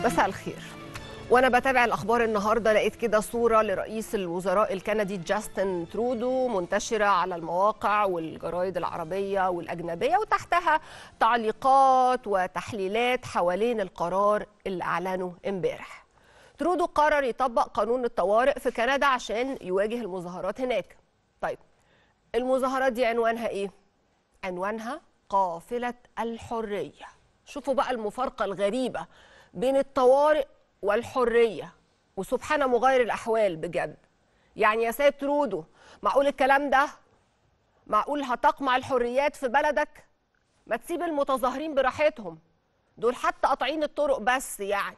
مساء الخير وانا بتابع الاخبار النهارده لقيت كده صوره لرئيس الوزراء الكندي جاستن ترودو منتشره على المواقع والجرايد العربيه والاجنبيه وتحتها تعليقات وتحليلات حوالين القرار اللي اعلنه امبارح ترودو قرر يطبق قانون الطوارئ في كندا عشان يواجه المظاهرات هناك طيب المظاهرات دي عنوانها ايه عنوانها قافله الحريه شوفوا بقى المفارقه الغريبه بين الطوارئ والحريه وسبحان مغير الاحوال بجد يعني يا سيد ترودو معقول الكلام ده معقول هتقمع الحريات في بلدك ما تسيب المتظاهرين براحتهم دول حتى قاطعين الطرق بس يعني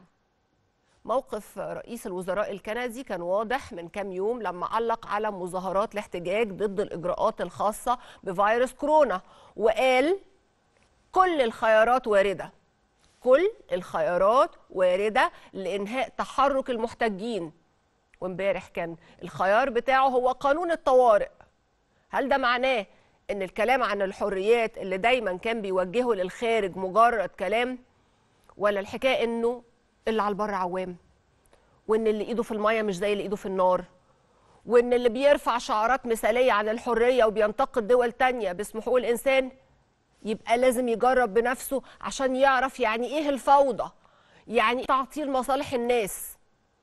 موقف رئيس الوزراء الكندي كان واضح من كام يوم لما علق على مظاهرات الاحتجاج ضد الاجراءات الخاصه بفيروس كورونا وقال كل الخيارات وارده كل الخيارات وارده لانهاء تحرك المحتجين وامبارح كان الخيار بتاعه هو قانون الطوارئ هل ده معناه ان الكلام عن الحريات اللي دايما كان بيوجهه للخارج مجرد كلام ولا الحكايه انه اللي على البر عوام وان اللي ايده في الميه مش زي اللي ايده في النار وان اللي بيرفع شعارات مثاليه عن الحريه وبينتقد دول تانية باسم حقوق الانسان يبقى لازم يجرب بنفسه عشان يعرف يعني ايه الفوضى يعني تعطيل مصالح الناس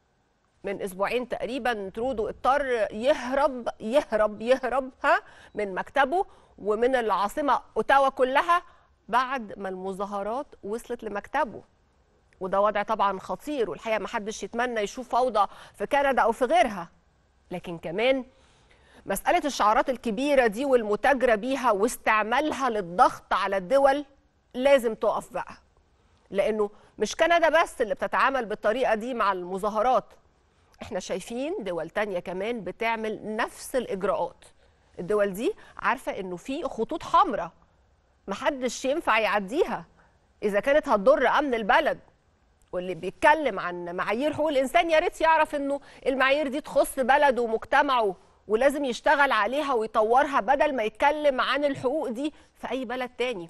من اسبوعين تقريبا ترودو اضطر يهرب يهرب يهرب ها من مكتبه ومن العاصمه اوتاوا كلها بعد ما المظاهرات وصلت لمكتبه وده وضع طبعا خطير والحقيقه ما حدش يتمنى يشوف فوضى في كندا او في غيرها لكن كمان مسألة الشعارات الكبيرة دي والمتاجرة بيها واستعمالها للضغط على الدول لازم تقف بقى لأنه مش كندا بس اللي بتتعامل بالطريقة دي مع المظاهرات احنا شايفين دول تانية كمان بتعمل نفس الإجراءات الدول دي عارفة انه في خطوط حمراء محدش ينفع يعديها إذا كانت هتضر أمن البلد واللي بيتكلم عن معايير حقوق الإنسان يا ريت يعرف انه المعايير دي تخص بلده ومجتمعه ولازم يشتغل عليها ويطورها بدل ما يتكلم عن الحقوق دي في اي بلد تاني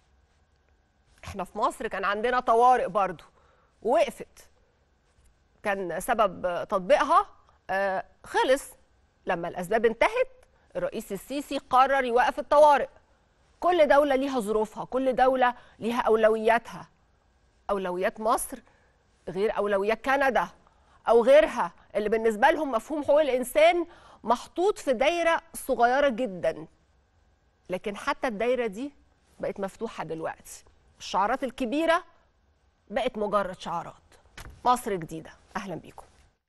احنا في مصر كان عندنا طوارئ برضو ووقفت كان سبب تطبيقها آه خلص لما الاسباب انتهت الرئيس السيسي قرر يوقف الطوارئ كل دولة ليها ظروفها كل دولة ليها أولوياتها أولويات مصر غير أولويات كندا أو غيرها اللي بالنسبة لهم مفهوم حقوق الإنسان محطوط في دايرة صغيرة جدا لكن حتى الدايرة دي بقت مفتوحة دلوقتي الشعارات الكبيرة بقت مجرد شعارات مصر جديدة أهلا بيكم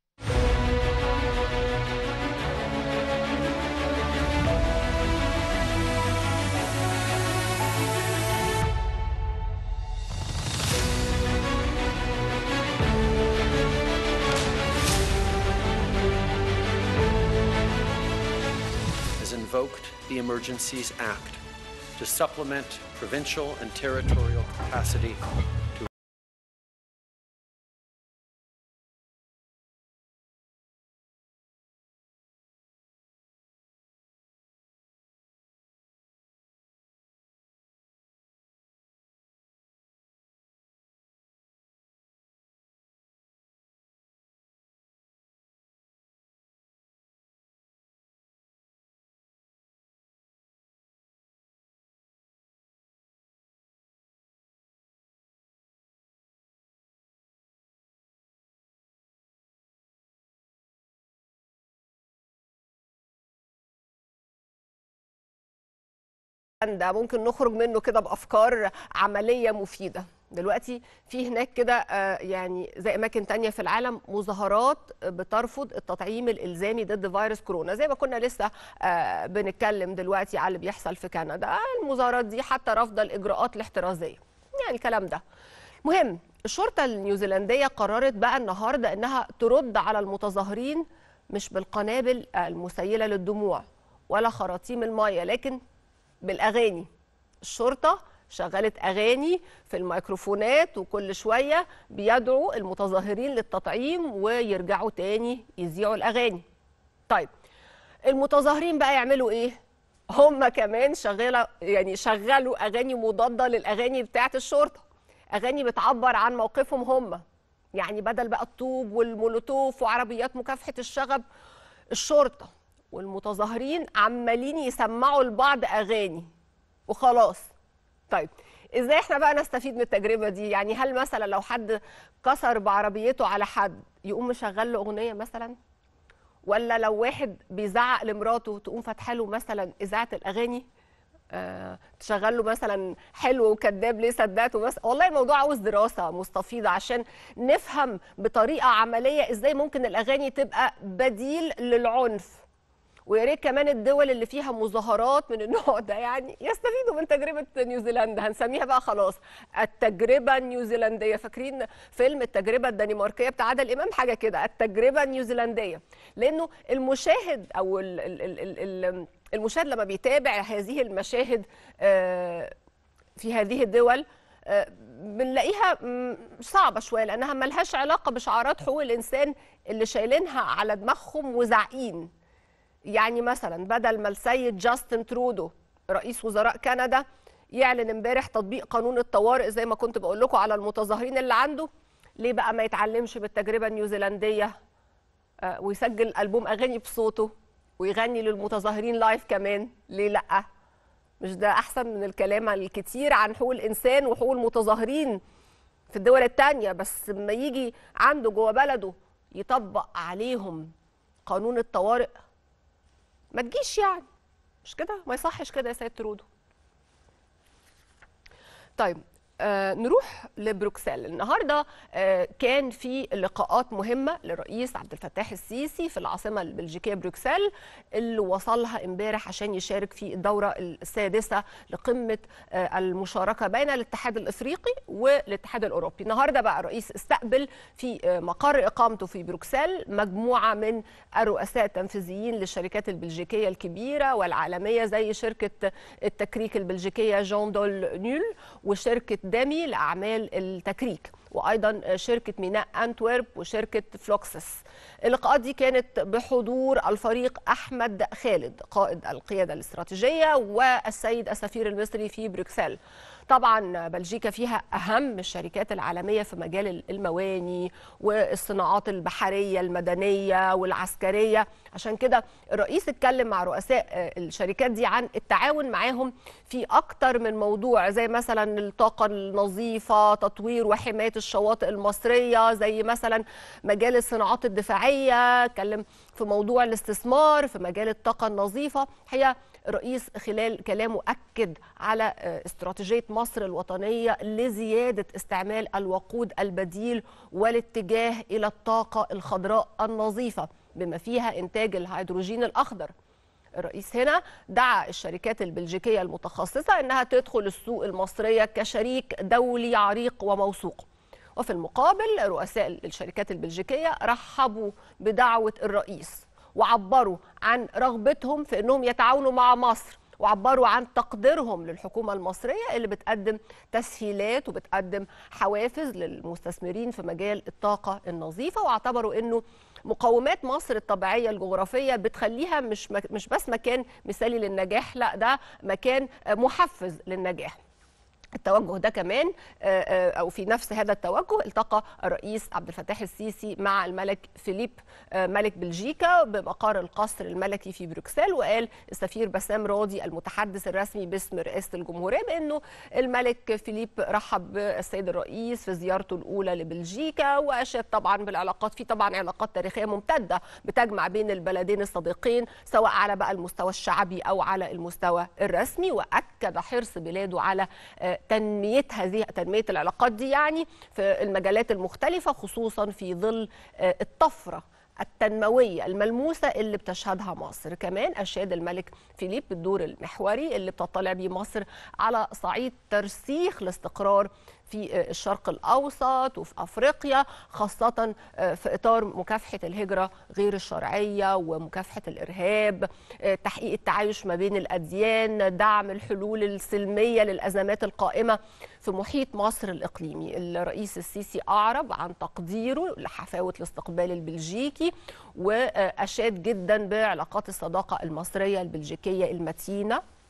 has invoked the Emergencies Act to supplement provincial and territorial capacity to ده ممكن نخرج منه كده بافكار عمليه مفيده دلوقتي في هناك كده آه، يعني زي اماكن تانية في العالم مظاهرات بترفض التطعيم الالزامي ضد فيروس كورونا زي ما كنا لسه آه، بنتكلم دلوقتي على اللي بيحصل في كندا المظاهرات دي حتى رافضه الاجراءات الاحترازيه يعني الكلام ده مهم الشرطه النيوزيلنديه قررت بقى النهارده انها ترد على المتظاهرين مش بالقنابل المسيله للدموع ولا خراطيم الميه لكن بالاغاني الشرطه شغلت اغاني في الميكروفونات وكل شويه بيدعوا المتظاهرين للتطعيم ويرجعوا تاني يذيعوا الاغاني طيب المتظاهرين بقى يعملوا ايه هم كمان شغاله يعني شغلوا اغاني مضاده للاغاني بتاعه الشرطه اغاني بتعبر عن موقفهم هم يعني بدل بقى الطوب والمولوتوف وعربيات مكافحه الشغب الشرطه والمتظاهرين عمالين يسمعوا لبعض اغاني وخلاص طيب ازاي احنا بقى نستفيد من التجربه دي يعني هل مثلا لو حد كسر بعربيته على حد يقوم مشغل له اغنيه مثلا ولا لو واحد بيزعق لمراته تقوم فاتحه له مثلا اذاعه الاغاني آه، تشغل له مثلا حلو وكذاب ليه صدقته بس والله الموضوع عاوز دراسه مستفيضه عشان نفهم بطريقه عمليه ازاي ممكن الاغاني تبقى بديل للعنف ويا ريت كمان الدول اللي فيها مظاهرات من النوع ده يعني يستفيدوا من تجربه نيوزيلندا هنسميها بقى خلاص التجربه النيوزيلنديه فاكرين فيلم التجربه الدنماركيه بتاع عادل امام حاجه كده التجربه النيوزيلنديه لانه المشاهد او ال ال ال ال المشاهد لما بيتابع هذه المشاهد آه، في هذه الدول آه، بنلاقيها م- صعبه شويه لانها ملهاش علاقه بشعارات حقوق الانسان اللي شايلينها على دماغهم وزعقين يعني مثلا بدل ما السيد جاستن ترودو رئيس وزراء كندا يعلن امبارح تطبيق قانون الطوارئ زي ما كنت بقول لكم على المتظاهرين اللي عنده ليه بقى ما يتعلمش بالتجربه النيوزيلنديه آه، ويسجل البوم اغاني بصوته ويغني للمتظاهرين لايف كمان ليه لا مش ده احسن من الكلام الكتير عن حقوق الانسان وحقوق المتظاهرين في الدول التانية بس لما يجي عنده جوه بلده يطبق عليهم قانون الطوارئ ما تجيش يعني مش كده ما يصحش كده يا سيد ترودو طيب آه نروح لبروكسل النهارده آه كان في لقاءات مهمه للرئيس عبد الفتاح السيسي في العاصمه البلجيكيه بروكسل اللي وصلها امبارح عشان يشارك في الدوره السادسه لقمه آه المشاركه بين الاتحاد الافريقي والاتحاد الاوروبي النهارده بقى الرئيس استقبل في آه مقر اقامته في بروكسل مجموعه من الرؤساء التنفيذيين للشركات البلجيكيه الكبيره والعالميه زي شركه التكريك البلجيكيه جون دول نيول وشركه دامي لاعمال التكريك وايضا شركه ميناء انتورب وشركه فلوكسس اللقاءات دي كانت بحضور الفريق احمد خالد قائد القياده الاستراتيجيه والسيد السفير المصري في بروكسل طبعا بلجيكا فيها اهم الشركات العالميه في مجال المواني والصناعات البحريه المدنيه والعسكريه عشان كده الرئيس اتكلم مع رؤساء الشركات دي عن التعاون معاهم في اكتر من موضوع زي مثلا الطاقه النظيفه تطوير وحمايه الشواطئ المصريه زي مثلا مجال الصناعات الدفاعيه اتكلم في موضوع الاستثمار في مجال الطاقه النظيفه هي الرئيس خلال كلامه أكد على استراتيجية مصر الوطنية لزيادة استعمال الوقود البديل والاتجاه إلى الطاقة الخضراء النظيفة بما فيها إنتاج الهيدروجين الأخضر الرئيس هنا دعا الشركات البلجيكية المتخصصة أنها تدخل السوق المصرية كشريك دولي عريق وموثوق وفي المقابل رؤساء الشركات البلجيكية رحبوا بدعوة الرئيس وعبروا عن رغبتهم في انهم يتعاونوا مع مصر وعبروا عن تقديرهم للحكومة المصرية اللي بتقدم تسهيلات وبتقدم حوافز للمستثمرين في مجال الطاقة النظيفة واعتبروا انه مقومات مصر الطبيعية الجغرافية بتخليها مش مش بس مكان مثالي للنجاح لا ده مكان محفز للنجاح التوجه ده كمان او في نفس هذا التوجه التقى الرئيس عبد الفتاح السيسي مع الملك فيليب ملك بلجيكا بمقر القصر الملكي في بروكسل وقال السفير بسام راضي المتحدث الرسمي باسم رئاسه الجمهوريه بانه الملك فيليب رحب بالسيد الرئيس في زيارته الاولى لبلجيكا واشاد طبعا بالعلاقات في طبعا علاقات تاريخيه ممتده بتجمع بين البلدين الصديقين سواء على بقى المستوى الشعبي او على المستوى الرسمي واكد حرص بلاده على تنميه هذه تنميه العلاقات دي يعني في المجالات المختلفه خصوصا في ظل الطفره التنموية الملموسة اللي بتشهدها مصر كمان أشاد الملك فيليب بالدور المحوري اللي بتطلع بيه مصر على صعيد ترسيخ الاستقرار في الشرق الأوسط وفي أفريقيا خاصة في إطار مكافحة الهجرة غير الشرعية ومكافحة الإرهاب تحقيق التعايش ما بين الأديان دعم الحلول السلمية للأزمات القائمة في محيط مصر الإقليمي الرئيس السيسي أعرب عن تقديره لحفاوة الاستقبال البلجيكي وأشاد جدا بعلاقات الصداقة المصرية البلجيكية المتينة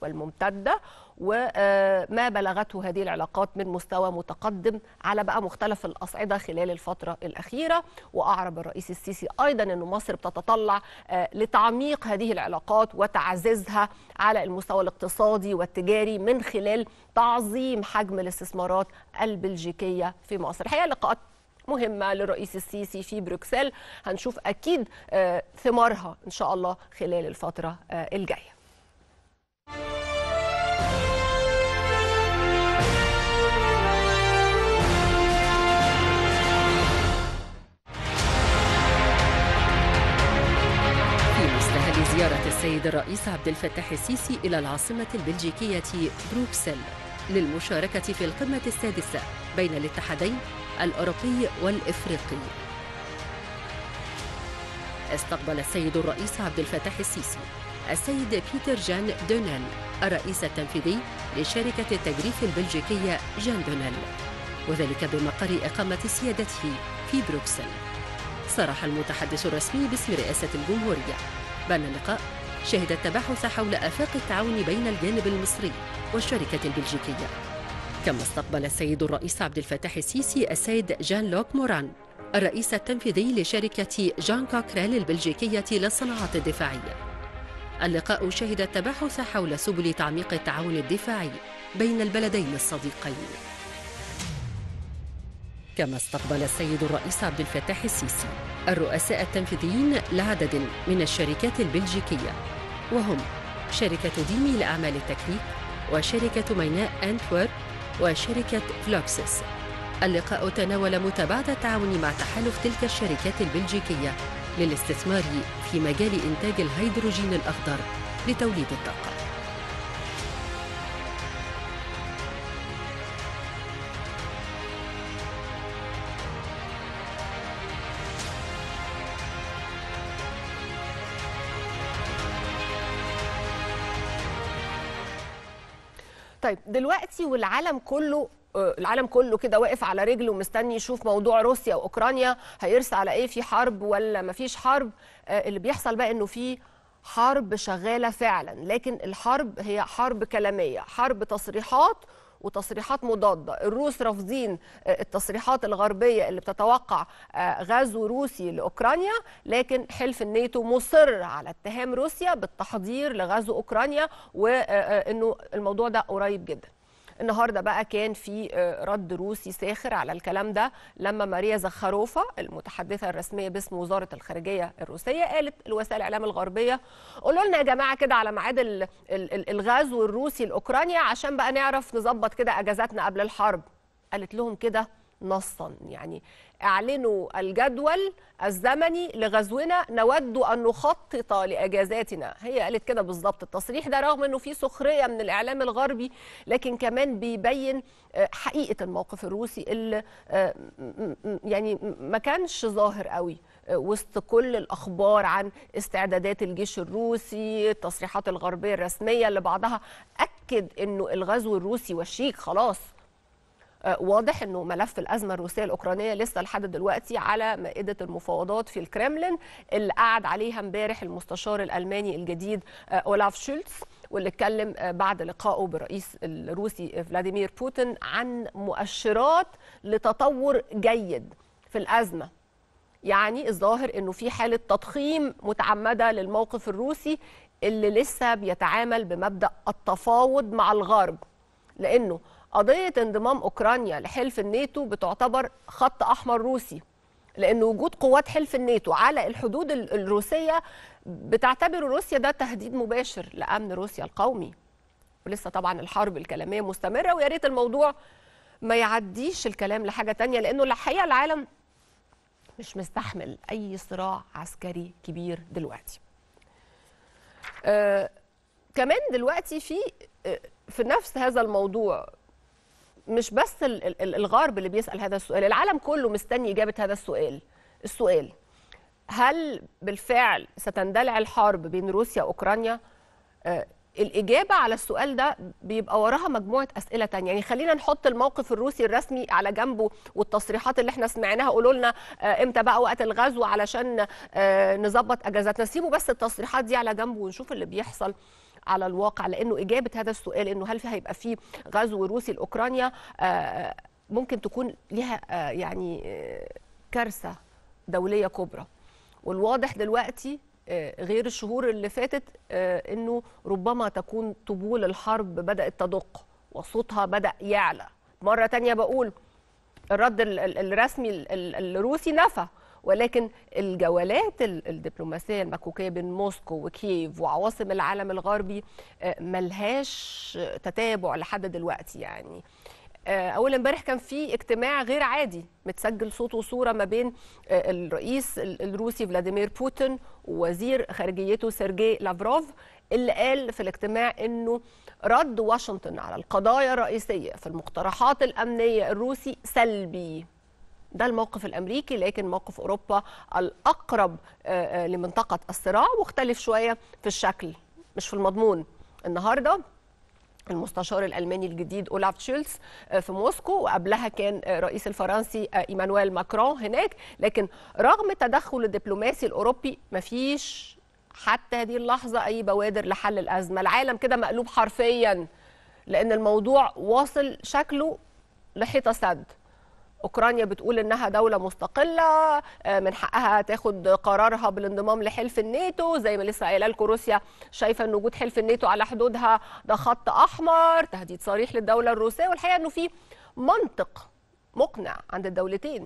والممتده وما بلغته هذه العلاقات من مستوى متقدم على بقى مختلف الاصعده خلال الفتره الاخيره واعرب الرئيس السيسي ايضا ان مصر بتتطلع آه، لتعميق هذه العلاقات وتعزيزها على المستوى الاقتصادي والتجاري من خلال تعظيم حجم الاستثمارات البلجيكيه في مصر الحقيقه لقاءات مهمة للرئيس السيسي في بروكسل هنشوف أكيد آه، ثمارها إن شاء الله خلال الفترة آه، الجاية في مستهل زيارة السيد الرئيس عبد الفتاح السيسي إلى العاصمة البلجيكية بروكسل للمشاركة في القمة السادسة بين الاتحادين الأوروبي والإفريقي. استقبل السيد الرئيس عبد الفتاح السيسي السيد بيتر جان دونال الرئيس التنفيذي لشركة التجريف البلجيكية جان دونال وذلك بمقر إقامة سيادته في بروكسل. صرح المتحدث الرسمي باسم رئاسة الجمهورية بأن اللقاء شهد التباحث حول آفاق التعاون بين الجانب المصري والشركة البلجيكية كما استقبل السيد الرئيس عبد الفتاح السيسي السيد جان لوك موران الرئيس التنفيذي لشركة جان كوكريل البلجيكية للصناعات الدفاعية اللقاء شهد التباحث حول سبل تعميق التعاون الدفاعي بين البلدين الصديقين كما استقبل السيد الرئيس عبد الفتاح السيسي الرؤساء التنفيذيين لعدد من الشركات البلجيكية وهم شركة ديمي لأعمال التكنيك وشركة ميناء أنتورب وشركة فلوكسس اللقاء تناول متابعة التعاون مع تحالف تلك الشركات البلجيكية للاستثمار في مجال إنتاج الهيدروجين الأخضر لتوليد الطاقة طيب دلوقتي والعالم كله آه، العالم كله كده واقف على رجله ومستني يشوف موضوع روسيا واوكرانيا هيرسى على ايه في حرب ولا مفيش حرب آه، اللي بيحصل بقى انه في حرب شغاله فعلا لكن الحرب هي حرب كلاميه حرب تصريحات وتصريحات مضاده الروس رافضين آه، التصريحات الغربيه اللي بتتوقع آه، غزو روسي لاوكرانيا لكن حلف الناتو مصر على اتهام روسيا بالتحضير لغزو اوكرانيا وانه الموضوع ده قريب جدا النهارده بقى كان في آه، رد روسي ساخر على الكلام ده لما ماريا زخاروفا المتحدثه الرسميه باسم وزاره الخارجيه الروسيه قالت لوسائل الاعلام الغربيه قولوا لنا يا جماعه كده على ميعاد ال- ال- ال- الغزو الروسي لاوكرانيا عشان بقى نعرف نظبط كده اجازاتنا قبل الحرب قالت لهم كده نصا يعني اعلنوا الجدول الزمني لغزونا نود ان نخطط لاجازاتنا هي قالت كده بالظبط التصريح ده رغم انه فيه سخريه من الاعلام الغربي لكن كمان بيبين آه، حقيقه الموقف الروسي اللي آه، م- م- يعني ما كانش ظاهر قوي آه، وسط كل الاخبار عن استعدادات الجيش الروسي التصريحات الغربيه الرسميه اللي بعضها اكد انه الغزو الروسي والشيك خلاص آه، واضح انه ملف الازمه الروسيه الاوكرانيه لسه لحد دلوقتي على مائده المفاوضات في الكرemlin اللي قعد عليها امبارح المستشار الالماني الجديد آه، اولاف شولتز واللي اتكلم آه، بعد لقائه بالرئيس الروسي فلاديمير بوتين عن مؤشرات لتطور جيد في الازمه يعني الظاهر انه في حاله تضخيم متعمده للموقف الروسي اللي لسه بيتعامل بمبدا التفاوض مع الغرب لانه قضيه انضمام اوكرانيا لحلف الناتو بتعتبر خط احمر روسي لان وجود قوات حلف الناتو على الحدود ال- الروسيه بتعتبر روسيا ده تهديد مباشر لامن روسيا القومي ولسه طبعا الحرب الكلاميه مستمره ويا ريت الموضوع ما يعديش الكلام لحاجه تانية لانه الحقيقه العالم مش مستحمل اي صراع عسكري كبير دلوقتي آه كمان دلوقتي في آه في نفس هذا الموضوع مش بس ال- ال- ال- الغرب اللي بيسأل هذا السؤال العالم كله مستني إجابة هذا السؤال السؤال هل بالفعل ستندلع الحرب بين روسيا وأوكرانيا آه، الإجابة على السؤال ده بيبقى وراها مجموعة أسئلة تانية يعني خلينا نحط الموقف الروسي الرسمي على جنبه والتصريحات اللي احنا سمعناها قولوا لنا آه، امتى بقى وقت الغزو علشان آه، نظبط أجازاتنا سيبوا بس التصريحات دي على جنبه ونشوف اللي بيحصل على الواقع لانه اجابه هذا السؤال انه هل في هيبقى في غزو روسي لاوكرانيا آه، ممكن تكون لها آه، يعني آه، كارثه دوليه كبرى والواضح دلوقتي آه، غير الشهور اللي فاتت آه، انه ربما تكون طبول الحرب بدات تدق وصوتها بدا يعلى مره تانية بقول الرد ال- ال- الرسمي ال- ال- الروسي نفى ولكن الجولات ال- الدبلوماسيه المكوكيه بين موسكو وكييف وعواصم العالم الغربي آه، ملهاش تتابع لحد دلوقتي يعني آه، اول امبارح كان في اجتماع غير عادي متسجل صوت وصوره ما بين آه، الرئيس ال- الروسي فلاديمير بوتين ووزير خارجيته سيرجي لافروف اللي قال في الاجتماع انه رد واشنطن على القضايا الرئيسيه في المقترحات الامنيه الروسي سلبي ده الموقف الامريكي لكن موقف اوروبا الاقرب آه، آه، لمنطقه الصراع مختلف شويه في الشكل مش في المضمون النهارده المستشار الالماني الجديد اولاف تشيلز آه، في موسكو وقبلها كان آه، الرئيس الفرنسي آه، ايمانويل ماكرون هناك لكن رغم التدخل الدبلوماسي الاوروبي مفيش حتى هذه اللحظه اي بوادر لحل الازمه العالم كده مقلوب حرفيا لان الموضوع واصل شكله لحيطه سد اوكرانيا بتقول انها دوله مستقله آه، من حقها تاخد قرارها بالانضمام لحلف الناتو زي ما لسه قايله لكم روسيا شايفه ان وجود حلف الناتو على حدودها ده خط احمر تهديد صريح للدوله الروسيه والحقيقه انه في منطق مقنع عند الدولتين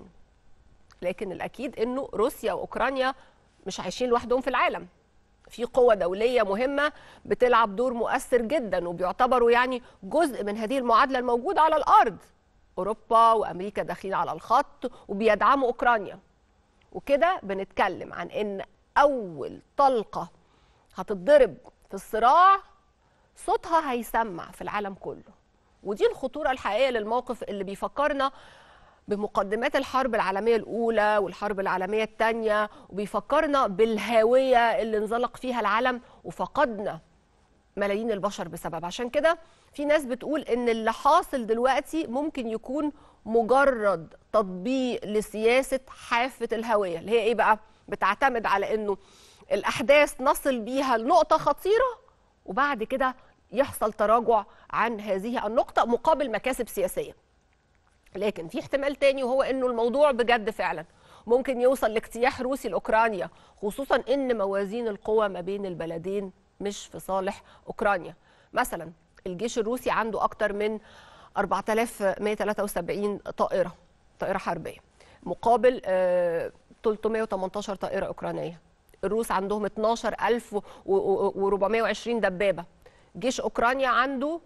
لكن الاكيد انه روسيا واوكرانيا مش عايشين لوحدهم في العالم في قوة دولية مهمة بتلعب دور مؤثر جدا وبيعتبروا يعني جزء من هذه المعادلة الموجودة على الأرض أوروبا وأمريكا داخلين على الخط وبيدعموا أوكرانيا وكده بنتكلم عن إن أول طلقة هتتضرب في الصراع صوتها هيسمع في العالم كله ودي الخطورة الحقيقية للموقف اللي بيفكرنا بمقدمات الحرب العالمية الأولى والحرب العالمية الثانية وبيفكرنا بالهاوية اللي انزلق فيها العالم وفقدنا ملايين البشر بسبب عشان كده في ناس بتقول ان اللي حاصل دلوقتي ممكن يكون مجرد تطبيق لسياسة حافة الهوية اللي هي ايه بقى بتعتمد على انه الاحداث نصل بيها لنقطة خطيرة وبعد كده يحصل تراجع عن هذه النقطة مقابل مكاسب سياسية لكن في احتمال تاني وهو انه الموضوع بجد فعلا ممكن يوصل لاجتياح روسي لاوكرانيا خصوصا ان موازين القوى ما بين البلدين مش في صالح اوكرانيا مثلا الجيش الروسي عنده اكتر من 4173 طائره طائره حربيه مقابل آه، 318 طائره اوكرانيه الروس عندهم 12420 دبابه جيش اوكرانيا عنده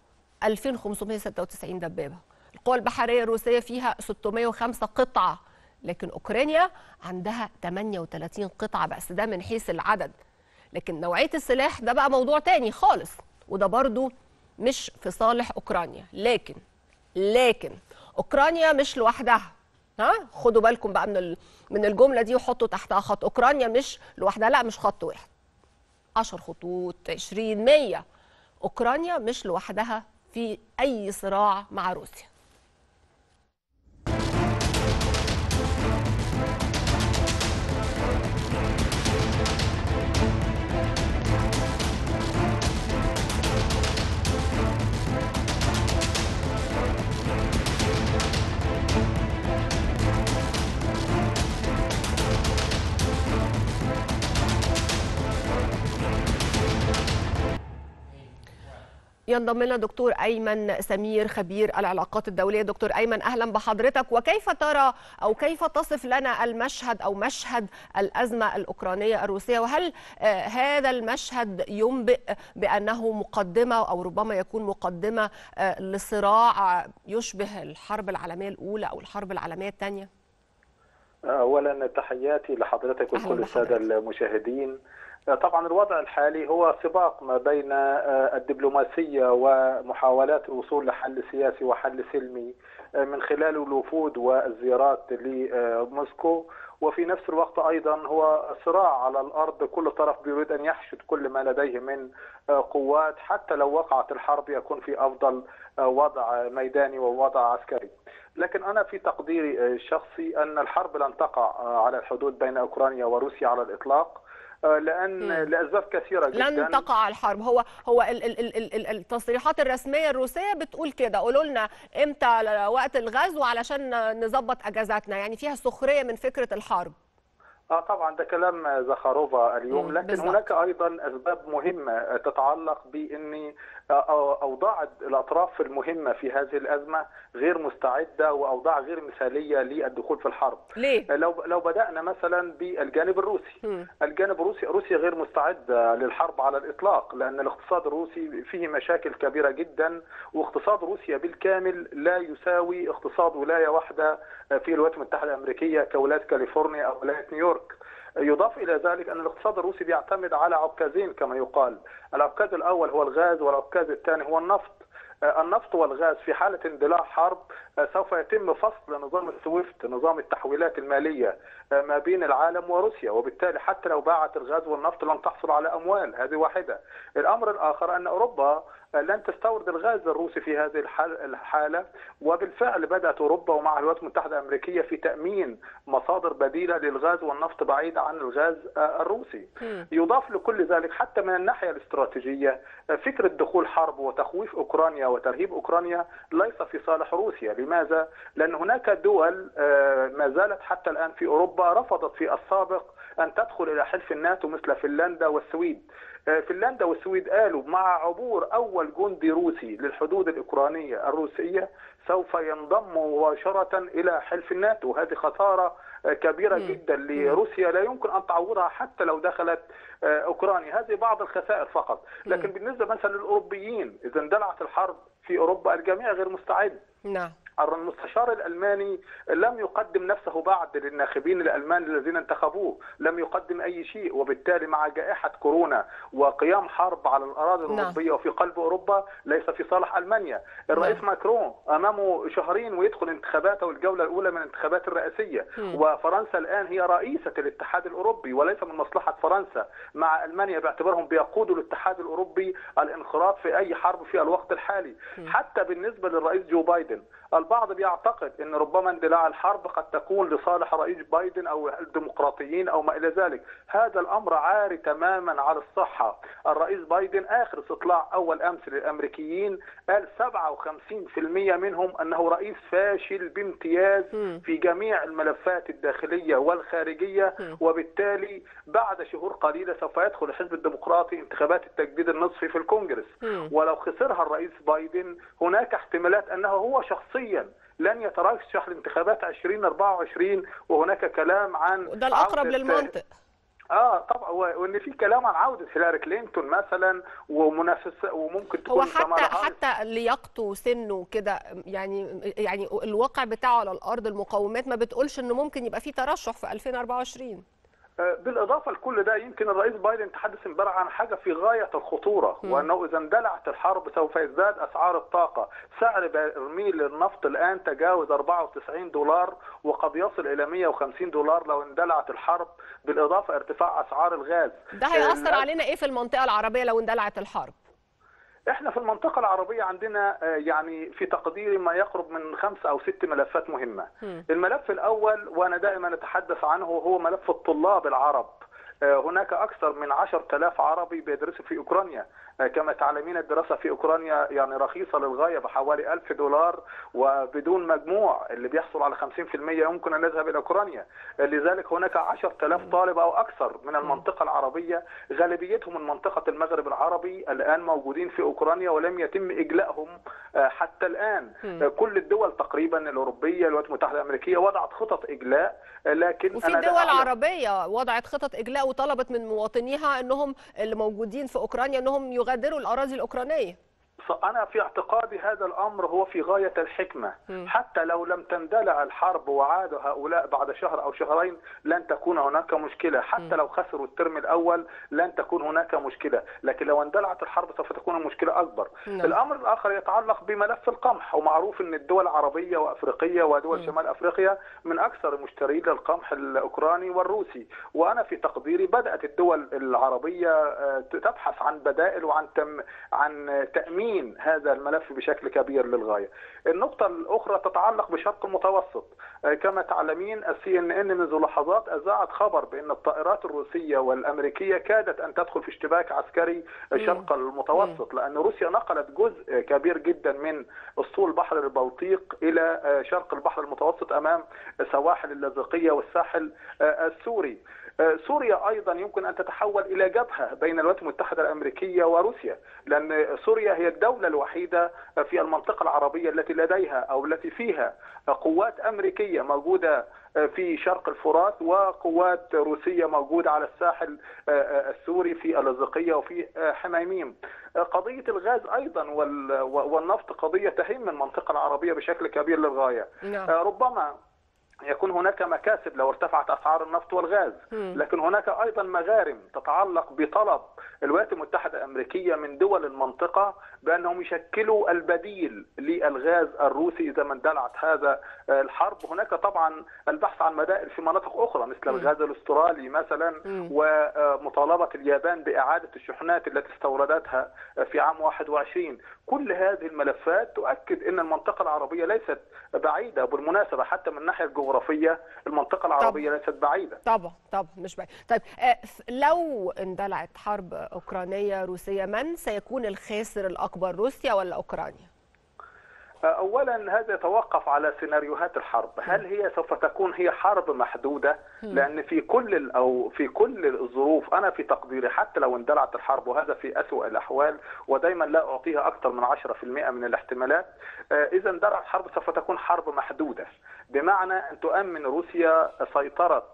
2596 دبابه القوى البحريه الروسيه فيها 605 قطعه لكن اوكرانيا عندها 38 قطعه بس ده من حيث العدد لكن نوعيه السلاح ده بقى موضوع تاني خالص وده برضو مش في صالح اوكرانيا لكن لكن اوكرانيا مش لوحدها ها خدوا بالكم بقى من ال- من الجمله دي وحطوا تحتها خط اوكرانيا مش لوحدها لا مش خط واحد 10 خطوط 20 100 اوكرانيا مش لوحدها في اي صراع مع روسيا ينضم لنا دكتور ايمن سمير خبير العلاقات الدوليه دكتور ايمن اهلا بحضرتك وكيف ترى او كيف تصف لنا المشهد او مشهد الازمه الاوكرانيه الروسيه وهل آه، هذا المشهد ينبئ بانه مقدمه او ربما يكون مقدمه آه، لصراع يشبه الحرب العالميه الاولى او الحرب العالميه الثانيه اولا تحياتي لحضرتك أهلاً وكل الساده بحضرتك. المشاهدين طبعا الوضع الحالي هو سباق ما بين آه، الدبلوماسيه ومحاولات الوصول لحل سياسي وحل سلمي آه، من خلال الوفود والزيارات لموسكو وفي نفس الوقت ايضا هو صراع على الارض كل طرف يريد ان يحشد كل ما لديه من آه، قوات حتى لو وقعت الحرب يكون في افضل آه، وضع ميداني ووضع عسكري. لكن انا في تقديري آه، الشخصي ان الحرب لن تقع آه، على الحدود بين اوكرانيا وروسيا على الاطلاق لان لاسباب كثيره جدا لن تقع الحرب هو هو ال ال ال ال التصريحات الرسميه الروسيه بتقول كده قولوا لنا امتى وقت الغزو علشان نظبط اجازاتنا يعني فيها سخريه من فكره الحرب اه طبعا ده كلام زخاروفا اليوم لكن بالزبط. هناك ايضا اسباب مهمه تتعلق بان اوضاع الاطراف المهمه في هذه الازمه غير مستعده واوضاع غير مثاليه للدخول في الحرب. ليه؟ لو لو بدانا مثلا بالجانب الروسي. م. الجانب الروسي روسيا غير مستعده للحرب على الاطلاق لان الاقتصاد الروسي فيه مشاكل كبيره جدا واقتصاد روسيا بالكامل لا يساوي اقتصاد ولايه واحده في الولايات المتحده الامريكيه كولايه كاليفورنيا او ولايه نيويورك. يضاف الى ذلك ان الاقتصاد الروسي بيعتمد على عكازين كما يقال، العكاز الاول هو الغاز والعكاز الثاني هو النفط. النفط والغاز في حالة اندلاع حرب سوف يتم فصل نظام السويفت نظام التحويلات المالية ما بين العالم وروسيا وبالتالي حتى لو باعت الغاز والنفط لن تحصل على أموال هذه واحدة الأمر الآخر أن أوروبا لن تستورد الغاز الروسي في هذه الحالة وبالفعل بدأت أوروبا ومع الولايات المتحدة الأمريكية في تأمين مصادر بديلة للغاز والنفط بعيدة عن الغاز الروسي يضاف لكل ذلك حتى من الناحية الاستراتيجية فكرة دخول حرب وتخويف أوكرانيا وترهيب أوكرانيا ليس في صالح روسيا لماذا؟ لأن هناك دول ما زالت حتى الآن في أوروبا رفضت في السابق أن تدخل إلى حلف الناتو مثل فنلندا والسويد فنلندا والسويد قالوا مع عبور أول جندي روسي للحدود الأوكرانية الروسية سوف ينضم مباشرة إلى حلف الناتو هذه خسارة كبيرة جدا لروسيا لا يمكن أن تعوضها حتى لو دخلت أوكرانيا هذه بعض الخسائر فقط لكن بالنسبة مثلا للأوروبيين إذا اندلعت الحرب في أوروبا الجميع غير مستعد نعم المستشار الألماني لم يقدم نفسه بعد للناخبين الألمان الذين انتخبوه لم يقدم أي شيء وبالتالي مع جائحة كورونا وقيام حرب على الأراضي الأوروبية وفي قلب أوروبا ليس في صالح ألمانيا الرئيس نعم. ماكرون أمامه شهرين ويدخل انتخاباته الجولة الأولى من الانتخابات الرئاسية م. وفرنسا الآن هي رئيسة الاتحاد الأوروبي وليس من مصلحة فرنسا مع ألمانيا باعتبارهم بيقودوا الاتحاد الأوروبي الانخراط في أي حرب في الوقت الحالي م. حتى بالنسبة للرئيس جو بايدن البعض بيعتقد ان ربما اندلاع الحرب قد تكون لصالح رئيس بايدن او الديمقراطيين او ما الى ذلك، هذا الامر عاري تماما على الصحه، الرئيس بايدن اخر استطلاع اول امس للامريكيين قال 57% منهم انه رئيس فاشل بامتياز م. في جميع الملفات الداخليه والخارجيه م. وبالتالي بعد شهور قليله سوف يدخل الحزب الديمقراطي انتخابات التجديد النصفي في الكونجرس م. ولو خسرها الرئيس بايدن هناك احتمالات انه هو شخصيا لن يترشح لانتخابات 2024 وهناك كلام عن وده الأقرب عودة- للمنطق اه طبعا و- وان في كلام عن عوده هيلاري كلينتون مثلا ومنافسه وممكن هو تكون حتى كمالا هاريس. حتى لياقته وسنه كده يعني يعني الواقع بتاعه على الارض المقومات ما بتقولش انه ممكن يبقى في ترشح في 2024 آه، بالاضافه لكل ده يمكن الرئيس بايدن تحدث امبارح عن حاجه في غايه الخطوره مم. وانه اذا اندلعت الحرب سوف يزداد اسعار الطاقه، سعر برميل النفط الان تجاوز 94 دولار وقد يصل الى 150 دولار لو اندلعت الحرب بالاضافه ارتفاع اسعار الغاز. ده هيأثر آه، علينا ايه في المنطقه العربيه لو اندلعت الحرب احنا في المنطقة العربية عندنا آه، يعني في تقديري ما يقرب من خمس او ست ملفات مهمة. مم. الملف الاول وانا دائما اتحدث عنه هو ملف الطلاب العرب. آه، هناك اكثر من 10000 عربي بيدرسوا في اوكرانيا آه، كما تعلمين الدراسة في اوكرانيا يعني رخيصة للغاية بحوالي 1000 دولار وبدون مجموع اللي بيحصل على 50% يمكن ان نذهب الى اوكرانيا آه، لذلك هناك 10000 طالب او اكثر من المنطقة العربية غالبيتهم من منطقة المغرب العربي الان موجودين في اوكرانيا ولم يتم اجلائهم آه، حتى الان مم. آه، كل الدول تقريبا الاوروبيه الولايات المتحده الامريكيه وضعت خطط اجلاء آه، لكن وفي أنا لا دول أعلم- عربيه وضعت خطط اجلاء وطلبت من مواطنيها انهم اللي موجودين في اوكرانيا انهم يغادروا الاراضي الاوكرانيه أنا في اعتقادي هذا الأمر هو في غاية الحكمة مم. حتى لو لم تندلع الحرب وعاد هؤلاء بعد شهر أو شهرين لن تكون هناك مشكلة حتى مم. لو خسروا الترم الأول لن تكون هناك مشكلة لكن لو اندلعت الحرب سوف تكون المشكلة أكبر نعم. الأمر الآخر يتعلق بملف القمح ومعروف أن الدول العربية وأفريقية ودول مم. شمال أفريقيا من أكثر المشترين للقمح الأوكراني والروسي وأنا في تقديري بدأت الدول العربية آه، تبحث عن بدائل وعن تم عن تأمين تأمين هذا الملف بشكل كبير للغاية النقطة الأخرى تتعلق بشرق المتوسط كما تعلمين السي ان ان منذ لحظات اذاعت خبر بان الطائرات الروسيه والامريكيه كادت ان تدخل في اشتباك عسكري شرق المتوسط لان روسيا نقلت جزء كبير جدا من اسطول بحر البلطيق الى شرق البحر المتوسط امام سواحل اللاذقيه والساحل السوري سوريا ايضا يمكن ان تتحول الى جبهه بين الولايات المتحده الامريكيه وروسيا لان سوريا هي الدوله الوحيده في المنطقه العربيه التي لديها او التي فيها قوات امريكيه موجوده في شرق الفرات وقوات روسيه موجوده على الساحل السوري في اللاذقيه وفي حميميم. قضيه الغاز ايضا والنفط قضيه تهم المنطقه العربيه بشكل كبير للغايه. ربما يكون هناك مكاسب لو ارتفعت اسعار النفط والغاز لكن هناك ايضا مغارم تتعلق بطلب الولايات المتحده الامريكيه من دول المنطقه بانهم يشكلوا البديل للغاز الروسي اذا ما اندلعت هذا الحرب هناك طبعا البحث عن بدائل في مناطق اخرى مثل الغاز الاسترالي مثلا ومطالبه اليابان باعاده الشحنات التي استوردتها في عام 21 كل هذه الملفات تؤكد ان المنطقه العربيه ليست بعيده بالمناسبه حتى من الناحيه الجغرافيه المنطقه العربيه طبعا. ليست بعيده طبعا طبعا مش بعيد طيب لو اندلعت حرب اوكرانيه روسيه من سيكون الخاسر الاكبر روسيا ولا اوكرانيا اولا هذا يتوقف على سيناريوهات الحرب هل هي سوف تكون هي حرب محدوده لان في كل او في كل الظروف انا في تقديري حتى لو اندلعت الحرب وهذا في اسوء الاحوال ودايما لا اعطيها اكثر من 10% من الاحتمالات اذا اندلعت الحرب سوف تكون حرب محدوده بمعنى ان تؤمن روسيا سيطره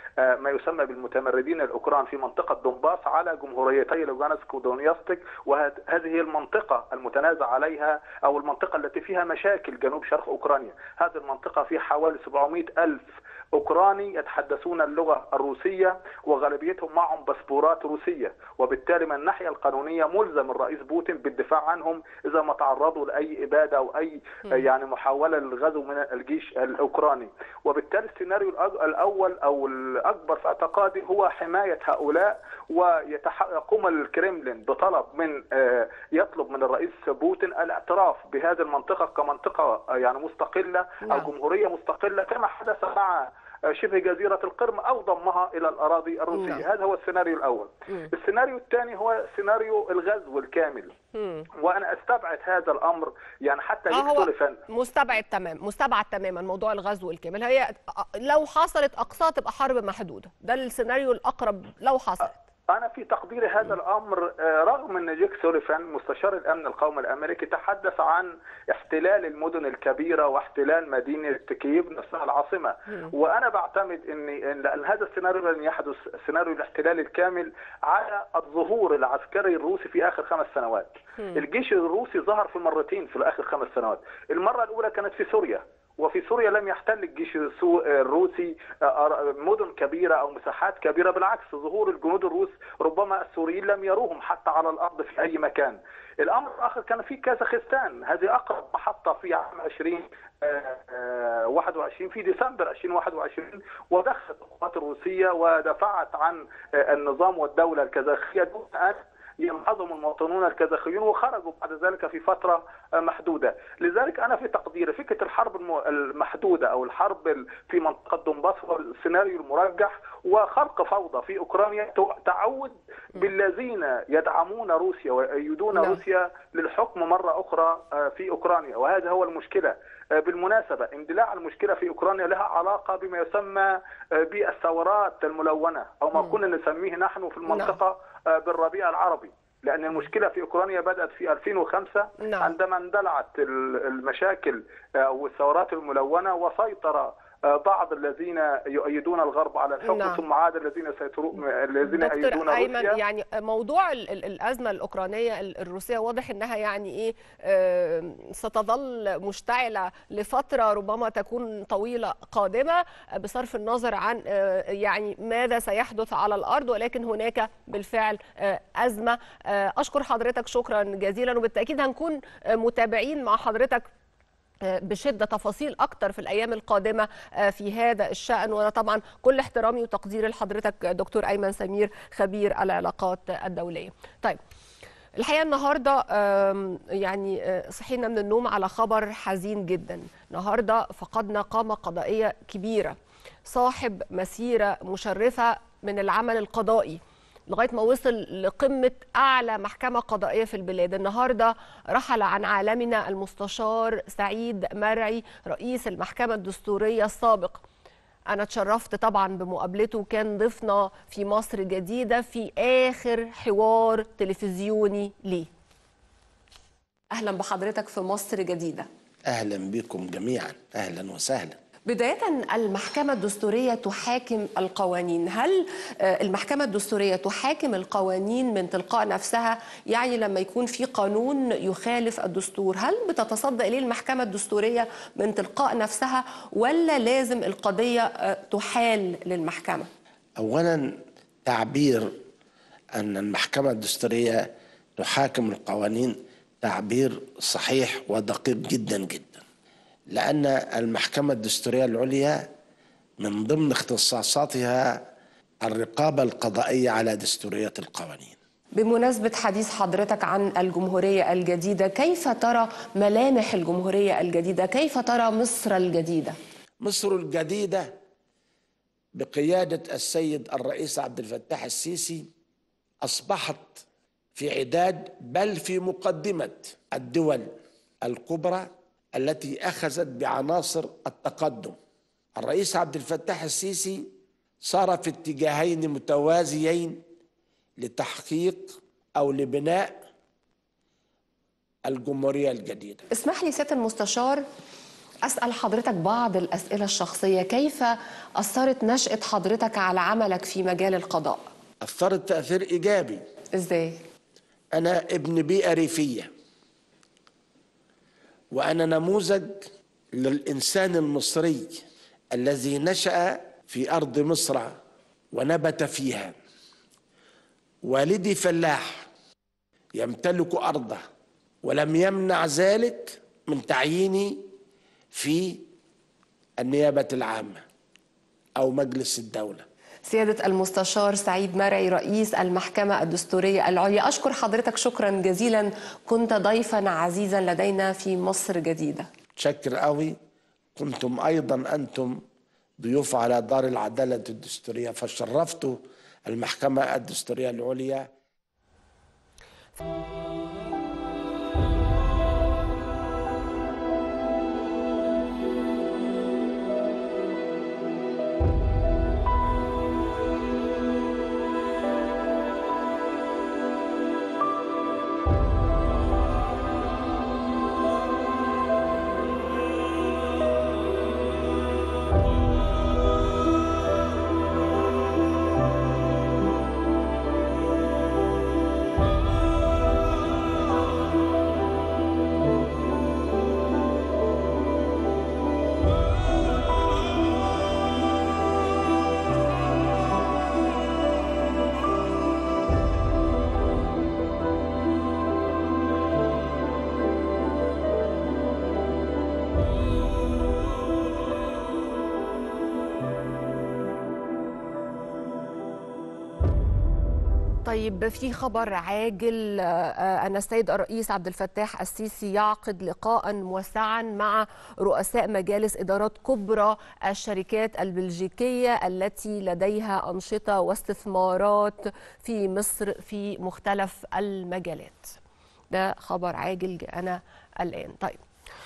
ما يسمى بالمتمردين الاوكران في منطقه دونباس على جمهوريتي لوغانسك ودونيستك وهذه هي المنطقه المتنازع عليها او المنطقه التي فيها مشاكل جنوب شرق اوكرانيا هذه المنطقه فيها حوالي 700 الف اوكراني يتحدثون اللغه الروسيه وغالبيتهم معهم باسبورات روسيه وبالتالي من الناحيه القانونيه ملزم الرئيس بوتين بالدفاع عنهم اذا ما تعرضوا لاي اباده او اي يعني محاوله للغزو من الجيش الاوكراني وبالتالي السيناريو الاول او الاكبر في اعتقادي هو حمايه هؤلاء ويقوم الكريملين بطلب من يطلب من الرئيس بوتين الاعتراف بهذه المنطقه كمنطقه يعني مستقله او جمهوريه مستقله كما حدث مع شبه جزيرة القرم أو ضمها إلى الأراضي الروسية نعم. هذا هو السيناريو الأول مم. السيناريو الثاني هو سيناريو الغزو الكامل مم. وأنا أستبعد هذا الأمر يعني حتى يختلف مستبعد تمام مستبعد تماما موضوع الغزو الكامل هي لو حصلت أقصى تبقى حرب محدودة ده السيناريو الأقرب لو حصلت أنا في تقديري هذا الأمر رغم أن جيك سوليفان مستشار الأمن القومي الأمريكي تحدث عن احتلال المدن الكبيرة واحتلال مدينة كييف نفسها العاصمة وأنا بعتمد أن أن هذا السيناريو لن يحدث سيناريو الاحتلال الكامل على الظهور العسكري الروسي في آخر خمس سنوات الجيش الروسي ظهر في مرتين في آخر خمس سنوات المرة الأولى كانت في سوريا وفي سوريا لم يحتل الجيش الروسي مدن كبيرة أو مساحات كبيرة بالعكس ظهور الجنود الروس ربما السوريين لم يروهم حتى على الأرض في أي مكان الأمر الآخر كان في كازاخستان هذه أقرب محطة في عام 20 21 في ديسمبر 2021 ودخلت القوات الروسية ودفعت عن النظام والدولة الكازاخية دون أن ينهضم المواطنون الكازاخيون وخرجوا بعد ذلك في فترة محدودة لذلك أنا في تقديري فكرة الحرب المحدودة أو الحرب في منطقة دونباس هو السيناريو المرجح وخلق فوضى في أوكرانيا تعود بالذين يدعمون روسيا ويؤيدون روسيا للحكم مرة أخرى في أوكرانيا وهذا هو المشكلة بالمناسبة اندلاع المشكلة في أوكرانيا لها علاقة بما يسمى بالثورات الملونة أو ما كنا نسميه نحن في المنطقة بالربيع العربي لأن المشكلة في أوكرانيا بدأت في 2005 نعم. عندما اندلعت المشاكل أو الثورات الملونة وسيطر بعض الذين يؤيدون الغرب على الحكم نعم. ثم عاد الذين سيطرون الذين يؤيدون أيمن روسيا يعني موضوع الازمه الاوكرانيه الروسيه واضح انها يعني ايه ستظل مشتعله لفتره ربما تكون طويله قادمه بصرف النظر عن يعني ماذا سيحدث على الارض ولكن هناك بالفعل ازمه اشكر حضرتك شكرا جزيلا وبالتاكيد هنكون متابعين مع حضرتك بشده تفاصيل اكتر في الايام القادمه في هذا الشان وانا طبعا كل احترامي وتقديري لحضرتك دكتور ايمن سمير خبير العلاقات الدوليه. طيب الحقيقه النهارده آم، يعني آه، صحينا من النوم على خبر حزين جدا النهارده فقدنا قامه قضائيه كبيره صاحب مسيره مشرفه من العمل القضائي لغايه ما وصل لقمه اعلى محكمه قضائيه في البلاد النهارده رحل عن عالمنا المستشار سعيد مرعي رئيس المحكمه الدستوريه السابق أنا اتشرفت طبعا بمقابلته وكان ضيفنا في مصر جديدة في آخر حوار تلفزيوني ليه أهلا بحضرتك في مصر جديدة اهلا بكم جميعا اهلا وسهلا بداية المحكمة الدستورية تحاكم القوانين هل آه، المحكمة الدستورية تحاكم القوانين من تلقاء نفسها يعني لما يكون في قانون يخالف الدستور هل بتتصدى إليه المحكمة الدستورية من تلقاء نفسها ولا لازم القضية آه، تحال للمحكمة اولا تعبير ان المحكمه الدستوريه تحاكم القوانين تعبير صحيح ودقيق جدا جدا لان المحكمه الدستوريه العليا من ضمن اختصاصاتها الرقابه القضائيه على دستوريه القوانين بمناسبة حديث حضرتك عن الجمهورية الجديدة كيف ترى ملامح الجمهورية الجديدة كيف ترى مصر الجديدة مصر الجديدة بقيادة السيد الرئيس عبد الفتاح السيسي أصبحت في عداد بل في مقدمة الدول الكبرى التي أخذت بعناصر التقدم الرئيس عبد الفتاح السيسي صار في اتجاهين متوازيين لتحقيق أو لبناء الجمهورية الجديدة اسمح لي سيادة المستشار أسأل حضرتك بعض الأسئلة الشخصية كيف أثرت نشأة حضرتك على عملك في مجال القضاء أثرت تأثير إيجابي إزاي؟ أنا ابن بيئة ريفية وأنا نموذج للإنسان المصري الذي نشأ في أرض مصر ونبت فيها والدي فلاح يمتلك أرضه ولم يمنع ذلك من تعييني في النيابة العامة أو مجلس الدولة سيادة المستشار سعيد مرعي رئيس المحكمة الدستورية العليا أشكر حضرتك شكرا جزيلا كنت ضيفا عزيزا لدينا في مصر جديدة شكر قوي كنتم أيضا أنتم ضيوف على دار العدالة الدستورية فشرفتوا المحكمة الدستورية العليا طيب في خبر عاجل آه، أن السيد الرئيس عبد الفتاح السيسي يعقد لقاء موسعا مع رؤساء مجالس إدارات كبرى الشركات البلجيكية التي لديها أنشطة واستثمارات في مصر في مختلف المجالات ده خبر عاجل جاءنا الآن طيب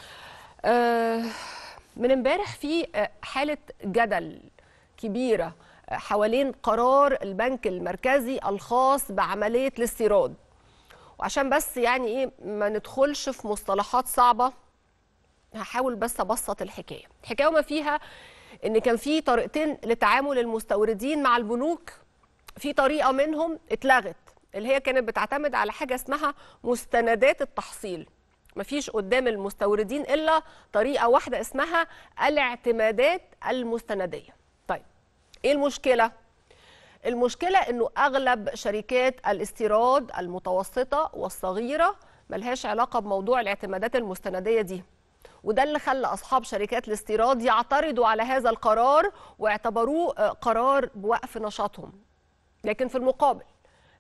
آه، من امبارح في آه، حالة جدل كبيرة آه، حوالين قرار البنك المركزي الخاص بعملية الاستيراد وعشان بس يعني ايه ما ندخلش في مصطلحات صعبة هحاول بس ابسط الحكاية الحكاية وما فيها ان كان في طريقتين لتعامل المستوردين مع البنوك في طريقة منهم اتلغت اللي هي كانت بتعتمد على حاجة اسمها مستندات التحصيل مفيش قدام المستوردين إلا طريقة واحدة اسمها الاعتمادات المستندية طيب ايه المشكلة؟ المشكلة انه اغلب شركات الاستيراد المتوسطة والصغيرة ملهاش علاقة بموضوع الاعتمادات المستندية دي وده اللي خلى اصحاب شركات الاستيراد يعترضوا على هذا القرار واعتبروه آه، قرار بوقف نشاطهم لكن في المقابل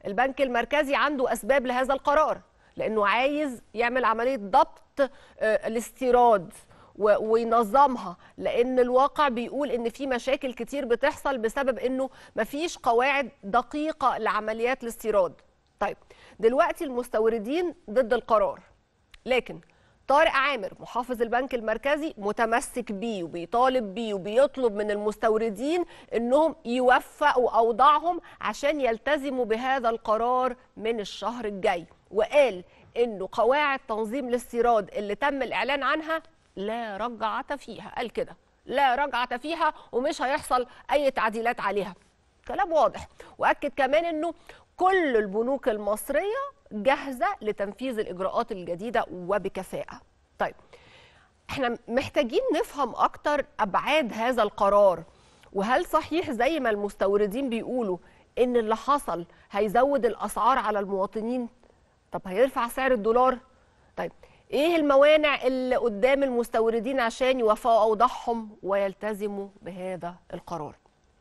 البنك المركزي عنده اسباب لهذا القرار لانه عايز يعمل عمليه ضبط آه، الاستيراد و- وينظمها لان الواقع بيقول ان في مشاكل كتير بتحصل بسبب انه مفيش قواعد دقيقه لعمليات الاستيراد طيب دلوقتي المستوردين ضد القرار لكن طارق عامر محافظ البنك المركزي متمسك بيه وبيطالب بيه وبيطلب من المستوردين انهم يوفقوا اوضاعهم عشان يلتزموا بهذا القرار من الشهر الجاي وقال انه قواعد تنظيم الاستيراد اللي تم الاعلان عنها لا رجعة فيها قال كده لا رجعة فيها ومش هيحصل اي تعديلات عليها كلام واضح واكد كمان انه كل البنوك المصريه جاهزه لتنفيذ الاجراءات الجديده وبكفاءه طيب احنا محتاجين نفهم اكتر ابعاد هذا القرار وهل صحيح زي ما المستوردين بيقولوا ان اللي حصل هيزود الاسعار على المواطنين طب هيرفع سعر الدولار طيب ايه الموانع اللي قدام المستوردين عشان يوفقوا اوضاعهم ويلتزموا بهذا القرار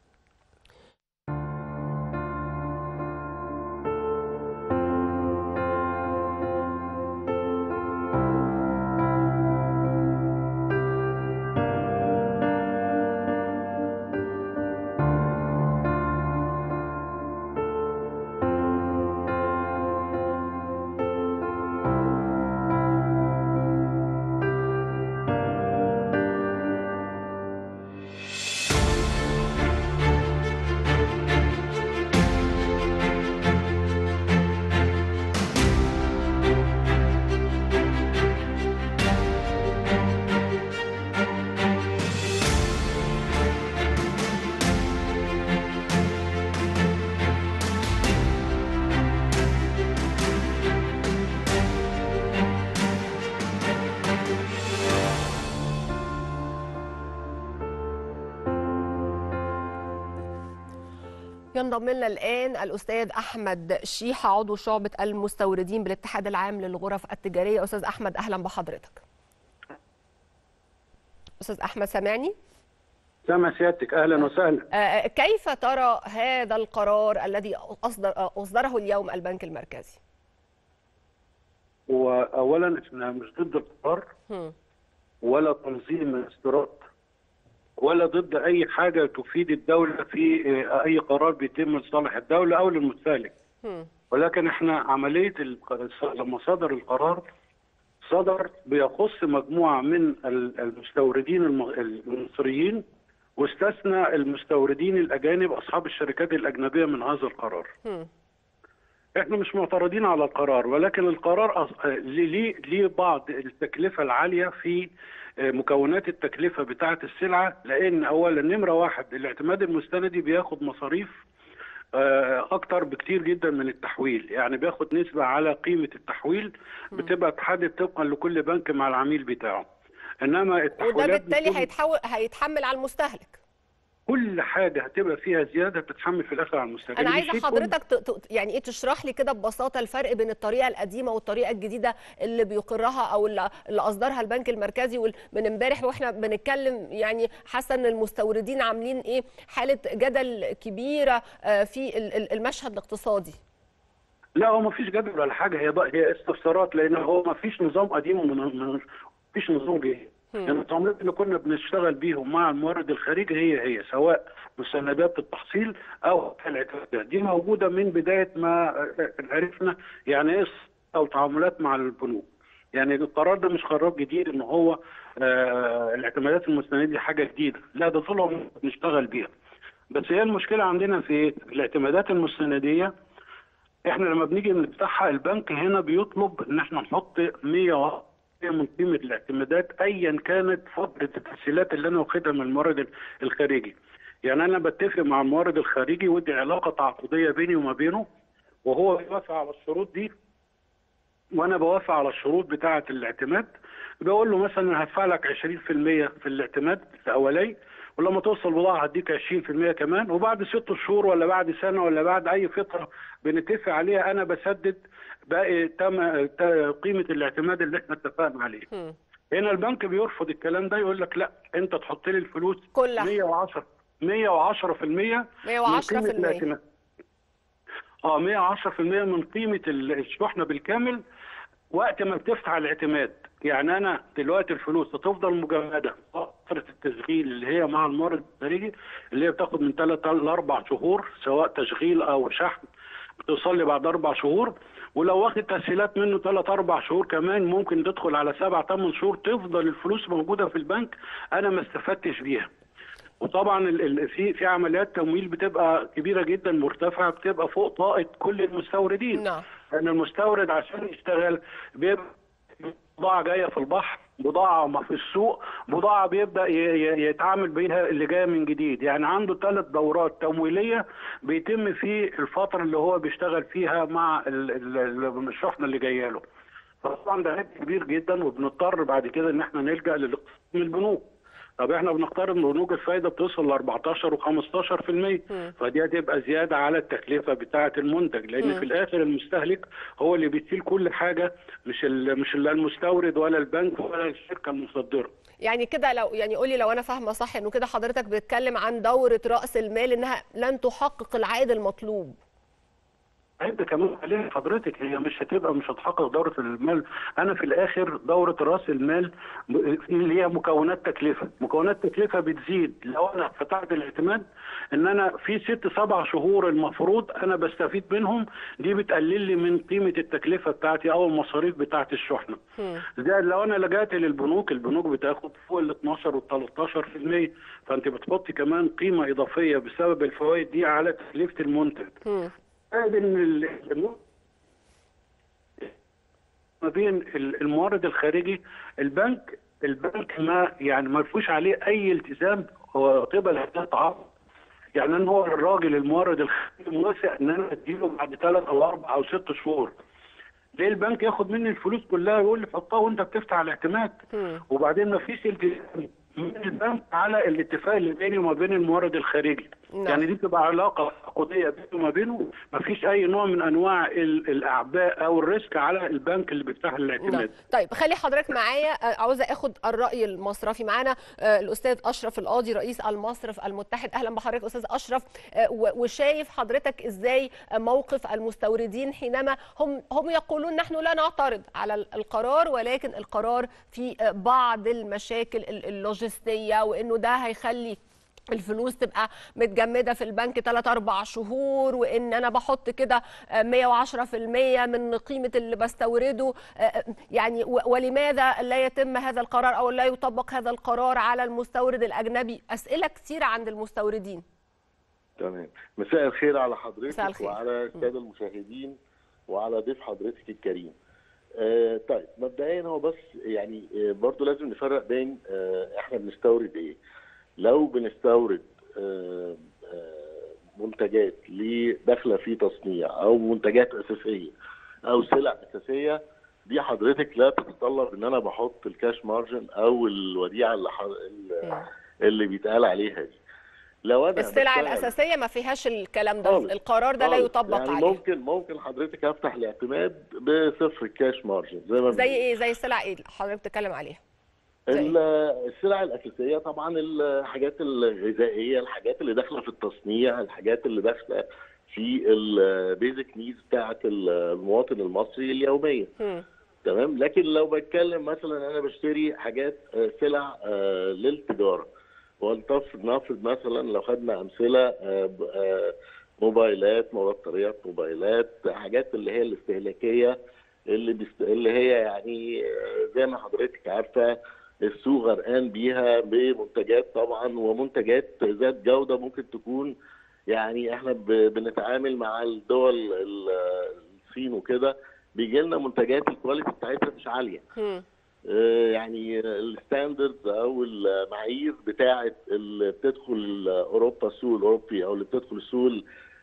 ينضم لنا الآن الأستاذ أحمد شيحة عضو شعبة المستوردين بالاتحاد العام للغرف التجارية أستاذ أحمد أهلا بحضرتك أستاذ أحمد سامعني سامع سيادتك اهلا وسهلا آه، كيف ترى هذا القرار الذي أصدر آه، أصدره اليوم البنك المركزي واولا احنا مش ضد القرار هم. ولا تنظيم الاستيراد ولا ضد اي حاجه تفيد الدوله في آه، اي قرار بيتم لصالح الدوله او للمستهلك هم. ولكن احنا عمليه الق- لما صدر القرار صدر بيخص مجموعه من ال- المستوردين الم- المصريين واستثنى المستوردين الاجانب اصحاب الشركات الاجنبيه من هذا القرار. هم. احنا مش معترضين على القرار ولكن القرار أص- آه، ليه ليه بعض التكلفه العاليه في آه، مكونات التكلفه بتاعه السلعه لان اولا نمره واحد الاعتماد المستندي بياخد مصاريف آه، اكتر بكتير جدا من التحويل يعني بياخد نسبه على قيمه التحويل بتبقى تحدد طبقا لكل بنك مع العميل بتاعه انما وده التحويلات بالتالي بتكون- هيتحول هيتحمل على المستهلك كل حاجه هتبقى فيها زياده بتتحمل في الاخر على المستهلك انا دي عايزه شيء حضرتك ت- ت- يعني ايه تشرح لي كده ببساطه الفرق بين الطريقه القديمه والطريقه الجديده اللي بيقرها او اللي اللي اصدرها البنك المركزي وال- من امبارح واحنا بنتكلم يعني حاسه ان المستوردين عاملين ايه حاله جدل كبيره آه، في ال- ال- المشهد الاقتصادي لا هو ما فيش جدول ولا حاجه هي بقى هي استفسارات لان هو ما فيش نظام قديم وما فيش نظام جديد يعني التعاملات اللي كنا بنشتغل بيهم مع المورد الخارجي هي هي سواء مستندات التحصيل او الاعتمادات دي موجوده من بدايه ما عرفنا يعني ايه او تعاملات مع البنوك يعني القرار ده مش قرار جديد ان هو آه الاعتمادات المستنديه دي حاجه جديده لا ده طول عمرنا بنشتغل بيها بس هي المشكله عندنا في إيه؟ الاعتمادات المستنديه احنا لما بنيجي نفتحها البنك هنا بيطلب ان احنا نحط 100 من قيمه الاعتمادات ايا كانت فتره التسهيلات اللي انا واخدها من المورد الخارجي. يعني انا بتفق مع المورد الخارجي ودي علاقه تعاقديه بيني وما بينه وهو بيوافق على الشروط دي وانا بوافق على الشروط بتاعه الاعتماد بقول له مثلا هدفع لك 20% في الاعتماد الاولي ولما توصل بضاعه هديك 20% كمان وبعد ست شهور ولا بعد سنه ولا بعد اي فتره بنتفق عليها انا بسدد باقي تم ت- قيمه الاعتماد اللي احنا اتفقنا عليه. هم. هنا البنك بيرفض الكلام ده يقول لك لا انت تحط لي الفلوس كلها. 110 110% من 110% قيمة الاعتماد. اه 110% من قيمه ال- الشحنه بالكامل وقت ما بتفتح الاعتماد يعني انا دلوقتي الفلوس هتفضل مجمده فتره التشغيل اللي هي مع المورد الخارجي اللي هي بتاخد من 3 ل 4 شهور سواء تشغيل او شحن بتوصل لي بعد اربع شهور ولو واخد تسهيلات منه ثلاث اربع شهور كمان ممكن تدخل على سبع ثمان شهور تفضل الفلوس موجوده في البنك انا ما استفدتش بيها وطبعا ال- ال- في في عمليات تمويل بتبقى كبيره جدا مرتفعه بتبقى فوق طاقه كل المستوردين نعم. لان المستورد عشان يشتغل بيبقى بضاعه جايه في البحر بضاعه ما في السوق بضاعه بيبدا ي- ي- يتعامل بيها اللي جايه من جديد يعني عنده ثلاث دورات تمويليه بيتم في الفتره اللي هو بيشتغل فيها مع ال- ال- ال- الشحنه اللي جايه له فطبعا ده عبء كبير جدا وبنضطر بعد كده ان احنا نلجا للاقتراض من البنوك طب احنا بنقترض من بنوك الفايده بتوصل ل 14 و15% فدي هتبقى زياده على التكلفه بتاعه المنتج لان في الاخر المستهلك هو اللي بيشيل كل حاجه مش ال- مش لا المستورد ولا البنك ولا الشركه المصدره يعني كده لو يعني قولي لو انا فاهمه صح انه كده حضرتك بتتكلم عن دوره راس المال انها لن تحقق العائد المطلوب عيب كمان عليها حضرتك هي مش هتبقى مش هتحقق دورة المال أنا في الآخر دورة رأس المال م- اللي هي مكونات تكلفة مكونات تكلفة بتزيد لو أنا فتحت الاعتماد إن أنا في ست سبع شهور المفروض أنا بستفيد منهم دي بتقلل لي من قيمة التكلفة بتاعتي أو المصاريف بتاعت الشحنة زي لو أنا لجأت للبنوك البنوك بتاخد فوق ال 12 وال 13% فأنت بتحطي كمان قيمة إضافية بسبب الفوائد دي على تكلفة المنتج زائد ان ال- ال- ما بين ال- المورد الخارجي البنك البنك ما يعني ما فيهوش عليه اي التزام هو قبل هذا التعاقد يعني ان هو الراجل المورد الخارجي موافق ان انا اديله بعد ثلاث او اربع او ست شهور ليه البنك ياخد مني الفلوس كلها ويقول لي حطها وانت بتفتح الاعتماد وبعدين ما فيش التزام من البنك على الاتفاق اللي بيني وما بين المورد الخارجي نعم. يعني دي بتبقى علاقه عقوديه بيني وما بينه ما فيش اي نوع من انواع ال- الاعباء او الريسك على البنك اللي بيفتح نعم. الاعتماد طيب خلي حضرتك معايا آه، عاوزه اخد الراي المصرفي معانا آه، الاستاذ اشرف القاضي رئيس المصرف المتحد اهلا بحضرتك استاذ اشرف آه، و- وشايف حضرتك ازاي آه، موقف المستوردين حينما هم هم يقولون نحن لا نعترض على ال- القرار ولكن القرار في آه، بعض المشاكل ال- اللوجستيه وانه ده هيخلي الفلوس تبقى متجمده في البنك 3 4 شهور وان انا بحط كده آه، 110% من قيمه اللي بستورده آه، يعني و- ولماذا لا يتم هذا القرار او لا يطبق هذا القرار على المستورد الاجنبي اسئله كتيره عند المستوردين تمام مساء الخير على مساء حضرتك الخير. وعلى الساده المشاهدين وعلى ضيف حضرتك الكريم آه طيب مبدئيا هو بس يعني آه برضو لازم نفرق بين آه احنا بنستورد ايه لو بنستورد آه آه منتجات ليه داخله في تصنيع او منتجات اساسيه او سلع اساسيه دي حضرتك لا تتطلب ان انا بحط الكاش مارجن او الوديعه اللي ح... اللي- اللي بيتقال عليها دي لو انا السلع بشتغل- الاساسيه ما فيهاش الكلام ده خالص. القرار ده لا خالص. يطبق يعني عليه ممكن ممكن حضرتك افتح الاعتماد بصفر الكاش مارجن زي ما زي بنقول. ايه زي السلع ايه اللي حضرتك بتتكلم عليها زي ال- السلع الاساسيه طبعا الحاجات الغذائيه الحاجات اللي داخله في التصنيع الحاجات اللي داخله في البيزك نيدز بتاعه المواطن المصري اليوميه هم. تمام لكن لو بتكلم مثلا انا بشتري حاجات آه، سلع آه، للتجاره ولتفرض نفرض مثلا لو خدنا امثله آه، ب- آه، موبايلات بطاريات موبايلات حاجات اللي هي الاستهلاكيه اللي بيست... اللي هي يعني آه، زي ما حضرتك عارفه السوق غرقان بيها بمنتجات طبعا ومنتجات ذات جوده ممكن تكون يعني احنا ب... بنتعامل مع الدول ال- الصين وكده بيجي لنا منتجات الكواليتي بتاعتها مش عاليه هم. آه، يعني الستاندردز او المعايير بتاعه اللي بتدخل اوروبا السوق الاوروبي او اللي بتدخل السوق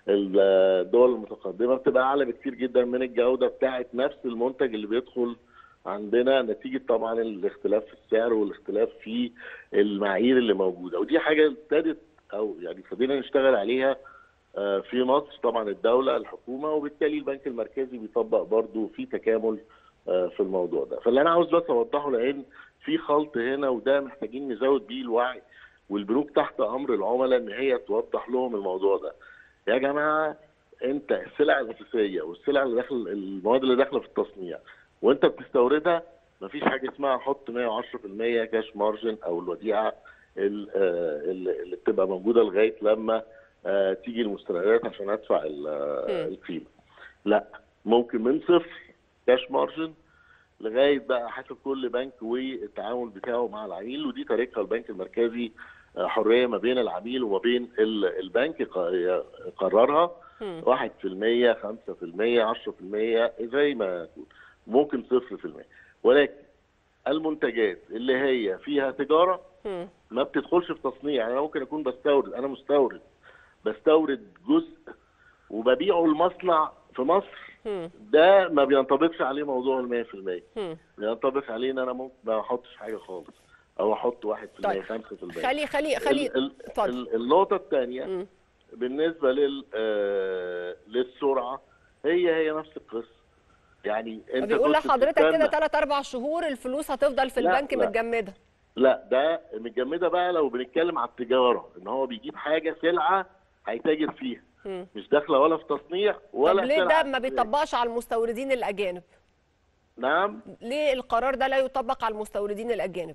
الدول المتقدمه بتبقى اعلى بكتير جدا من الجوده بتاعه نفس المنتج اللي بيدخل عندنا نتيجه طبعا الاختلاف في السعر والاختلاف في المعايير اللي موجوده ودي حاجه ابتدت او يعني ابتدينا نشتغل عليها آه، في مصر طبعا الدوله الحكومه وبالتالي البنك المركزي بيطبق برضه في تكامل آه، في الموضوع ده فاللي انا عاوز بس اوضحه لان في خلط هنا وده محتاجين نزود بيه الوعي والبنوك تحت امر العملاء ان هي توضح لهم الموضوع ده يا جماعه انت السلع الاساسيه والسلع اللي داخل المواد اللي داخله في التصنيع وانت بتستوردها مفيش حاجه اسمها حط 110% كاش مارجن او الوديعه ال- آه، اللي اللي بتبقى موجوده لغايه لما آه، تيجي المستندات عشان ادفع ال- آه، القيمه. لا ممكن من صفر كاش مارجن لغايه بقى حسب كل بنك والتعامل بتاعه مع العميل ودي طريقه البنك المركزي آه، حريه ما بين العميل وما بين ال- البنك يق- يقررها 1% 5% 10% زي ما يكون ممكن 0% ولكن المنتجات اللي هي فيها تجاره مم. ما بتدخلش في تصنيع يعني انا ممكن اكون بستورد انا مستورد بستورد جزء وببيعه المصنع في مصر مم. ده ما بينطبقش عليه موضوع ال 100% مم. بينطبق عليه ان انا ممكن ما احطش حاجه خالص او احط 1% طيب. 5% خلي خلي خلي ال- ال- اتفضل ال- النقطه الثانيه مم. بالنسبه لل آه، للسرعه هي هي نفس القصه يعني انت بيقول كنت لحضرتك كده بتستنى- 3 4 شهور الفلوس هتفضل في لا، البنك لا. متجمده لا ده متجمده بقى لو بنتكلم على التجاره ان هو بيجيب حاجه سلعه هيتاجر فيها مم. مش داخله ولا في تصنيع طب ولا ليه سلعة ده ما أساسية. بيطبقش على المستوردين الاجانب نعم ليه القرار ده لا يطبق على المستوردين الاجانب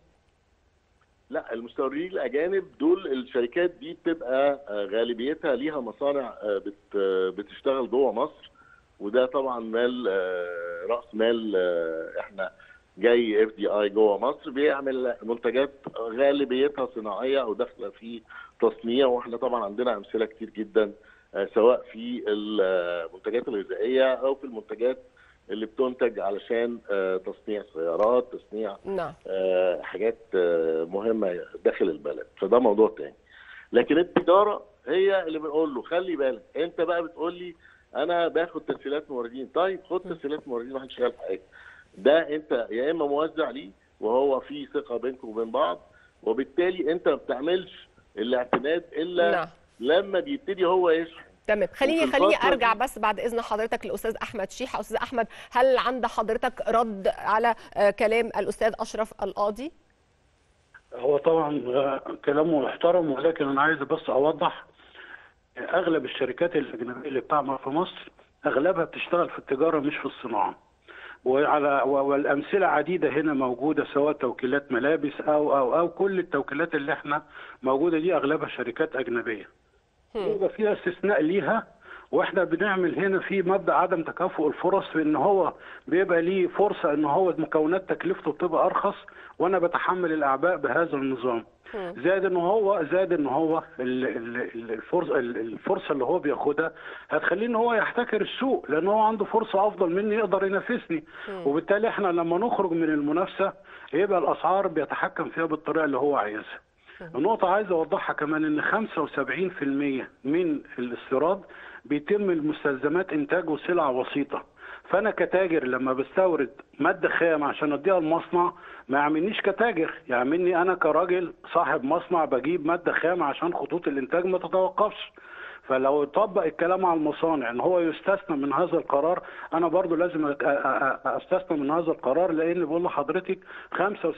لا المستوردين الاجانب دول الشركات دي بتبقى آه، غالبيتها ليها مصانع آه، بت آه، بتشتغل جوه مصر وده طبعا مال آه، راس مال آه، احنا جاي اف دي اي جوه مصر بيعمل منتجات غالبيتها صناعيه او داخله في تصنيع واحنا طبعا عندنا امثله كتير جدا آه، سواء في المنتجات الغذائيه او في المنتجات اللي بتنتج علشان آه، تصنيع سيارات تصنيع نعم آه، حاجات آه، مهمه داخل البلد فده موضوع تاني لكن التجاره هي اللي بنقول له خلي بالك انت بقى بتقول لي انا باخد تسهيلات موردين طيب خد تسهيلات موردين محدش قال حاجه ده انت يا اما موزع ليه وهو في ثقه بينكم وبين بعض وبالتالي انت ما بتعملش الاعتماد الا نعم. لما بيبتدي هو يشحن تمام خليني وفي خليني الفترة ارجع دي- بس بعد اذن حضرتك لاستاذ احمد شيحه استاذ احمد هل عند حضرتك رد على آه، كلام الاستاذ اشرف القاضي هو طبعا آه، كلامه محترم ولكن انا عايز بس اوضح اغلب الشركات الاجنبيه اللي بتعمل في مصر اغلبها بتشتغل في التجاره مش في الصناعه وعلى و- والامثله عديده هنا موجوده سواء توكيلات ملابس او او او كل التوكيلات اللي احنا موجوده دي اغلبها شركات اجنبيه يبقى فيها استثناء ليها واحنا بنعمل هنا في مبدا عدم تكافؤ الفرص في ان هو بيبقى ليه فرصه ان هو مكونات تكلفته بتبقى ارخص وانا بتحمل الاعباء بهذا النظام زائد ان هو زائد ان هو ال- ال- ال- الفرصه ال- الفرصه اللي هو بياخدها هتخليه ان هو يحتكر السوق لان هو عنده فرصه افضل مني يقدر ينافسني وبالتالي احنا لما نخرج من المنافسه يبقى الاسعار بيتحكم فيها بالطريقه اللي هو عايزها النقطة عايز أوضحها كمان إن 75% من الاستيراد بيتم المستلزمات إنتاجه سلع وسيطة فأنا كتاجر لما بستورد مادة خام عشان أديها المصنع ما يعملنيش كتاجر يعملني أنا كراجل صاحب مصنع بجيب مادة خام عشان خطوط الإنتاج ما تتوقفش فلو طبق الكلام على المصانع ان هو يستثنى من هذا القرار انا برضو لازم أ- أ- أ- استثنى من هذا القرار لان بقول لحضرتك 75%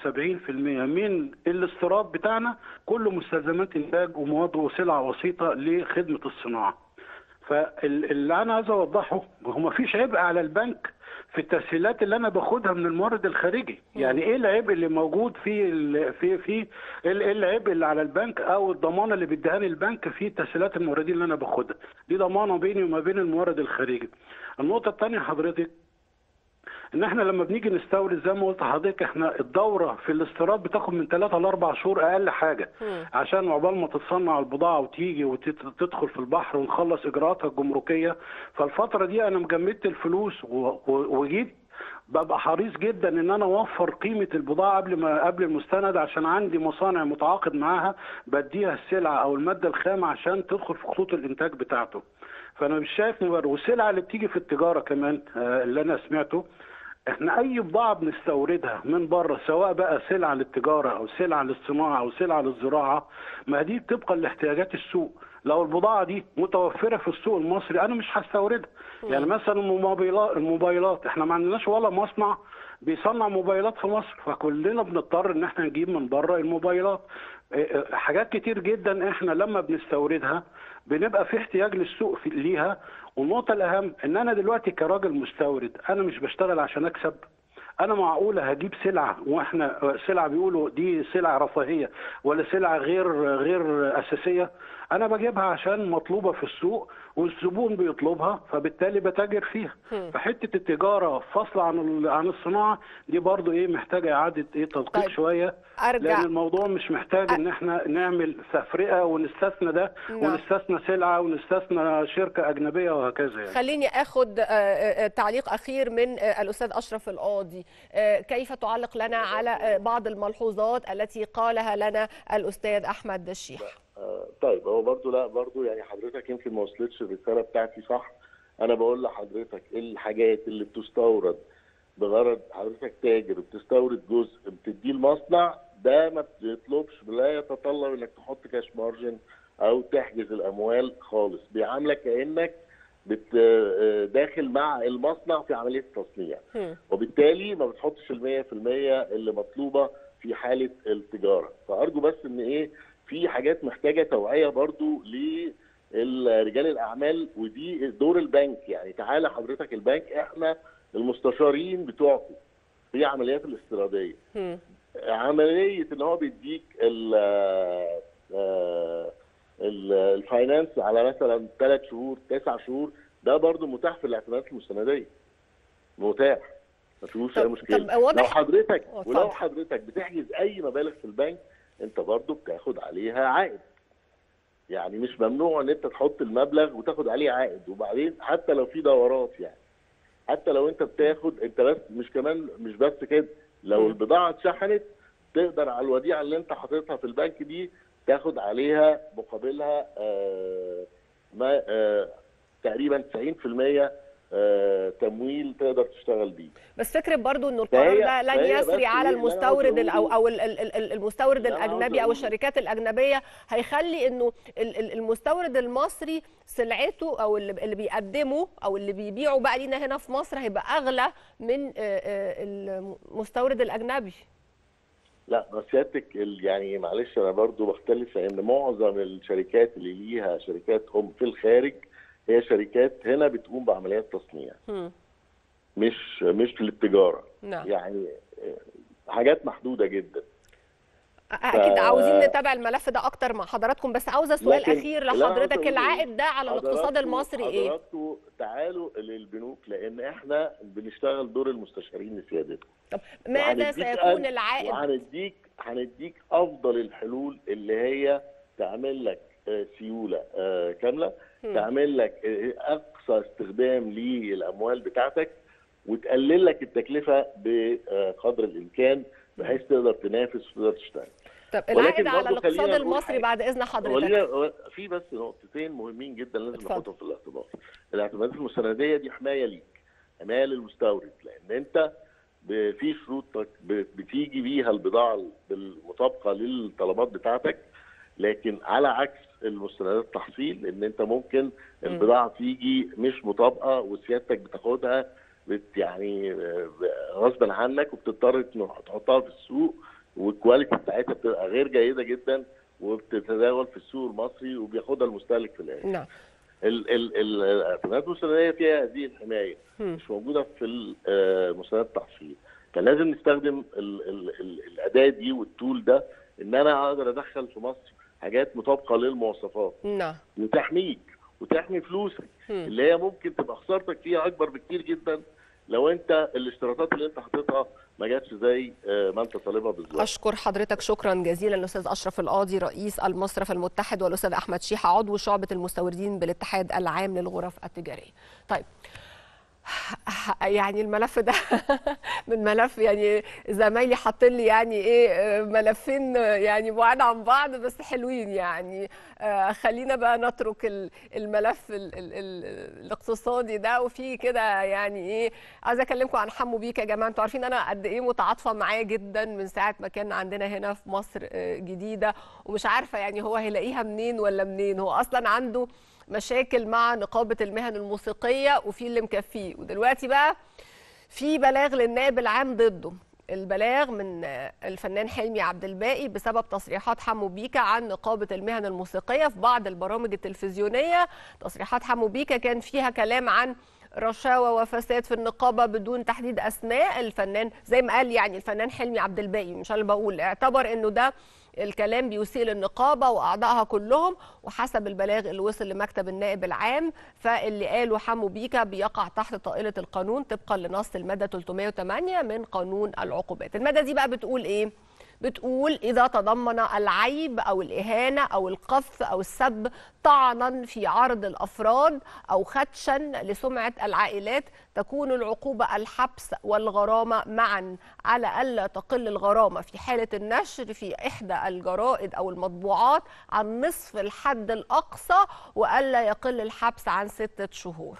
من الاستيراد بتاعنا كله مستلزمات انتاج ومواد وسلع وسيطه لخدمه الصناعه فاللي انا عايز اوضحه هو ما فيش عبء على البنك في التسهيلات اللي انا باخدها من المورد الخارجي يعني ايه العبء اللي موجود في ال- في في ايه إيه العبء اللي على البنك او الضمانه اللي بيديهاني البنك في تسهيلات الموردين اللي انا باخدها دي ضمانه بيني وما بين المورد الخارجي النقطه الثانيه حضرتك ان احنا لما بنيجي نستورد زي ما قلت لحضرتك احنا الدوره في الاستيراد بتاخد من 3 ل 4 شهور اقل حاجه عشان عقبال ما تتصنع البضاعه وتيجي وتدخل في البحر ونخلص اجراءاتها الجمركيه فالفتره دي انا مجمدت الفلوس و- و- وجيت ببقى حريص جدا ان انا اوفر قيمه البضاعه قبل ما قبل المستند عشان عندي مصانع متعاقد معاها بديها السلعه او الماده الخام عشان تدخل في خطوط الانتاج بتاعته فانا مش شايف مبرر والسلعه اللي بتيجي في التجاره كمان آه، اللي انا سمعته احنا اي بضاعه بنستوردها من بره سواء بقى سلعه للتجاره او سلعه للصناعه او سلعه للزراعه ما دي طبقا لاحتياجات السوق لو البضاعه دي متوفره في السوق المصري انا مش هستوردها يعني مثلا الموبايلات الموبايلات احنا ما عندناش ولا مصنع بيصنع موبايلات في مصر فكلنا بنضطر ان احنا نجيب من بره الموبايلات إيه، إيه، حاجات كتير جدا احنا لما بنستوردها بنبقى في احتياج للسوق في ليها والنقطه الاهم ان انا دلوقتي كراجل مستورد انا مش بشتغل عشان اكسب انا معقوله هجيب سلعه واحنا سلعه بيقولوا دي سلعه رفاهيه ولا سلعه غير غير اساسيه انا بجيبها عشان مطلوبه في السوق والزبون بيطلبها فبالتالي بتاجر فيها فحته التجاره فاصله عن ال- عن الصناعه دي برضو ايه محتاجه اعاده ايه تدقيق طيب، شويه أرجع. لان الموضوع مش محتاج ان احنا نعمل تفرقه ونستثنى ده نعم. ونستثنى سلعه ونستثنى شركه اجنبيه وهكذا يعني. خليني اخد آه، آه، تعليق اخير من آه، الاستاذ اشرف القاضي آه، كيف تعلق لنا على آه، بعض الملحوظات التي قالها لنا الاستاذ احمد الشيخ آه، طيب هو برضو لا برضو يعني حضرتك يمكن ما وصلتش الرساله بتاعتي صح انا بقول لحضرتك ايه الحاجات اللي بتستورد بغرض حضرتك تاجر بتستورد جزء بتديه المصنع ده ما بيطلبش لا يتطلب انك تحط كاش مارجن او تحجز الاموال خالص بيعاملك كانك بت آه، داخل مع المصنع في عمليه التصنيع هم. وبالتالي ما بتحطش المية في المية اللي مطلوبة في حالة التجارة فأرجو بس إن إيه في حاجات محتاجة توعية برضو لرجال الأعمال ودي دور البنك يعني تعالى حضرتك البنك إحنا المستشارين بتوعكم في عمليات الاستيرادية هم. عملية إن هو بيديك ال آه، ال- الفاينانس على مثلا ثلاث شهور تسع شهور ده برضو متاح في الاعتمادات المستندية متاح ما فيهوش طب- اي مشكله طب واضح- لو حضرتك اه، اتفضل. ولو حضرتك بتحجز اي مبالغ في البنك انت برضو بتاخد عليها عائد يعني مش ممنوع ان انت تحط المبلغ وتاخد عليه عائد وبعدين حتى لو في دورات يعني حتى لو انت بتاخد انت بس مش كمان مش بس كده لو مم. البضاعه اتشحنت تقدر على الوديعه اللي انت حاططها في البنك دي تاخد عليها مقابلها آه ما آه تقريبا 90% آه تمويل تقدر تشتغل بيه بس فكره برضو انه فهي- القرار ده لن فهي بس يسري على إيه اللي أنا المستورد ال- او عاوز او ال- ال- ال- المستورد اللي أنا عاوز الاجنبي او أقوله. الشركات الاجنبيه هيخلي انه ال- ال- المستورد المصري سلعته او اللي اللي بيقدمه او اللي بيبيعه بقى لينا هنا في مصر هيبقى اغلى من آه، آه، المستورد الاجنبي لا بس سيادتك ال- يعني معلش انا برضو بختلف لان معظم الشركات اللي ليها شركات ام في الخارج هي شركات هنا بتقوم بعمليات تصنيع هم. مش مش للتجاره نعم يعني آه، حاجات محدوده جدا اكيد عاوزين نتابع الملف ده اكتر مع حضراتكم بس عاوزه سؤال لكن اخير اللي أنا عاوز لحضرتك أقوله العائد ده على الاقتصاد حضراتكم- المصري ايه حضراتكم تعالوا للبنوك لان احنا بنشتغل دور المستشارين لسيادتكم طب ماذا وهنديك سيكون أن- العائد وهنديك هنديك افضل الحلول اللي هي تعمل لك آه، سيوله آه، كامله تعمل لك آه، اقصى استخدام للاموال بتاعتك وتقلل لك التكلفه بقدر الامكان بحيث تقدر تنافس وتقدر تشتغل طب ولكن العائد على برضه الاقتصاد خلينا نقول المصري حاجة. بعد اذن حضرتك ولينا في بس نقطتين مهمين جدا لازم اتفضل. نحطهم في الاعتبار. الاعتمادات المستنديه دي حمايه ليك، حمايه للمستورد لان انت ب- في شروطك ب- بتيجي بيها البضاعه المطابقه للطلبات بتاعتك لكن على عكس المستندات التحصيل ان انت ممكن البضاعه تيجي مش مطابقه وسيادتك بتاخدها بت يعني آه، غصبا عنك وبتضطر إنه تحطها في السوق والكواليتي بتاعتها بتبقى غير جيده جدا وبتتداول في السوق المصري وبياخدها المستهلك في الاخر. نعم ال- ال- ال- الاعتمادات المستنديه فيها هذه الحمايه مم. مش موجوده في ال- آه، مستندات التحصيل. كان لازم نستخدم ال ال ال الاداه دي والتول ده ان انا اقدر ادخل في مصر حاجات مطابقه للمواصفات نعم وتحميك وتحمي فلوسك مم. اللي هي ممكن تبقى خسارتك فيها اكبر بكتير جدا لو انت الاشتراطات اللي انت حاططها ما جاتش زي آه، ما انت طالبها بالظبط اشكر حضرتك شكرا جزيلا الاستاذ اشرف القاضي رئيس المصرف المتحد والاستاذ احمد شيحه عضو شعبه المستوردين بالاتحاد العام للغرف التجاريه طيب يعني الملف ده من ملف يعني زمايلي حاطين لي يعني ايه آه، ملفين آه، يعني بعاد عن بعض بس حلوين يعني آه، خلينا بقى نترك ال- الملف ال ال ال الاقتصادي ده وفي كده يعني ايه عايزه اكلمكم عن حمو بيك يا جماعه انتوا عارفين انا قد ايه متعاطفه معاه جدا من ساعه ما كان عندنا هنا في مصر آه، جديده ومش عارفه يعني هو هيلاقيها منين ولا منين هو اصلا عنده مشاكل مع نقابه المهن الموسيقيه وفي اللي مكفيه ودلوقتي بقى في بلاغ للنائب العام ضده البلاغ من آه، الفنان حلمي عبد الباقي بسبب تصريحات حمو بيكا عن نقابة المهن الموسيقية في بعض البرامج التلفزيونية تصريحات حمو بيكا كان فيها كلام عن رشاوى وفساد في النقابة بدون تحديد أسماء الفنان زي ما قال يعني الفنان حلمي عبد الباقي مش أنا اللي بقول اعتبر إنه ده الكلام بيسيء للنقابة وأعضائها كلهم وحسب البلاغ اللي وصل لمكتب النائب العام فاللي قاله حمو بيكا بيقع تحت طائلة القانون طبقا لنص المادة 308 من قانون العقوبات المادة دي بقى بتقول إيه؟ بتقول إذا تضمن العيب أو الإهانة أو القذف أو السب طعنا في عرض الأفراد أو خدشا لسمعة العائلات تكون العقوبة الحبس والغرامة معا على ألا تقل الغرامة في حالة النشر في إحدى الجرائد أو المطبوعات عن نصف الحد الأقصى وألا يقل الحبس عن ستة شهور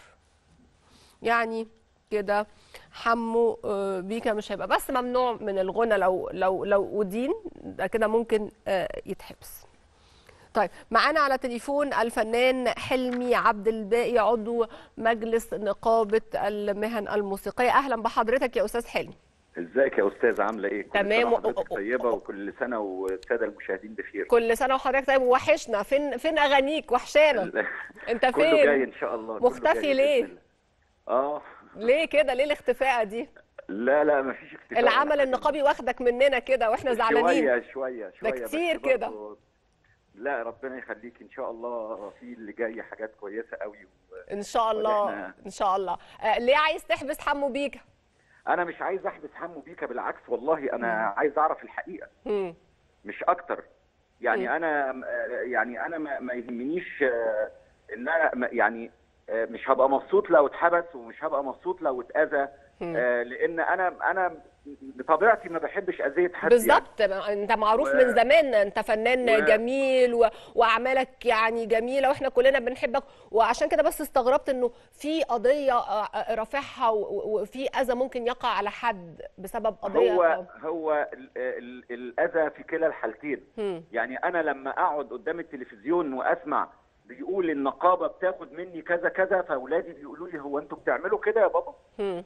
يعني كده حمو آه، بيكا مش هيبقى بس ممنوع من الغنى لو لو لو أدين ده كده ممكن آه، يتحبس طيب معانا على تليفون الفنان حلمي عبد الباقي عضو مجلس نقابة المهن الموسيقية أهلا بحضرتك يا أستاذ حلمي ازيك يا استاذ عامله ايه كل تمام. سنه وحضرتك طيبه وكل سنه والساده المشاهدين بخير كل سنة وحضرتك طيب وحشنا فين فين أغانيك وحشانا أنت كله جاي فين ان شاء الله كله مختفي جاي ليه؟ بإذن الله. اه ليه كده ليه الاختفاء دي لا لا مفيش اختفاء العمل ولا حاجة. النقابي واخدك مننا كده واحنا زعلانين شويه شويه شويه بس كتير برضه- كده. لا ربنا يخليك ان شاء الله في اللي جاي حاجات كويسه قوي و... ان شاء الله وإحنا- ان شاء الله آه ليه عايز تحبس حمو بيكا انا مش عايز احبس حمو بيكا بالعكس والله انا عايز اعرف الحقيقه مم. مش اكتر يعني انا يعني انا ما ما يهمنيش آه، ان انا ما- يعني آه، مش هبقى مبسوط لو اتحبس ومش هبقى مبسوط لو اتاذى آه، لان انا انا بطبيعتي ما بحبش اذيه حد يعني. بالظبط انت معروف و- من زمان انت فنان و- جميل و... واعمالك يعني جميله واحنا كلنا بنحبك وعشان كده بس استغربت انه في قضيه آه، آه، رافعها و- و- وفي اذى ممكن يقع على حد بسبب قضيه هو هو ال- ال- الاذى في كلا الحالتين مم. يعني انا لما اقعد قدام التلفزيون واسمع بيقول النقابه بتاخد مني كذا كذا فاولادي بيقولوا لي هو انتوا بتعملوا كده يا بابا مم.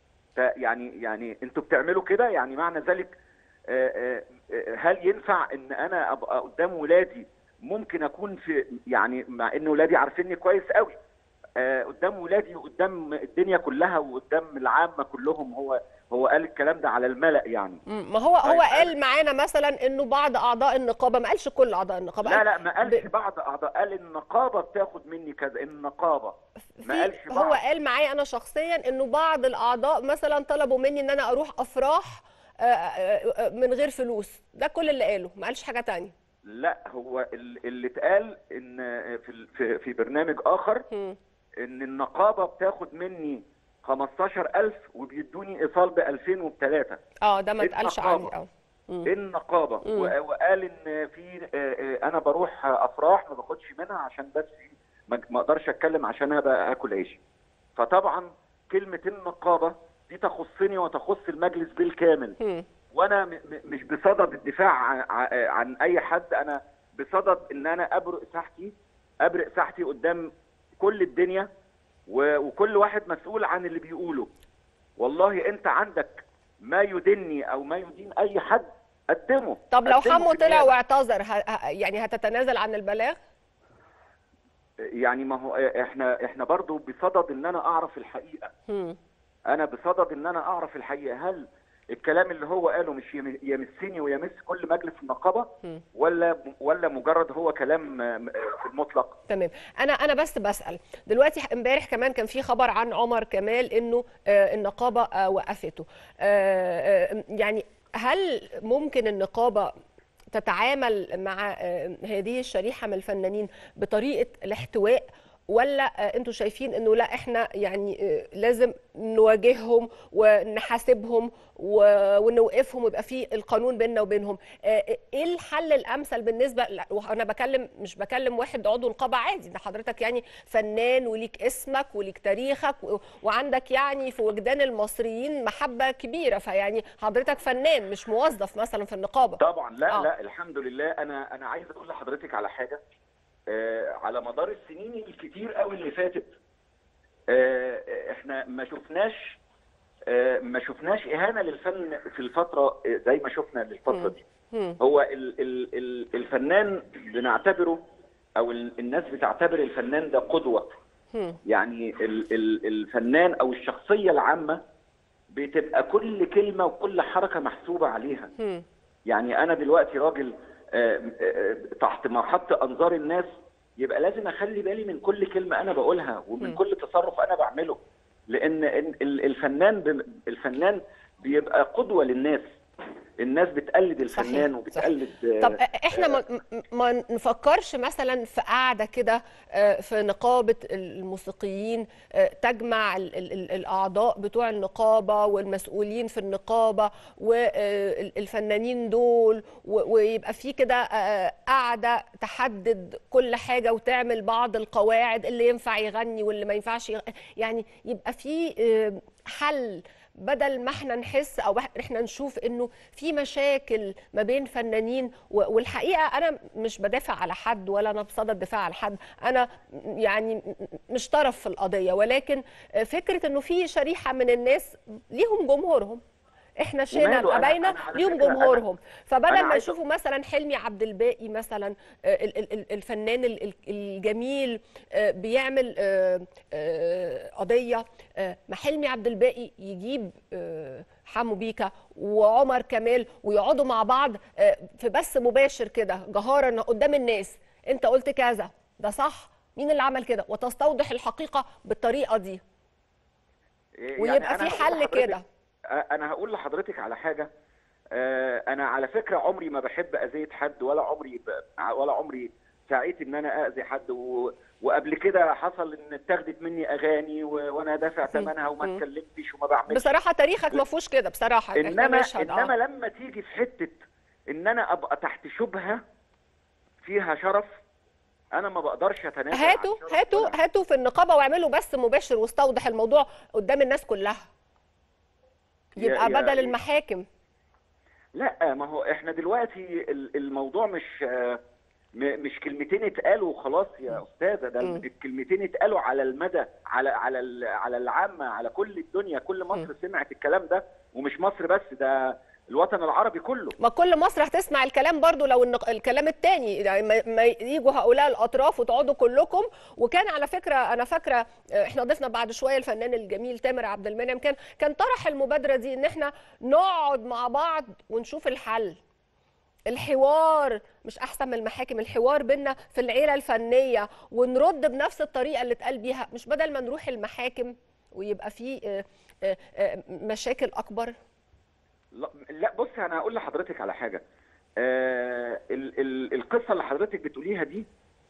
فيعني يعني انتوا بتعملوا كده يعني معنى ذلك آه، آه، آه، هل ينفع ان انا ابقى قدام ولادي ممكن اكون في يعني مع ان ولادي عارفيني كويس قوي آه، قدام ولادي وقدام الدنيا كلها وقدام العامه كلهم هو هو قال الكلام ده على الملأ يعني مم. ما هو هو طيب، قال معانا مثلا انه بعض اعضاء النقابه ما قالش كل اعضاء النقابه لا قال لا ما قالش ب- بعض اعضاء قال النقابه بتاخد مني كذا النقابه ما في قالش هو بعض قال معايا انا شخصيا انه بعض الاعضاء مثلا طلبوا مني ان انا اروح افراح آه، آه، آه، من غير فلوس ده كل اللي قاله ما قالش حاجه تانية لا هو ال- اللي اتقال ان في ال- في في برنامج اخر مم. ان النقابه بتاخد مني 15000 وبيدوني ايصال ب 2000 وبثلاثه اه ده ما اتقالش النقابة. عني اه مم. النقابه مم. و- وقال ان في آه، آه، انا بروح افراح ما باخدش منها عشان بس ما ما اقدرش اتكلم عشان ابقى اكل عيشي فطبعا كلمه النقابه دي تخصني وتخص المجلس بالكامل مم. وانا م- م- مش بصدد الدفاع عن, ع- عن اي حد انا بصدد ان انا ابرق ساحتي ابرق ساحتي قدام كل الدنيا و- وكل واحد مسؤول عن اللي بيقوله والله انت عندك ما يدني او ما يدين اي حد قدمه طب لو قدمه حمو في طلع النيابة. واعتذر ه- ه- يعني هتتنازل عن البلاغ يعني ما هو احنا احنا برضو بصدد ان انا اعرف الحقيقه مم. انا بصدد ان انا اعرف الحقيقه هل الكلام اللي هو قاله مش يم- يمسني ويمس كل مجلس النقابه مم. ولا ولا مجرد هو كلام آه، في المطلق تمام انا انا بس بسال دلوقتي امبارح كمان كان في خبر عن عمر كمال انه آه، النقابه آه، وقفته آه، آه، يعني هل ممكن النقابه تتعامل مع آه، هذه الشريحه من الفنانين بطريقه الاحتواء ولا آه، انتوا شايفين انه لا احنا يعني آه، لازم نواجههم ونحاسبهم و- ونوقفهم ويبقى في القانون بيننا وبينهم آه، ايه الحل الامثل بالنسبه لا، وانا بكلم مش بكلم واحد عضو نقابه عادي ده حضرتك يعني فنان وليك اسمك وليك تاريخك و- وعندك يعني في وجدان المصريين محبه كبيره فيعني حضرتك فنان مش موظف مثلا في النقابه طبعا لا آه. لا الحمد لله انا انا عايز اقول لحضرتك على حاجه آه على مدار السنين الكتير قوي اللي فاتت آه احنا ما شفناش آه ما شفناش اهانه للفن في الفتره آه، زي ما شفنا للفتره دي مم. هو ال ال ال الفنان بنعتبره او ال- الناس بتعتبر الفنان ده قدوه مم. يعني ال ال الفنان او الشخصيه العامه بتبقى كل كلمه وكل حركه محسوبه عليها مم. يعني انا دلوقتي راجل آه، آه، تحت محط انظار الناس يبقى لازم اخلي بالي من كل كلمه انا بقولها ومن مم. كل تصرف انا بعمله لان إن- ال- الفنان ب- الفنان بيبقى قدوه للناس الناس بتقلد الفنان صحيح، وبتقلد آه، طب احنا ما, ما نفكرش مثلا في قاعده كده آه، في نقابه الموسيقيين آه، تجمع ال- ال- ال- الاعضاء بتوع النقابه والمسؤولين في النقابه والفنانين دول و- ويبقى في كده آه، قاعده تحدد كل حاجه وتعمل بعض القواعد اللي ينفع يغني واللي ما ينفعش يغ... يعني يبقى في آه، حل بدل ما احنا نحس او احنا نشوف انه في مشاكل ما بين فنانين و- والحقيقه انا مش بدافع على حد ولا انا بصدد الدفاع على حد انا يعني مش طرف في القضيه ولكن فكره انه في شريحه من الناس ليهم جمهورهم احنا شئنا وماله؟ أنا- قباينا أنا على ليهم فكرة أنا- جمهورهم فبدل أنا ما عايز- يشوفوا مثلا حلمي عبد الباقي مثلا آه، ال- ال- ال- الفنان ال- ال- الجميل آه، بيعمل آه، آه، قضيه آه، ما حلمي عبد الباقي يجيب آه، حمو بيكا وعمر كمال ويقعدوا مع بعض آه، في بث مباشر كده جهارا قدام الناس انت قلت كذا ده صح مين اللي عمل كده وتستوضح الحقيقه بالطريقه دي يعني ويبقى أنا في هقول حل لحضرتك- كده انا هقول لحضرتك على حاجه آه، انا على فكره عمري ما بحب اذيه حد ولا عمري ب... ولا عمري سعيت ان انا اذي حد و... وقبل كده حصل ان اتاخدت مني اغاني و... وانا دافع ثمنها وما مم. اتكلمتش وما بعملش بصراحه تاريخك ما فيهوش كده بصراحه إحنا انما نشهد، آه. انما لما تيجي في حته ان انا ابقى تحت شبهه فيها شرف انا ما بقدرش اتنازل عن هاتوا شرف هاتوا ولا- هاتوا في النقابه واعملوا بث مباشر واستوضح الموضوع قدام الناس كلها يا- يبقى يا- بدل المحاكم لا ما هو احنا دلوقتي ال- الموضوع مش آه، م- مش كلمتين اتقالوا وخلاص يا استاذه ده مم. الكلمتين اتقالوا على المدى على على ال- على العامه على كل الدنيا كل مصر سمعت الكلام ده ومش مصر بس ده الوطن العربي كله ما كل مصر هتسمع الكلام برضو لو النق- الكلام التاني يعني ما- ما يجوا هؤلاء الاطراف وتقعدوا كلكم وكان على فكره انا فاكره آه، احنا ضفنا بعد شويه الفنان الجميل تامر عبد المنعم كان كان طرح المبادره دي ان احنا نقعد مع بعض ونشوف الحل الحوار مش احسن من المحاكم الحوار بينا في العيله الفنيه ونرد بنفس الطريقه اللي اتقال بيها مش بدل ما نروح المحاكم ويبقى في آه، آه، آه، مشاكل اكبر لا, لا بص انا هقول لحضرتك على حاجه آه ال ال القصه اللي حضرتك بتقوليها دي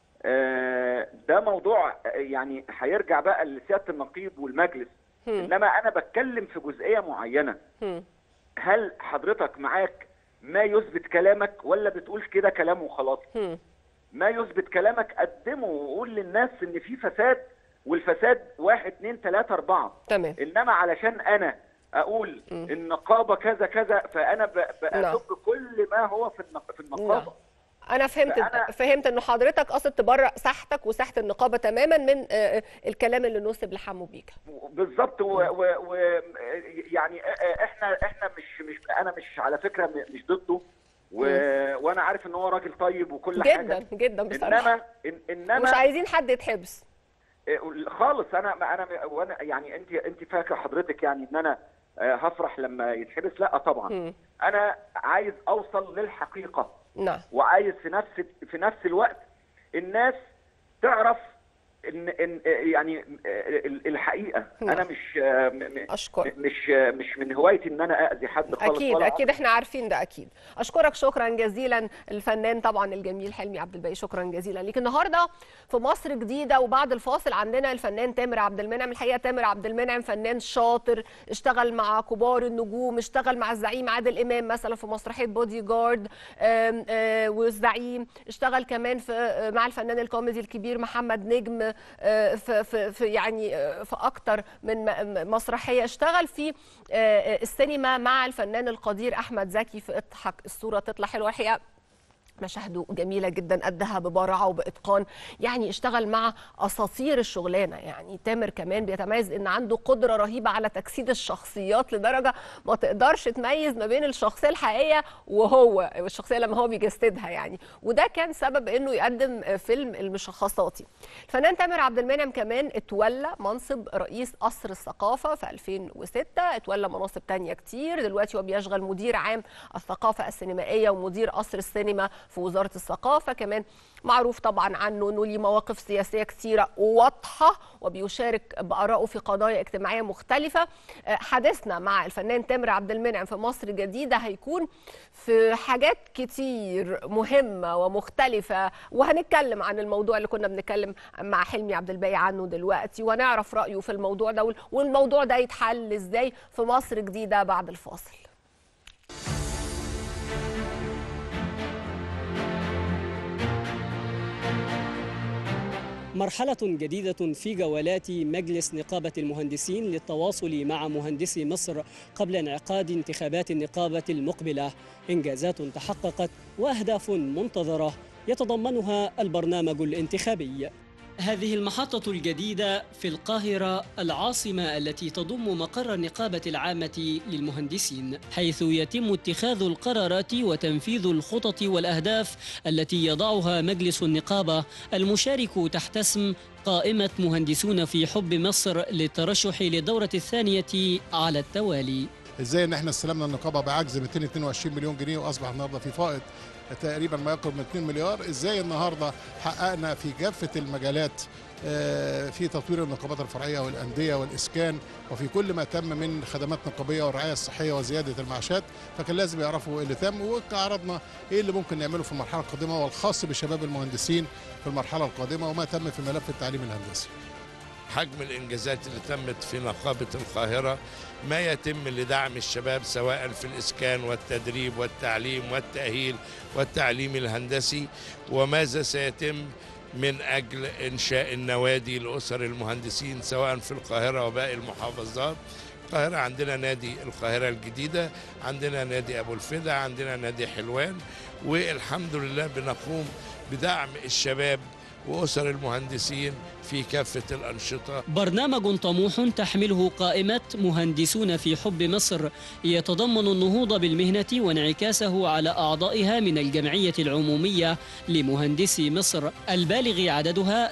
آه ده موضوع آه، يعني هيرجع بقى لسياده النقيب والمجلس هم. انما انا بتكلم في جزئيه معينه هم. هل حضرتك معاك ما يثبت كلامك ولا بتقول كده كلام وخلاص هم. ما يثبت كلامك قدمه وقول للناس ان في فساد والفساد واحد اتنين تلاته اربعه تمام انما علشان انا اقول مم. النقابه كذا كذا فانا ب- نعم. بأسب كل ما هو في النق- في نعم. النقابه انا فهمت فأنا- فهمت ان حضرتك قصد تبرأ ساحتك وساحه النقابه تماما من آه، آه، الكلام اللي نسب لحمو بيكا بالظبط و, و, و يعني احنا احنا مش مش انا مش على فكره م- مش ضده و وانا عارف ان هو راجل طيب وكل حاجه جدا جدا بصراحه انما إن- انما مش عايزين حد يتحبس خالص انا انا وانا يعني انت انت فاكره حضرتك يعني ان انا آه، هفرح لما يتحبس لا طبعا مم. انا عايز اوصل للحقيقه نعم وعايز في نفس في نفس الوقت الناس تعرف ان ان يعني ال- الحقيقه نعم. انا مش م- م- أشكرك. مش مش من هوايتي ان انا اذي حد خالص اكيد ولا اكيد احنا عارفين ده اكيد اشكرك شكرا جزيلا الفنان طبعا الجميل حلمي عبد الباقي شكرا جزيلا ليك النهارده في مصر جديده وبعد الفاصل عندنا الفنان تامر عبد المنعم الحقيقه تامر عبد المنعم فنان شاطر اشتغل مع كبار النجوم اشتغل مع الزعيم عادل امام مثلا في مسرحيه بودي جارد آم، آه، والزعيم اشتغل كمان في آه، مع الفنان الكوميدي الكبير محمد نجم آه، في في في يعني آه، في اكتر من م- مسرحيه اشتغل في آه، السينما مع الفنان القدير احمد زكي في اضحك الصوره تطلع حلوه الحقيقه مشاهده جميله جدا ادها ببراعه وباتقان يعني اشتغل مع اساطير الشغلانه يعني تامر كمان بيتميز ان عنده قدره رهيبه على تجسيد الشخصيات لدرجه ما تقدرش تميز ما بين الشخصيه الحقيقيه وهو الشخصيه لما هو بيجسدها يعني وده كان سبب انه يقدم فيلم المشخصاتي الفنان تامر عبد المنعم كمان اتولى منصب رئيس قصر الثقافه في 2006 اتولى مناصب تانية كتير دلوقتي هو بيشغل مدير عام الثقافه السينمائيه ومدير قصر السينما في وزاره الثقافه كمان معروف طبعا عنه انه ليه مواقف سياسيه كثيره واضحه وبيشارك بارائه في قضايا اجتماعيه مختلفه آه، حديثنا مع الفنان تامر عبد المنعم في مصر جديده هيكون في حاجات كتير مهمه ومختلفه وهنتكلم عن الموضوع اللي كنا بنتكلم مع حلمي عبد الباقي عنه دلوقتي ونعرف رايه في الموضوع ده وال- والموضوع ده يتحل ازاي في مصر جديده بعد الفاصل مرحلة جديدة في جولات مجلس نقابة المهندسين للتواصل مع مهندسي مصر قبل انعقاد انتخابات النقابة المقبلة إنجازات تحققت وأهداف منتظرة يتضمنها البرنامج الانتخابي هذه المحطة الجديدة في القاهرة العاصمة التي تضم مقر النقابة العامة للمهندسين حيث يتم اتخاذ القرارات وتنفيذ الخطط والأهداف التي يضعها مجلس النقابة المشارك تحت اسم قائمة مهندسون في حب مصر للترشح للدورة الثانية على التوالي ازاي ان احنا استلمنا النقابه بعجز 222 مليون جنيه واصبح النهارده في فائض تقريبا ما يقرب من 2 مليار ازاي النهارده حققنا في كافه المجالات آه، في تطوير النقابات الفرعيه والانديه والاسكان وفي كل ما تم من خدمات نقابيه والرعايه الصحيه وزياده المعاشات فكان لازم يعرفوا ايه اللي تم وعرضنا ايه اللي ممكن نعمله في المرحله القادمه والخاص بشباب المهندسين في المرحله القادمه وما تم في ملف التعليم الهندسي حجم الانجازات اللي تمت في نقابه القاهره ما يتم لدعم الشباب سواء في الاسكان والتدريب والتعليم والتاهيل والتعليم الهندسي وماذا سيتم من اجل انشاء النوادي لاسر المهندسين سواء في القاهره وباقي المحافظات القاهرة عندنا نادي القاهرة الجديدة عندنا نادي أبو الفدا عندنا نادي حلوان والحمد لله بنقوم بدعم الشباب وأسر المهندسين في كافة الأنشطة برنامج طموح تحمله قائمة مهندسون في حب مصر يتضمن النهوض بالمهنة وانعكاسه على أعضائها من الجمعية العمومية لمهندسي مصر البالغ عددها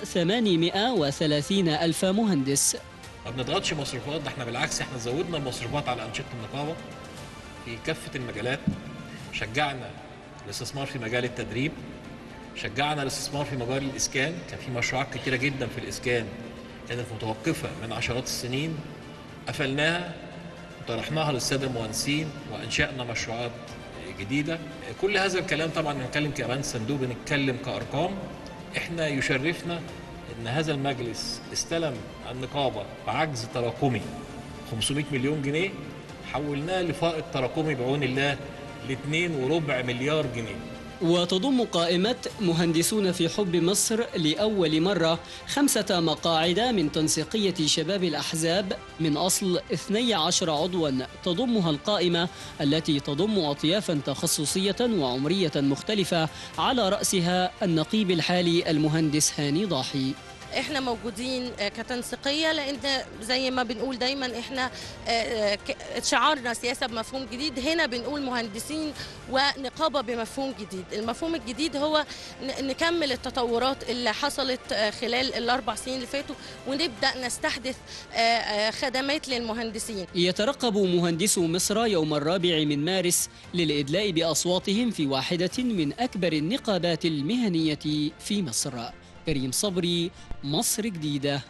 830 ألف مهندس ما بنضغطش مصروفات ده احنا بالعكس احنا زودنا المصروفات على انشطه النقابه في كافه المجالات شجعنا الاستثمار في مجال التدريب شجعنا الاستثمار في مجال الاسكان كان في مشروعات كتيره جدا في الاسكان كانت متوقفه من عشرات السنين قفلناها وطرحناها للساده المهندسين وانشانا مشروعات جديده كل هذا الكلام طبعا بنتكلم كمان صندوق بنتكلم كارقام احنا يشرفنا ان هذا المجلس استلم النقابه بعجز تراكمي 500 مليون جنيه حولناه لفائض تراكمي بعون الله ل 2.4 مليار جنيه وتضم قائمة مهندسون في حب مصر لأول مرة خمسة مقاعد من تنسيقية شباب الأحزاب من أصل 12 عضوا تضمها القائمة التي تضم أطيافا تخصصية وعمرية مختلفة على رأسها النقيب الحالي المهندس هاني ضاحي احنا موجودين آه، كتنسيقيه لان زي ما بنقول دايما احنا آه، آه، ك- شعارنا سياسه بمفهوم جديد هنا بنقول مهندسين ونقابه بمفهوم جديد المفهوم الجديد هو ن- نكمل التطورات اللي حصلت آه، خلال الاربع سنين اللي فاتوا ونبدا نستحدث آه، آه، خدمات للمهندسين يترقب مهندسو مصر يوم الرابع من مارس للإدلاء بأصواتهم في واحدة من أكبر النقابات المهنية في مصر كريم صبري مصر جديدة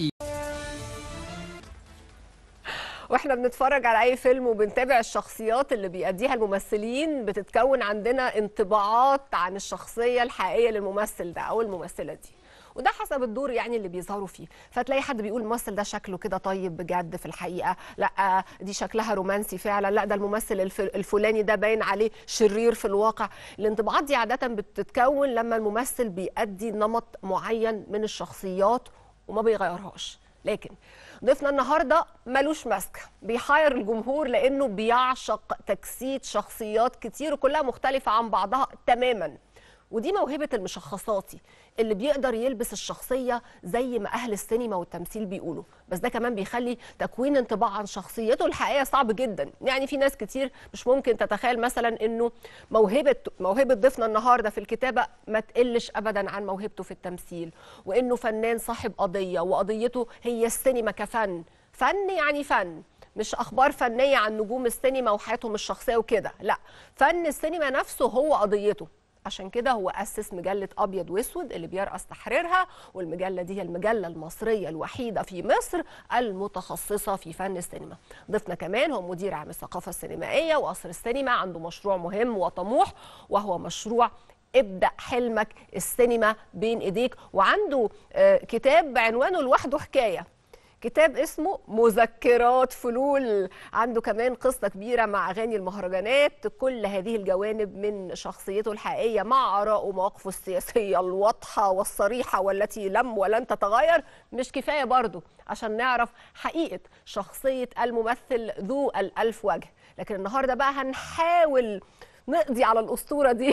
واحنا بنتفرج على اي فيلم وبنتابع الشخصيات اللي بيأديها الممثلين بتتكون عندنا انطباعات عن الشخصيه الحقيقيه للممثل ده او الممثله دي وده حسب الدور يعني اللي بيظهروا فيه فتلاقي حد بيقول الممثل ده شكله كده طيب بجد في الحقيقه لا دي شكلها رومانسي فعلا لا ده الممثل الف- الفلاني ده باين عليه شرير في الواقع الانطباعات دي عاده بتتكون لما الممثل بيأدي نمط معين من الشخصيات وما بيغيرهاش لكن ضيفنا النهارده ملوش ماسكه بيحير الجمهور لانه بيعشق تجسيد شخصيات كتير وكلها مختلفه عن بعضها تماما ودي موهبه المشخصاتي اللي بيقدر يلبس الشخصيه زي ما اهل السينما والتمثيل بيقولوا بس ده كمان بيخلي تكوين انطباع عن شخصيته الحقيقيه صعب جدا يعني في ناس كتير مش ممكن تتخيل مثلا انه موهبه موهبه ضيفنا النهارده في الكتابه ما تقلش ابدا عن موهبته في التمثيل وانه فنان صاحب قضيه وقضيته هي السينما كفن فن يعني فن مش اخبار فنيه عن نجوم السينما وحياتهم الشخصيه وكده لا فن السينما نفسه هو قضيته عشان كده هو أسس مجلة أبيض وأسود اللي بيرأس تحريرها والمجلة دي هي المجلة المصرية الوحيدة في مصر المتخصصة في فن السينما ضيفنا كمان هو مدير عام الثقافة السينمائية وقصر السينما عنده مشروع مهم وطموح وهو مشروع ابدأ حلمك السينما بين إيديك وعنده آه، كتاب بعنوانه لوحده حكاية كتاب اسمه مذكرات فلول عنده كمان قصة كبيرة مع أغاني المهرجانات كل هذه الجوانب من شخصيته الحقيقية مع آراءه ومواقفه السياسية الواضحة والصريحة والتي لم ولن تتغير مش كفاية برضو عشان نعرف حقيقة شخصية الممثل ذو الألف وجه لكن النهاردة بقى هنحاول نقضي على الأسطورة دي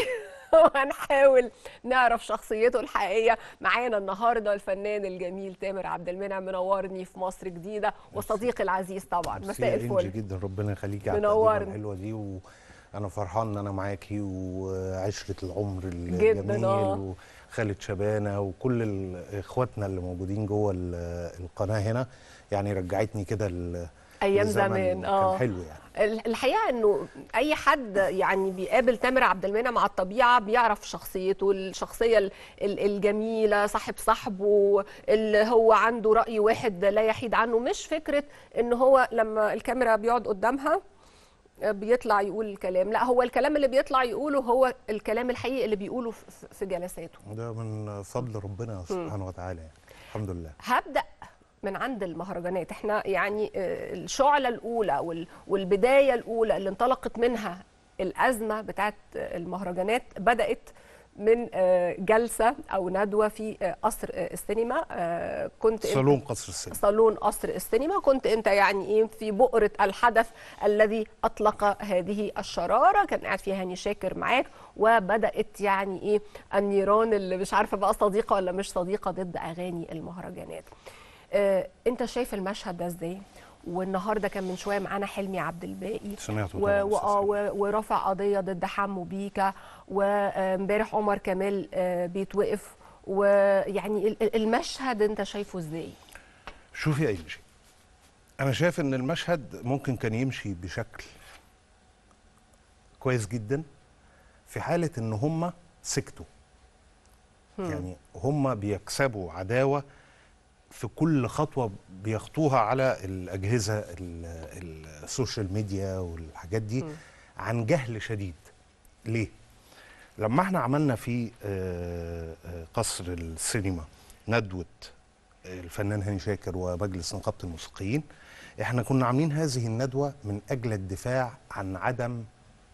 وهنحاول نعرف شخصيته الحقيقيه معانا النهارده الفنان الجميل تامر عبد المنعم منورني في مصر جديده وصديقي العزيز طبعا مساء يا إنجي الفل جدا ربنا يخليكي على منورني. التقديمه الحلوه دي وانا فرحان ان انا معاكي وعشره العمر جداً، الجميل آه. وخالد شبانه وكل ال- اخواتنا اللي موجودين جوه ال- القناه هنا يعني رجعتني كده ال- ايام لزمن زمان اه كان حلو يعني ال- الحقيقه انه اي حد يعني بيقابل تامر عبد المنعم على الطبيعه بيعرف شخصيته الشخصيه ال- ال- الجميله صاحب صاحبه اللي هو عنده راي واحد لا يحيد عنه مش فكره ان هو لما الكاميرا بيقعد قدامها بيطلع يقول الكلام لا هو الكلام اللي بيطلع يقوله هو الكلام الحقيقي اللي بيقوله في- في- في جلساته وده من فضل ربنا سبحانه وتعالى يعني الحمد لله هبدا من عند المهرجانات احنا يعني آه، الشعله الاولى وال- والبدايه الاولى اللي انطلقت منها الازمه بتاعت المهرجانات بدات من آه، جلسه او ندوه في آه، قصر آه، السينما آه، كنت أنت- صالون قصر السينما صالون قصر السينما كنت انت يعني ايه في بؤره الحدث الذي اطلق هذه الشراره كان قاعد فيها هاني شاكر معاك وبدات يعني ايه النيران اللي مش عارفه بقى صديقه ولا مش صديقه ضد اغاني المهرجانات آه انت شايف المشهد ده ازاي والنهارده كان من شويه معانا حلمي عبد الباقي سمعته و- طبعاً، وآه و- ورفع قضيه ضد حمو بيكا وامبارح عمر كمال آه، بيتوقف ويعني ال- ال- المشهد انت شايفه ازاي؟ شوفي يا انجي انا شايف ان المشهد ممكن كان يمشي بشكل كويس جدا في حاله ان هم سكتوا يعني هم بيكسبوا عداوه في كل خطوه بيخطوها على الاجهزه ال- السوشيال ميديا والحاجات دي عن جهل شديد ليه لما احنا عملنا في آه، آه، قصر السينما ندوه الفنان هاني شاكر ومجلس نقابه الموسيقيين احنا كنا عاملين هذه الندوه من اجل الدفاع عن عدم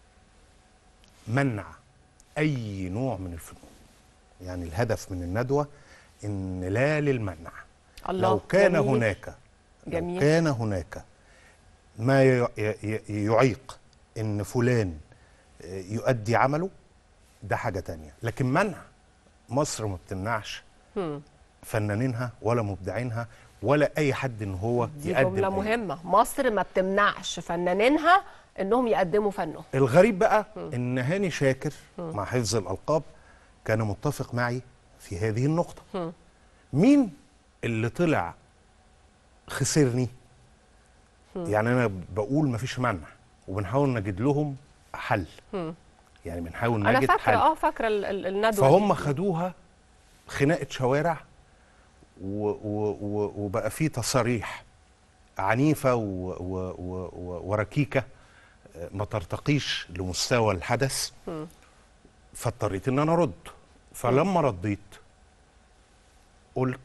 منع اي نوع من الفنون يعني الهدف من الندوه ان لا للمنع الله لو كان جميل. هناك جميل. لو كان هناك ما ي- ي- يعيق ان فلان يؤدي عمله ده حاجه تانية لكن منع مصر ما بتمنعش هم. فنانينها ولا مبدعينها ولا اي حد ان هو دي يقدم جملة أي- مهمة مصر ما بتمنعش فنانينها انهم يقدموا فنهم الغريب بقى ان هاني شاكر مع حفظ الالقاب كان متفق معي في هذه النقطه هم. مين اللي طلع خسرني يعني انا بقول مفيش منع وبنحاول نجد لهم حل هم. يعني بنحاول انا نجد فاكرة حل اه فاكرة ال- ال- الندوة فهم دي. خدوها خناقه شوارع و و و وبقى في تصاريح عنيفه و و و و وركيكه آه، ما ترتقيش لمستوى الحدث مم. فاضطريت ان انا ارد فلما رديت قلت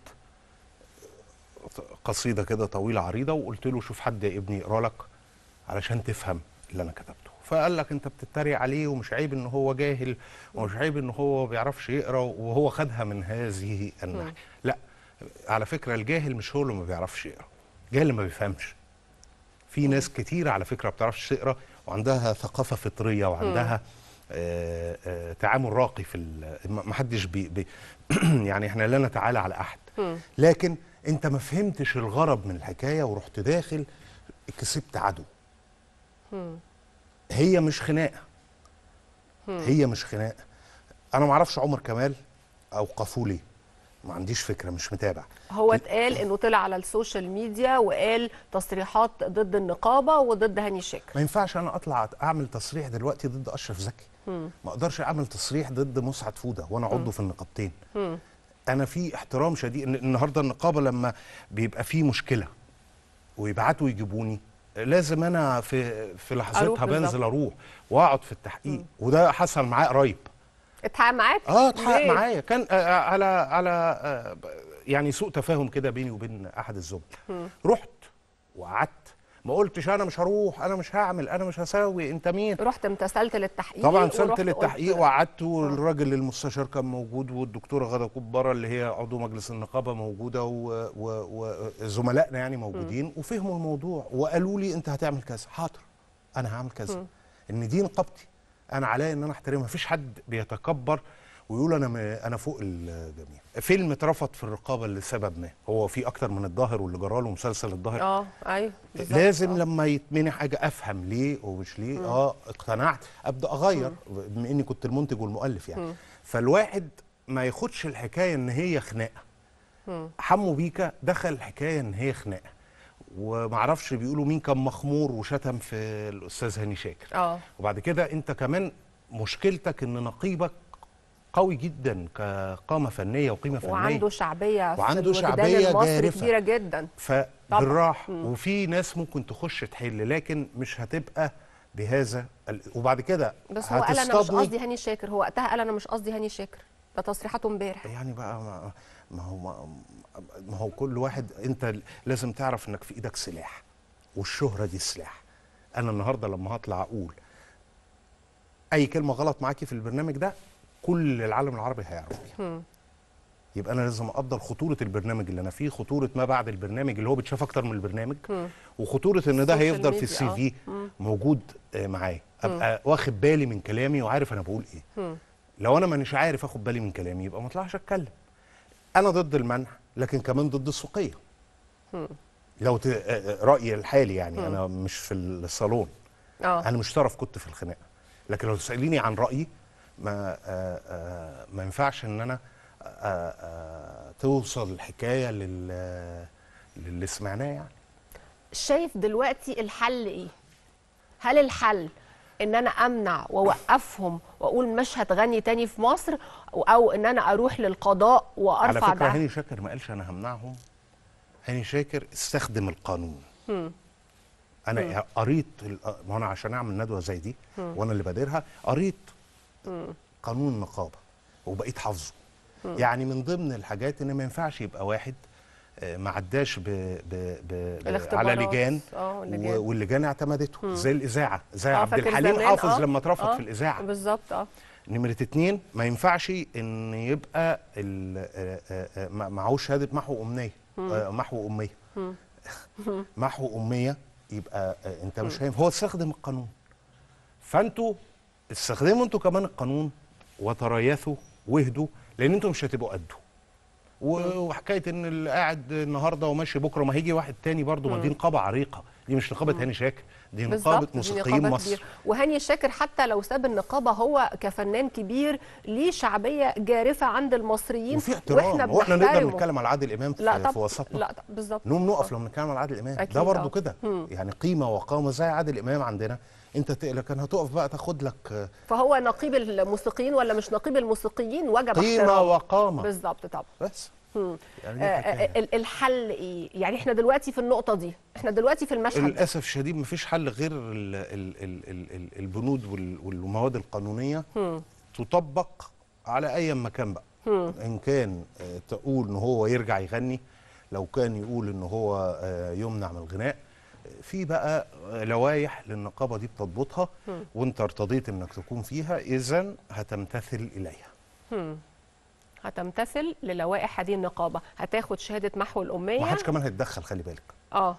قصيده كده طويله عريضه وقلت له شوف حد يا ابني يقرا لك علشان تفهم اللي انا كتبته فقال لك انت بتتريق عليه ومش عيب ان هو جاهل ومش عيب ان هو ما بيعرفش يقرا وهو خدها من هذه الناحيه مم. لا على فكره الجاهل مش هو اللي ما بيعرفش يقرا الجاهل اللي ما بيفهمش في ناس كتير على فكره ما بتعرفش تقرا وعندها ثقافه فطريه وعندها آه آه تعامل راقي في ال- ما ما حدش بي بي يعني احنا لا نتعالى على احد مم. لكن انت ما فهمتش الغرض من الحكايه ورحت داخل كسبت عدو مم. هي مش خناقه مم. هي مش خناقه انا ما اعرفش عمر كمال اوقفوه ليه ما عنديش فكره مش متابع هو اتقال انه طلع على السوشيال ميديا وقال تصريحات ضد النقابه وضد هاني شاكر ما ينفعش انا اطلع اعمل تصريح دلوقتي ضد اشرف زكي مم. ما اقدرش اعمل تصريح ضد مسعد فوده وانا عضو مم. في النقابتين مم. انا في احترام شديد إن النهارده النقابه لما بيبقى في مشكله ويبعتوا يجيبوني لازم انا في في أروح لحظتها بالظبط. بنزل اروح واقعد في التحقيق وده حصل معايا قريب اتحقق معاك اه اتحقق ليه؟ معايا كان آه، آه، على على آه، يعني سوء تفاهم كده بيني وبين احد الزملاء مم. رحت وقعدت ما قلتش انا مش هروح انا مش هعمل انا مش هسوي انت مين رحت امتثلت للتحقيق طبعا ورحت وصلت قلت- للتحقيق وقعدت والراجل المستشار كان موجود والدكتوره غاده كبره اللي هي عضو مجلس النقابه موجوده و- و- وزملائنا يعني موجودين وفهموا الموضوع وقالوا لي انت هتعمل كذا حاضر انا هعمل كذا مم. ان دي نقابتي انا عليا ان انا احترمها مفيش حد بيتكبر ويقول انا م- انا فوق الجميع فيلم اترفض في الرقابه لسبب ما هو في اكتر من الظاهر واللي جراله مسلسل الظاهر اه ايوه بالظبط. لازم لما يتمني حاجه افهم ليه ومش ليه مم. اه اقتنعت ابدا اغير بما اني كنت المنتج والمؤلف يعني مم. فالواحد ما ياخدش الحكايه ان هي خناقه مم. حمو بيكا دخل الحكايه ان هي خناقه ومعرفش بيقولوا مين كان مخمور وشتم في الاستاذ هاني شاكر اه وبعد كده انت كمان مشكلتك ان نقيبك قوي جدا كقامه فنيه وقيمه فنيه وعنده شعبيه في وعنده الوجدان شعبيه المصري جارفه كبيره جدا فبالراح مم. وفي ناس ممكن تخش تحل لكن مش هتبقى بهذا ال- وبعد كده بس هو قال انا مش هتصطدمي. قصدي هاني شاكر هو وقتها قال انا مش قصدي هاني شاكر ده تصريحاته امبارح يعني بقى ما, ما هو ما, ما هو كل واحد انت لازم تعرف انك في ايدك سلاح والشهره دي سلاح انا النهارده لما هطلع اقول اي كلمه غلط معاكي في البرنامج ده كل العالم العربي هيعرف بيها مم. يبقى انا لازم اقدر خطوره البرنامج اللي انا فيه خطوره ما بعد البرنامج اللي هو بيتشاف اكتر من البرنامج مم. وخطوره ان ده السوشيال هيفضل في ميديا، السي آه. في مم. موجود آه، معايا ابقى واخد بالي من كلامي وعارف انا بقول ايه مم. لو انا مانيش عارف اخد بالي من كلامي يبقى ما اطلعش اتكلم انا ضد المنع لكن كمان ضد السوقيه مم. لو ت... آه، رايي الحالي يعني مم. انا مش في الصالون اه انا مش طرف كنت في الخناقه لكن لو تساليني عن رايي ما آه آه ما ينفعش ان انا آه آه توصل الحكايه لل للي سمعناه يعني شايف دلوقتي الحل ايه هل الحل ان انا امنع واوقفهم واقول مش هتغني تاني في مصر او ان انا اروح للقضاء على وارفع فكره ده هاني شاكر ما قالش انا همنعهم هاني شاكر استخدم القانون مم. مم. انا قريت ال- ما انا عشان اعمل ندوه زي دي مم. وانا اللي بادرها قريت مم. قانون النقابه وبقيت حافظه مم. يعني من ضمن الحاجات ان ما ينفعش يبقى واحد آه، ما عداش ب ب ب ب على الاختبارات. لجان اه و- اللجان. واللجان اعتمدته مم. زي الاذاعه زي آه، عبد فاكر الحليم زمان، حافظ آه. لما اترفض آه. في الاذاعه بالظبط اه نمرة اتنين ما ينفعش ان يبقى ال- آه، آه، آه، مع- معهوش شهاده محو امنيه مم. آه، محو اميه مم. محو اميه يبقى آه، انت مش مم. فاهم هو استخدم القانون فانتوا استخدموا انتوا كمان القانون وتريثوا واهدوا لان انتوا مش هتبقوا قده و- وحكايه ان اللي قاعد النهارده وماشي بكره ما هيجي واحد تاني برضه ما دي مم. نقابه عريقه دي مش نقابه هاني شاكر دي بالظبط، نقابه دي موسيقيين نقابة مصر كبيرة. وهاني الشاكر حتى لو ساب النقابه هو كفنان كبير ليه شعبيه جارفه عند المصريين وفي احترام واحنا نقدر بنحترمه. نتكلم على عادل امام لا في, طب في وسطنا لا طب بالظبط نقوم نقف لما نتكلم على عادل امام أكيد ده برضه آه. كده مم. يعني قيمه وقامه زي عادل امام عندنا انت تقلق كان هتقف بقى تاخد لك آه، فهو نقيب الموسيقيين ولا مش نقيب الموسيقيين وجب قيمة احترامه. وقامة. بالظبط طبعا بس مم. يعني دي آه، الحكاية. آه، ال- الحل ايه يعني احنا دلوقتي في النقطه دي احنا دلوقتي في المشهد ده. للاسف الشديد مفيش حل غير ال ال ال ال ال البنود وال- والمواد القانونيه مم. تطبق على اي مكان بقى مم. ان كان آه، تقول ان هو يرجع يغني لو كان يقول ان هو آه، يمنع من الغناء آه، في بقى آه، لوائح للنقابه دي بتضبطها مم. وانت ارتضيت انك تكون فيها اذا هتمتثل اليها مم. هتمتثل للوائح هذه النقابه هتاخد شهاده محو الاميه ما حدش كمان هيتدخل خلي بالك اه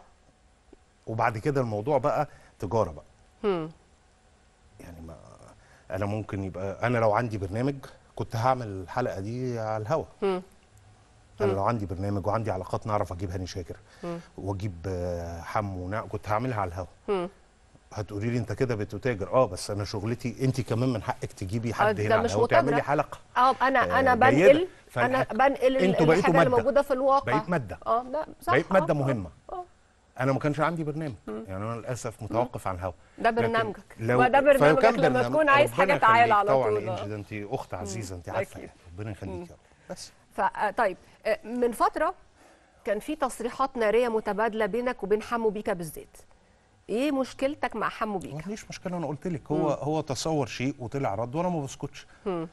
وبعد كده الموضوع بقى تجاره بقى مم. يعني ما انا ممكن يبقى انا لو عندي برنامج كنت هعمل الحلقه دي على الهوا مم. انا مم. لو عندي برنامج وعندي علاقات نعرف اجيب هاني شاكر مم. واجيب آه، حمو ونع- كنت هعملها على الهوا مم. هتقولي لي انت كده بتتاجر اه بس انا شغلتي انت كمان من حقك تجيبي حد ده هنا على مش الهوا وتعملي متاجرة. حلقه اه انا انا آه، بنقل جيدة. انا فالحق- بنقل ال- انتوا بقيتوا الحاجه اللي مادة. موجوده في الواقع بقيت ماده اه لا صح بقيت ماده آه، مهمه آه. انا ما كانش عندي برنامج يعني انا للاسف متوقف عن الهوا ده لكن برنامجك. لو ما ده برنامجك فكان لما برنامج- تكون عايز ربنا حاجة تعالى يخليك على طبعا طول. يا انجي ده انت اخت عزيزه انت عارفه يعني ربنا يخليك يا رب بس ف آه، طيب آه، من فتره كان في تصريحات ناريه متبادله بينك وبين حمو بيكا بالذات ايه مشكلتك مع حمو بيكا مفيش مشكله انا قلت لك هو هو تصور شيء وطلع رد وانا ما بسكتش مم.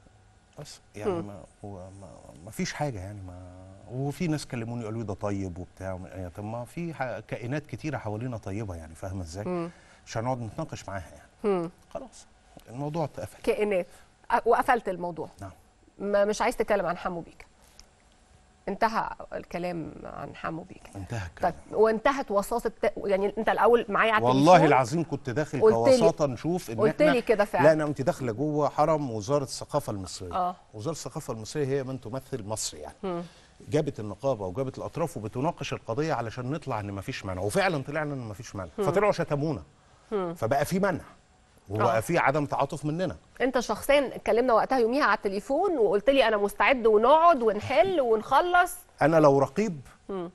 بس يعني مم. ما هو ما, ما فيش حاجه يعني ما وفي ناس كلموني قالوا لي ده طيب وبتاع وم- يعني طب ما في ح- كائنات كتيره حوالينا طيبه يعني فاهمه ازاي؟ مم. مش هنقعد نتناقش معاها يعني مم. خلاص الموضوع اتقفل كائنات آه، وقفلت الموضوع نعم. ما مش عايز تتكلم عن حمو بيكا انتهى الكلام عن حمو بيكا انتهى طيب وانتهت وساطه يعني انت الاول معايا على والله التليفون العظيم كنت داخل قلت لي- كوساطه نشوف ان قلت احنا لي كده فعلا. لا انا انت داخله جوه حرم وزاره الثقافه المصريه اه وزاره الثقافه المصريه هي من تمثل مصر يعني مم. جابت النقابه وجابت الاطراف وبتناقش القضيه علشان نطلع ان مفيش منع وفعلا طلعنا ان مفيش منع مم. فطلعوا شتمونا مم. فبقى في منع آه. وبقى في عدم تعاطف مننا انت شخصيا اتكلمنا وقتها يوميها على التليفون وقلت لي انا مستعد ونقعد ونحل ونخلص انا لو رقيب مم.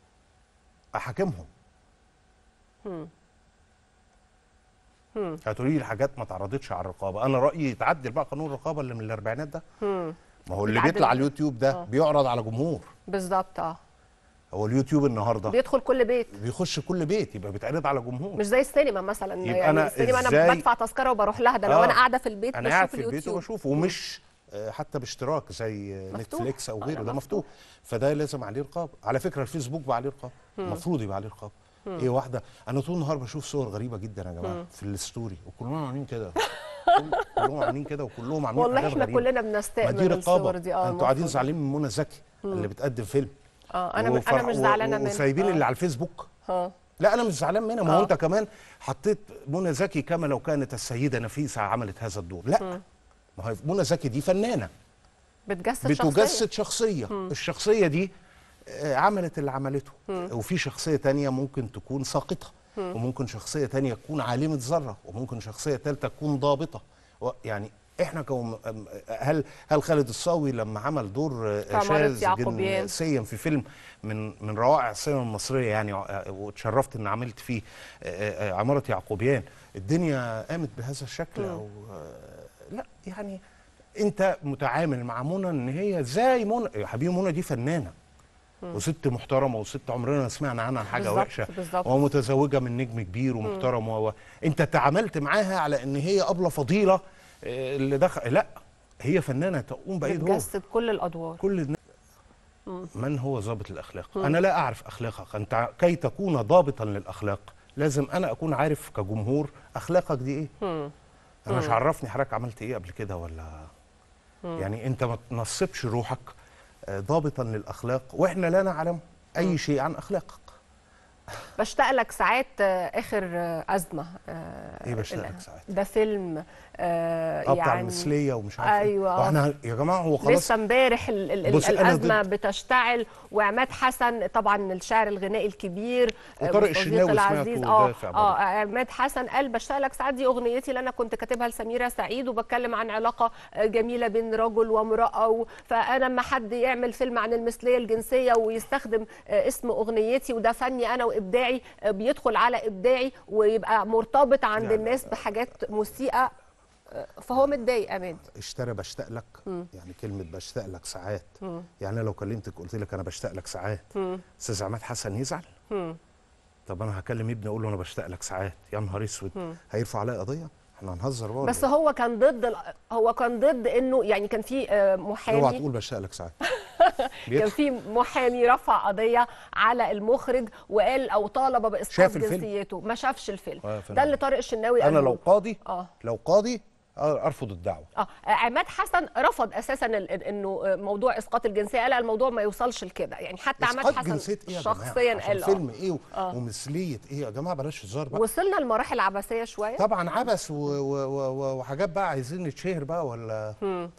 احاكمهم مم. مم. هتقولي لي حاجات ما تعرضتش على الرقابه انا رايي يتعدل بقى قانون الرقابه اللي من الاربعينات ده مم. ما هو اللي يتعدل. بيطلع على اليوتيوب ده آه. بيعرض على جمهور بالظبط اه هو اليوتيوب النهارده بيدخل كل بيت بيخش كل بيت يبقى بيتعرض على جمهور مش زي السينما مثلا يبقى يعني أنا السينما انا إزاي- بدفع تذكره وبروح لها ده لو آه. انا قاعده في البيت انا قاعد بشوف في البيت اليوتيوب وبشوف ومش آه، حتى باشتراك زي آه، مفتوح. نتفليكس او آه، غيره لا، ده مفتوح فده لازم عليه رقابه على فكره الفيسبوك بقى عليه رقابه مم. المفروض يبقى عليه رقابه مم. ايه واحده انا طول النهار بشوف صور غريبه جدا يا جماعه مم. في الستوري وكلهم عاملين كده كل- كلهم عاملين كده وكلهم عاملين والله حاجات احنا غريبة. كلنا ما بنستقبل دي رقابه الصور دي اه انتوا قاعدين المفروض. زعلانين من منى زكي مم. اللي بتقدم فيلم اه انا انا وفرح- مش و- زعلانه و- منها وسايبين آه. اللي على الفيسبوك اه لا انا مش زعلان منها ما هو آه. انت كمان حطيت منى زكي كما لو كانت السيده نفيسه عملت هذا الدور لا مم. ما هي منى زكي دي فنانه بتجسد شخصيه بتجسد شخصيه مم. الشخصيه دي آه، عملت اللي عملته مم. وفي شخصيه تانية ممكن تكون ساقطه مم. وممكن شخصيه تانية تكون عالمه ذره وممكن شخصيه ثالثه تكون ضابطه و- يعني احنا كوم أم- هل هل خالد الصاوي لما عمل دور آه، كعمارة شاذ يعقوبيان. جنسيا في فيلم من من روائع السينما المصريه يعني آه، واتشرفت ان عملت فيه آه، آه، عماره يعقوبيان الدنيا قامت بهذا الشكل مم. او آه، لا يعني انت متعامل مع منى ان هي زي منى يا حبيبي منى دي فنانه مم. وست محترمه وست عمرنا ما سمعنا عنها حاجه بالظبط، وحشه بالظبط. ومتزوجه من نجم كبير ومحترم و... انت تعاملت معاها على ان هي ابله فضيله آه، اللي دخل لا هي فنانه تقوم باي دور بتجسد كل الادوار كل الناس مم. من هو ضابط الاخلاق مم. انا لا اعرف اخلاقك انت كي تكون ضابطا للاخلاق لازم انا اكون عارف كجمهور اخلاقك دي ايه مم. انا مش مم. عرفني حضرتك عملت ايه قبل كده ولا مم. يعني انت ما تنصبش روحك آه، ضابطا للاخلاق واحنا لا نعلم اي شيء عن اخلاقك بشتاق لك ساعات آه، اخر آه، ازمه آه، ايه بشتاق ال- لك ساعات؟ ده فيلم آه اه بتاع يعني المثليه ومش عارف إيه. ايوه واحنا يا جماعه هو خلاص لسه امبارح ال- ال- ال- بص، أنا الازمه ضد- بتشتعل وعماد حسن طبعا الشاعر الغنائي الكبير آه، وطارق والصديق الشناوي العزيز سمعته اه دافع اه برضه. عماد حسن قال بشتاق لك ساعات دي اغنيتي اللي انا كنت كاتبها لسميره سعيد وبتكلم عن علاقه آه، جميله بين رجل وامراه و- فانا لما حد يعمل فيلم عن المثليه الجنسيه ويستخدم آه، اسم اغنيتي وده فني انا وابداعي آه، بيدخل على ابداعي ويبقى مرتبط عند لا، لا، الناس بحاجات مسيئه آه، فهو متضايق عماد اشترى بشتاق لك مم. يعني كلمه بشتاق لك ساعات مم. يعني أنا لو كلمتك قلت لك انا بشتاق لك ساعات مم. استاذ عماد حسن يزعل مم. طب انا هكلم ابني اقول له انا بشتاق لك ساعات يا نهار اسود مم. هيرفع عليا قضيه احنا هنهزر بقى ولا بس إيه؟ هو كان ضد ال- هو كان ضد انه يعني كان في آه، اوعى محامي تقول بشتاق لك ساعات كان بيضحك. في محامي رفع قضيه على المخرج وقال او طالب باسقاط شاف الفيلم؟ جنسيته ما شافش الفيلم آه، فيلم. ده اللي طارق الشناوي انا قاله لو قاضي اه لو قاضي آه، ارفض الدعوه اه عماد حسن رفض اساسا ال- ال- انه آه، موضوع اسقاط الجنسيه قال الموضوع ما يوصلش لكده يعني حتى عماد اسقاط حسن جنسيه ايه يا شخصيا جماعه قال عشان آه. فيلم ايه و- آه. ومثليه ايه يا جماعه بلاش هزار بقى وصلنا لمراحل عبثيه شويه طبعا عبث و- و- و- و- وحاجات بقى عايزين نتشهر بقى ولا مم.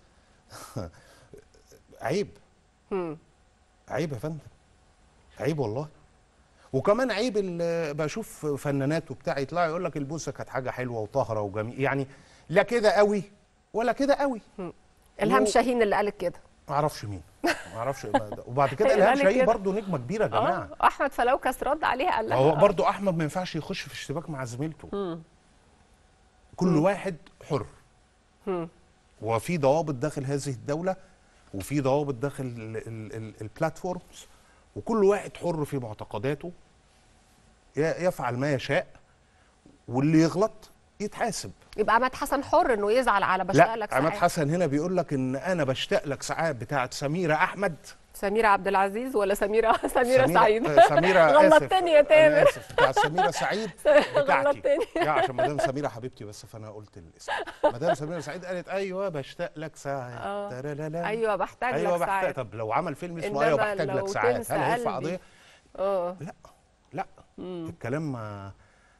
عيب مم. عيب يا فندم عيب والله وكمان عيب ال- بشوف فنانات وبتاع يطلعوا يقول لك البوسه كانت حاجه حلوه وطاهره وجميل يعني لا كده قوي ولا كده قوي الهام و- شاهين اللي قالك كده ما اعرفش مين ما اعرفش وبعد كده هي الهام قالت شاهين كده. برضه نجمه كبيره يا جماعه اه احمد فلوكس رد عليها قال لها هو برضه احمد ما ينفعش يخش في اشتباك مع زميلته مم. كل واحد حر مم. وفي ضوابط داخل هذه الدوله وفي ضوابط داخل ال- ال- ال- البلاتفورمز وكل واحد حر في معتقداته ي- يفعل ما يشاء واللي يغلط يتحاسب يبقى عماد حسن حر انه يزعل على بشتاق لا لك عماد ساعات. حسن هنا بيقول لك ان انا بشتاق لك ساعات بتاعت سميره احمد سميرة عبد العزيز ولا سميرة سميرة سعيد آه، سميره غلطتني يا آسف، تامر أنا آسف بتاعت سميره سعيد بتاعتي غلطتني. يا عشان مدام سميره حبيبتي بس فانا قلت الاسم مدام سميره سعيد قالت ايوه بشتاق لك ساعات آه. ترلالا. ايوه بحتاج ايوه لك بحتاج ساعات طب لو عمل فيلم اسمه إنما ايوه بحتاج لو لك ساعات تنسى هل هيرفع قلبي. قضيه؟ اه لا لا الكلام ما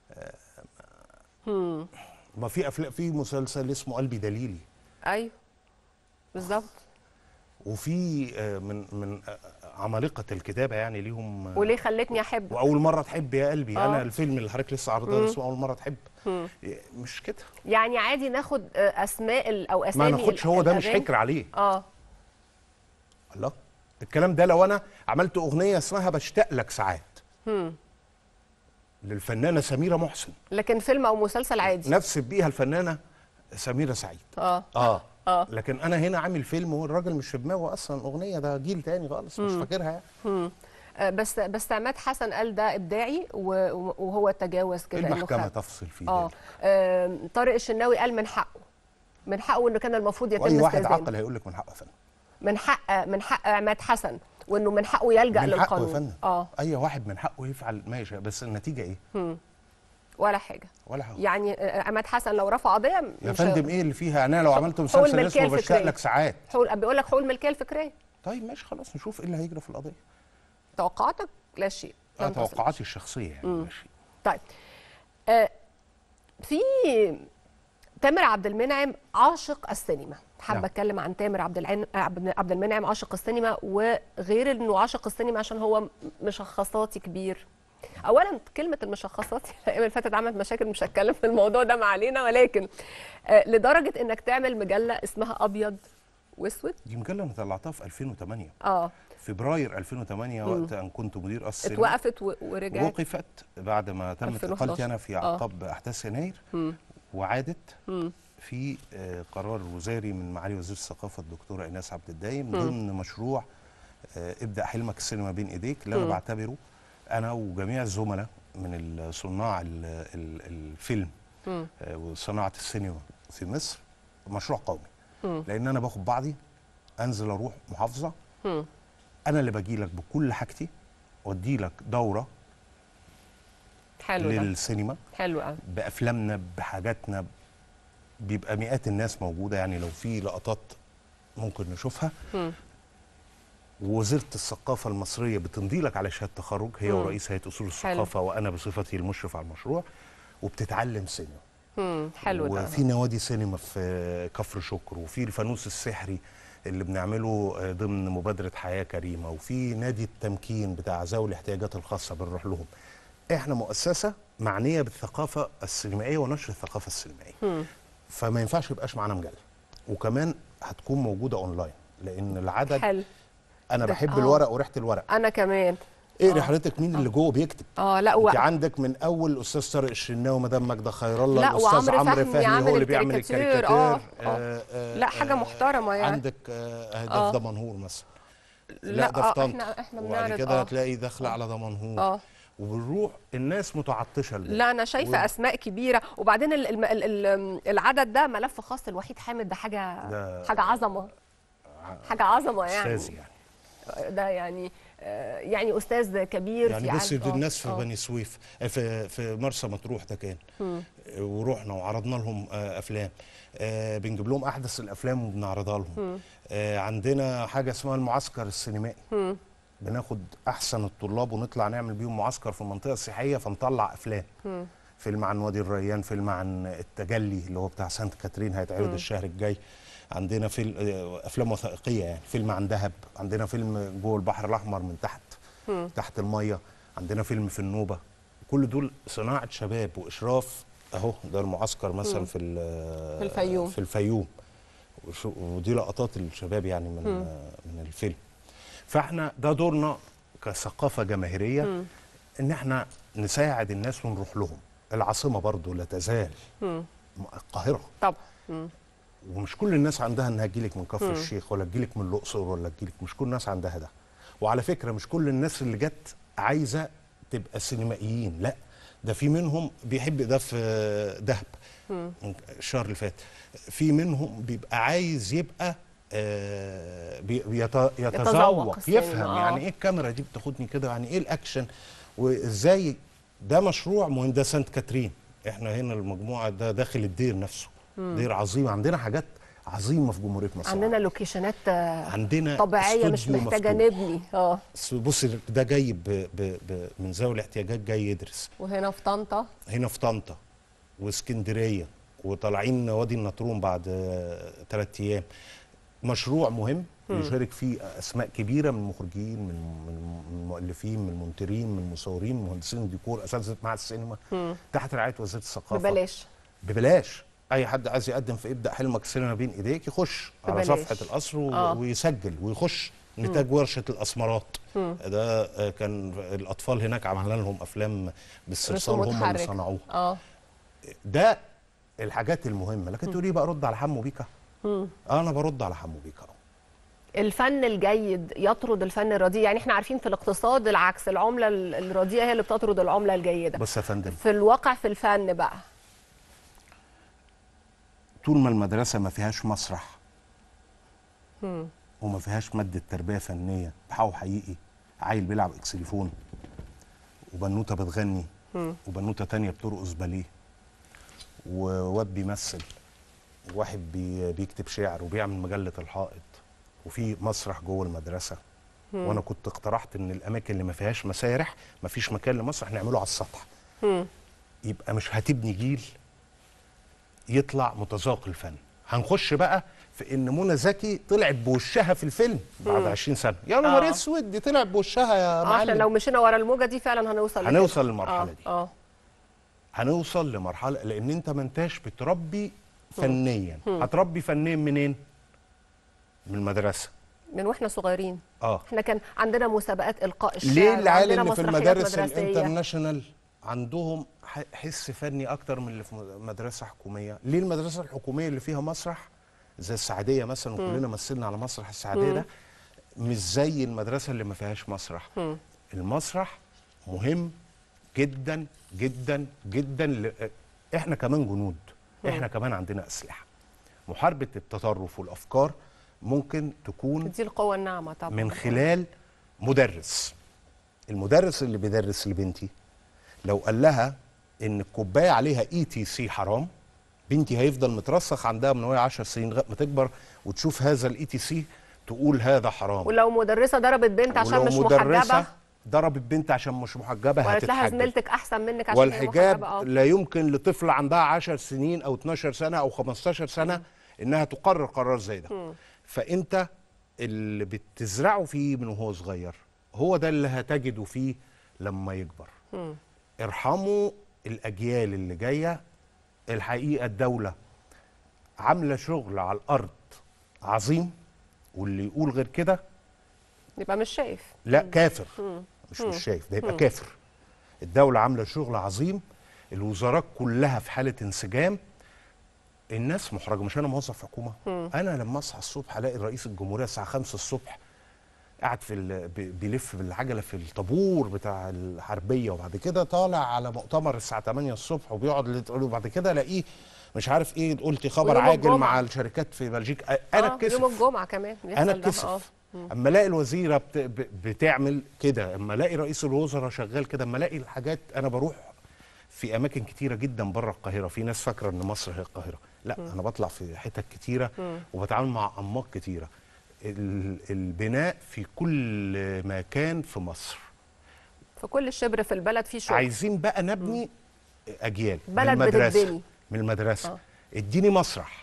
مم. ما في افلام في مسلسل اسمه قلبي دليلي ايوه بالظبط وفي آه، من من آه، عمالقه الكتابه يعني ليهم آه، وليه خلتني احب واول مره تحب يا قلبي آه. انا الفيلم اللي حضرتك لسه عرضاه مم. اسمه اول مره تحب مم. مش كده يعني عادي ناخد آه، اسماء ال- او ما اسامي ناخدش ال- هو ده مش الأغاني؟ حكر عليه اه الله الكلام ده لو انا عملت اغنيه اسمها بشتاق لك ساعات مم. للفنانه سميره محسن لكن فيلم او مسلسل عادي نفس بيها الفنانه سميره سعيد اه اه اه لكن انا هنا عامل فيلم والراجل مش في دماغه اصلا اغنيه ده جيل تاني خالص مش مم. فاكرها يعني مم. آه، بس بس عماد حسن قال ده ابداعي و- وهو تجاوز كده إنه المحكمه خد. تفصل فيه اه آم، طارق الشناوي قال من حقه من حقه انه كان المفروض يتم واي واحد استئذانه. عاقل هيقول لك من حقه يا فندم من حق من حق عماد حسن وانه من حقه يلجا من حقه يا للقانون فندم اه اي واحد من حقه يفعل ما يشاء بس النتيجه ايه مم. ولا حاجه ولا حاجه يعني آه، عماد حسن لو رفع قضيه يا مش فندم ايه اللي فيها يعني انا لو عملت حقوق مسلسل الملكية اسمه بشتاق الفكرية. لك ساعات حقوق بيقول لك حقوق الملكيه الفكريه طيب ماشي خلاص نشوف ايه اللي هيجري في القضيه توقعاتك لا شيء اه لم تصل. توقعاتي الشخصيه يعني مم. ماشي طيب آه في تامر عبد المنعم عاشق السينما حابه نعم. اتكلم عن تامر عبد العن... عبد عبد المنعم عاشق السينما وغير انه عاشق السينما عشان هو م- مشخصاتي كبير اولا كلمه المشخصاتي الايام اللي فاتت عملت مشاكل مش هتكلم في الموضوع ده ما علينا ولكن آه لدرجه انك تعمل مجله اسمها ابيض واسود دي مجله انا طلعتها في 2008 اه فبراير 2008 مم. وقت ان كنت مدير قصر السينما اتوقفت و- ورجعت وقفت بعد ما تمت 2011. اقالتي انا في آه. اعقاب احداث يناير مم. وعادت مم. في آه، قرار وزاري من معالي وزير الثقافه الدكتوره ايناس عبد الدايم مم. ضمن مشروع آه، ابدا حلمك السينما بين ايديك اللي انا مم. بعتبره انا وجميع الزملاء من صناع ال- ال- الفيلم مم. آه، وصناعه السينما في مصر مشروع قومي مم. لان انا باخد بعضي انزل اروح محافظه مم. انا اللي باجي لك بكل حاجتي وادي لك دوره حلو ده للسينما حلو قوي بافلامنا بحاجاتنا بيبقى مئات الناس موجوده يعني لو في لقطات ممكن نشوفها مم. ووزاره الثقافه المصريه بتمضي لك على شهاده تخرج هي مم. ورئيس هيئه اصول الثقافه وانا بصفتي المشرف على المشروع وبتتعلم سينما مم. حلو ده وفي نوادي سينما في كفر شكر وفي الفانوس السحري اللي بنعمله آه، ضمن مبادره حياه كريمه وفي نادي التمكين بتاع ذوي الاحتياجات الخاصه بنروح لهم احنا مؤسسه معنيه بالثقافه السينمائيه ونشر الثقافه السينمائيه مم. فما ينفعش يبقاش معانا مجله وكمان هتكون موجوده اونلاين لان العدد حلو انا ده- بحب آه. الورق وريحه الورق انا كمان اقري حضرتك مين اللي جوه بيكتب اه لا انت و... عندك من اول استاذ طارق الشناوي ومدام ماجده خير الله لا، الاستاذ وعمرو عمرو فهمي فهمي عامل هو اللي بيعمل الكاريكاتير، الكاريكاتير آه، آه، آه، لا حاجه محترمه يعني عندك آه، آه. اهداف دمنهور مثلا لا، ده آه، في طنطا إحنا- إحنا وبعد بنعرض، كده آه. هتلاقي داخله على دمنهور اه وبنروح الناس متعطشه لده. لا انا شايفه و- اسماء كبيره وبعدين ال ال ال ال العدد ده ملف خاص الوحيد حامد ده حاجه ده حاجه عظمه حاجه عظمه يعني استاذ يعني ده يعني آه، يعني استاذ كبير يعني في بص عالم- آه، الناس في آه. بني سويف آه، في في مرسى مطروح ده كان مم. آه، ورحنا وعرضنا لهم آه، افلام آه، بنجيب لهم احدث الافلام وبنعرضها لهم مم. آه، عندنا حاجه اسمها المعسكر السينمائي مم. بناخد احسن الطلاب ونطلع نعمل بيهم معسكر في المنطقه السياحيه فنطلع افلام مم. فيلم عن وادي الريان فيلم عن التجلي اللي هو بتاع سانت كاترين هيتعرض مم. الشهر الجاي عندنا فيلم آه، افلام وثائقيه يعني فيلم عن دهب عندنا فيلم جوه البحر الاحمر من تحت مم. تحت الميه عندنا فيلم في النوبه كل دول صناعه شباب واشراف اهو ده المعسكر مثلا مم. في ال- في الفيوم. في الفيوم وش- ودي لقطات الشباب يعني من مم. من الفيلم فاحنا ده دورنا كثقافه جماهيريه مم. ان احنا نساعد الناس ونروح لهم العاصمه برضو لا تزال مم. القاهره طبعا مم. ومش كل الناس عندها انها تجيلك من كفر مم. الشيخ ولا تجيلك من الاقصر ولا تجيلك مش كل الناس عندها ده وعلى فكره مش كل الناس اللي جت عايزه تبقى سينمائيين لا ده في منهم بيحب ده في دهب مم. الشهر اللي فات في منهم بيبقى عايز يبقى آه بي- بيت- يتذوق يتذوق السينما، يفهم آه. يعني ايه الكاميرا دي بتاخدني كده يعني ايه الاكشن وازاي ده مشروع مهم ده سانت كاترين احنا هنا المجموعه ده داخل الدير نفسه مم. دير عظيم عندنا حاجات عظيمه في جمهوريه مصر عندنا لوكيشنات آه، عندنا طبيعيه مش استوديو محتاجه مفتوح. نبني اه بس بص ده جاي ب ب ب من ذوي الاحتياجات جاي يدرس وهنا في طنطا هنا في طنطا واسكندريه وطالعين وادي النطرون بعد ثلاث ايام مشروع مهم مم. يشارك فيه اسماء كبيره من المخرجين من من من المؤلفين من المنتجين من المصورين من مهندسين الديكور اساتذه معهد السينما مم. تحت رعايه وزاره الثقافه ببلاش ببلاش اي حد عايز يقدم في ابدا حلمك السينما بين ايديك يخش على ببلاش. صفحه القصر و... آه. ويسجل ويخش مم. نتاج ورشه الاسمرات مم. ده آه، كان الاطفال هناك عملنا لهم افلام بالصلصال رسوم هم اللي متحركة. صنعوها اه ده الحاجات المهمه لكن تقولي بقى رد على حمو بيكا مم. آه انا برد على حمو بيكا الفن الجيد يطرد الفن الرديء يعني احنا عارفين في الاقتصاد العكس العمله ال- الرديئه هي اللي بتطرد العمله الجيده بص يا فندم في الواقع في الفن بقى طول ما المدرسه ما فيهاش مسرح مم. وما فيهاش ماده تربيه فنيه بحاول حقيقي عيل بيلعب اكسليفون وبنوته بتغني مم. وبنوته تانية بترقص باليه وواد بيمثل وواحد بي بيكتب شعر وبيعمل مجله الحائط وفي مسرح جوه المدرسه مم. وانا كنت اقترحت ان الاماكن اللي ما فيهاش مسارح ما فيش مكان لمسرح نعمله على السطح مم. يبقى مش هتبني جيل يطلع متذوق الفن هنخش بقى في ان منى زكي طلعت بوشها في الفيلم بعد مم. 20 سنه يا نهار آه. اسود دي طلعت بوشها يا آه، عشان معلم لو مشينا ورا الموجه دي فعلا هنوصل لكده. هنوصل للمرحلة آه. دي. اه هنوصل لمرحله لان انت ما انتش بتربي فنيا مم. هتربي فنيا منين من المدرسه من واحنا صغيرين اه احنا كان عندنا مسابقات القاء الشعر ليه العيال وعندنا اللي في مسرحيات المدارس مدرسية. الانترناشونال عندهم ح- حس فني اكتر من اللي في م- مدرسه حكوميه ليه المدرسه الحكوميه اللي فيها مسرح زي السعديه مثلا مم. وكلنا مثلنا على مسرح السعديه مم. ده مش زي المدرسه اللي ما فيهاش مسرح مم. المسرح مهم جدا جدا جدا ل... احنا كمان جنود مم. احنا كمان عندنا اسلحه محاربه التطرف والافكار ممكن تكون دي القوه الناعمه طبعا من خلال مدرس المدرس اللي بيدرس لبنتي لو قال لها ان الكوبايه عليها اي تي سي حرام بنتي هيفضل مترسخ عندها من وهي 10 سنين لغايه ما تكبر وتشوف هذا الاي تي سي تقول هذا حرام ولو مدرسه ضربت بنت عشان ولو مش مدرسة محجبه ضربت بنت عشان مش محجبه وقالت لها هتتحجب زميلتك احسن منك عشان هي والحجاب محجبة. آه. لا يمكن لطفل عندها 10 سنين او 12 سنه او 15 سنه انها تقرر قرار زي ده مم. فانت اللي بتزرعه فيه من وهو صغير هو ده اللي هتجده فيه لما يكبر مم. ارحموا الاجيال اللي جايه الحقيقه الدوله عامله شغل على الارض عظيم واللي يقول غير كده يبقى مش شايف لا كافر مم. مش مم. مش شايف ده يبقى مم. كافر الدولة عاملة شغل عظيم الوزارات كلها في حالة انسجام الناس محرجة مش أنا موظف حكومة مم. أنا لما أصحى الصبح ألاقي رئيس الجمهورية الساعة 5 الصبح قاعد في ال- بي- بيلف بالعجلة في الطابور بتاع الحربية وبعد كده طالع على مؤتمر الساعة 8 الصبح وبيقعد اللي- وبعد كده ألاقيه مش عارف ايه قلتي خبر ويوم عاجل الجمعة. مع الشركات في بلجيكا انا آه، اتكسف يوم الجمعه كمان بيحصل انا ده. آه. اتكسف مم. اما الاقي الوزيره بت... ب- بتعمل كده اما الاقي رئيس الوزراء شغال كده اما الاقي الحاجات انا بروح في اماكن كتيره جدا بره القاهره في ناس فاكره ان مصر هي القاهره لا مم. انا بطلع في حتت كتيره مم. وبتعامل مع انماط كتيره ال... البناء في كل مكان في مصر في كل شبر في البلد في شغل عايزين بقى نبني اجيال بلد من المدرسه بتتبني. من المدرسه آه. اديني مسرح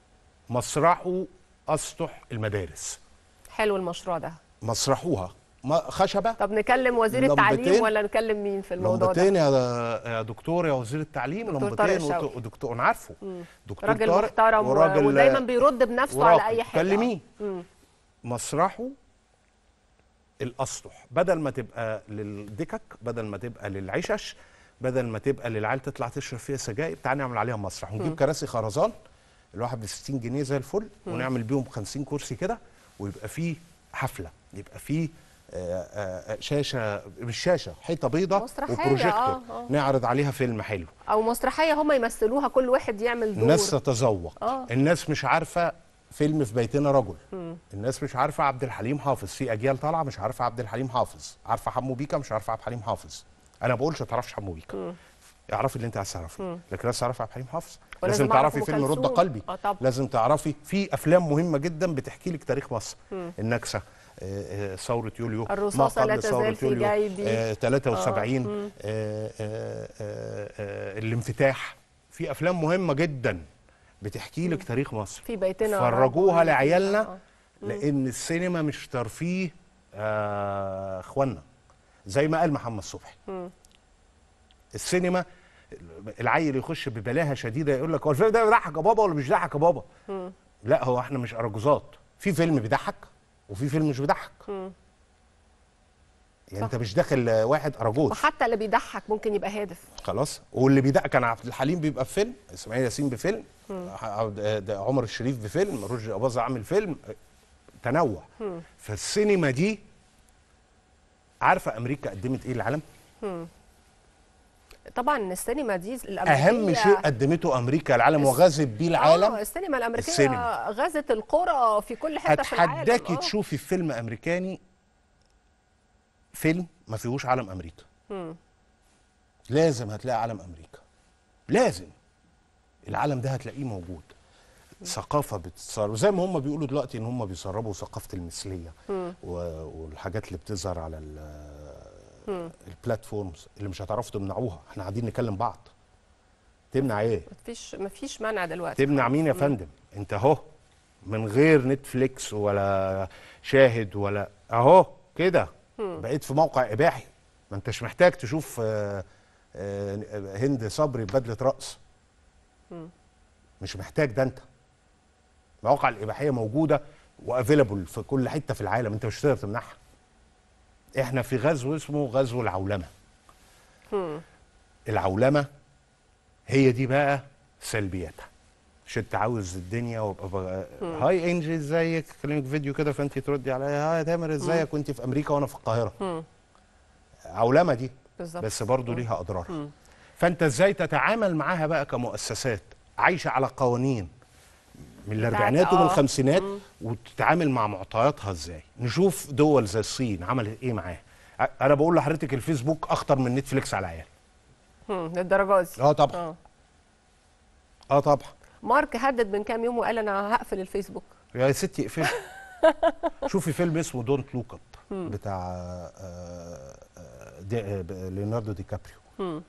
مسرحه اسطح المدارس حلو المشروع ده مسرحوها ما خشبه طب نكلم وزير التعليم لمبتين. ولا نكلم مين في الموضوع لمبتين ده يا يا دكتور يا وزير التعليم دكتور طارق لمبتين شوقي. وت- ودكتور انا عارفه مم. دكتور راجل طارق محترم و- وراجل ودايما بيرد بنفسه على وراقي. اي حاجه كلميه مم. مسرحه الاسطح بدل ما تبقى للدكك بدل ما تبقى للعشش بدل ما تبقى للعيال تطلع تشرب فيها سجاير تعالى نعمل عليها مسرح ونجيب مم. كراسي خرزان الواحد ب 60 جنيه زي الفل مم. ونعمل بيهم 50 كرسي كده ويبقى فيه حفله يبقى فيه آه، آه، شاشه مش شاشه حيطه بيضه مسرحية، وبروجيكتور آه، آه. نعرض عليها فيلم حلو او مسرحيه هم يمثلوها كل واحد يعمل دور الناس تتذوق آه. الناس مش عارفه فيلم في بيتنا رجل مم. الناس مش عارفه عبد الحليم حافظ في اجيال طالعه مش عارفه عبد الحليم حافظ عارفه حمو بيكا مش عارفه عبد الحليم حافظ انا ما بقولش ما تعرفش حمو بيكا مم. اعرفي اللي انت عايز تعرفيه مم. لكن لازم تعرفي عبد الحليم حافظ ولازم لازم أعرف تعرفي أم فيلم رد كلثوم. قلبي آه طبعا. لازم تعرفي في افلام مهمه جدا بتحكي لك تاريخ مصر مم. النكسه آه، آه، ثوره يوليو الرصاصة ما لا قبل تزال ثورة في يوليو، جيبي. آه، 73 آه، مم. آه، آه، آه، آه، الانفتاح في افلام مهمه جدا بتحكي لك تاريخ مصر في بيتنا فرجوها رجل. لعيالنا آه. مم. لان السينما مش ترفيه آه، اخوانا زي ما قال محمد صبحي مم. السينما العيل يخش ببلاهه شديده يقول لك هو الفيلم ده بيضحك يا بابا ولا مش بيضحك يا بابا مم. لا هو احنا مش اراجوزات في فيلم بيضحك وفي فيلم مش بيضحك مم. يعني انت مش داخل آه، واحد اراجوز وحتى اللي بيضحك ممكن يبقى هادف خلاص واللي بيضحك كان عبد الحليم بيبقى في فيلم اسماعيل ياسين بفيلم مم. عبد- آه، ده عمر الشريف بفيلم رشدي اباظه عامل فيلم آه، تنوع مم. فالسينما دي عارفه امريكا قدمت ايه للعالم مم. طبعا السينما دي الامريكيه اهم شيء قدمته امريكا للعالم الس- وغزت بيه اه العالم السينما الامريكيه السينما. غزت القرى في كل حته في العالم هتحداكي آه. تشوفي فيلم امريكاني فيلم ما فيهوش علم امريكا مم. لازم هتلاقي علم امريكا لازم العالم ده هتلاقيه موجود ثقافه بتتصرف زي ما هم بيقولوا دلوقتي ان هم بيسربوا ثقافه المثليه مم. و- والحاجات اللي بتظهر على ال- مم. البلاتفورمز اللي مش هتعرفوا تمنعوها احنا قاعدين نكلم بعض تمنع ايه مفيش مفيش منع دلوقتي تمنع مين يا مم. فندم انت اهو من غير نتفليكس ولا شاهد ولا اهو كده مم. بقيت في موقع اباحي ما انتش محتاج تشوف آه، آه، هند صبري ببدله رقص مم. مش محتاج ده انت مواقع الاباحيه موجوده وافيلابل في كل حته في العالم انت مش هتقدر تمنعها احنا في غزو اسمه غزو العولمه مم. العولمه هي دي بقى سلبياتها مش انت عاوز الدنيا وابقى بقى- مم. هاي انجي ازيك اكلمك فيديو كده فانت تردي عليا هاي يا تامر ازيك وانت في امريكا وانا في القاهره مم. عولمه دي بالظبط. بس برضو ليها اضرار مم. فانت ازاي تتعامل معاها بقى كمؤسسات عايشه على قوانين من الاربعينات آه. ومن الخمسينات مم. وتتعامل مع معطياتها ازاي نشوف دول زي الصين عملت ايه معاها ع- انا بقول لحضرتك الفيسبوك اخطر من نتفليكس على العيال مم. للدرجه دي اه طبعا اه اه طبعا مارك هدد من كام يوم وقال انا هقفل الفيسبوك يا ستي اقفلي شوفي فيلم اسمه دونت لوك اب مم. بتاع آه، آه، دي آه، ليوناردو دي كابريو مم.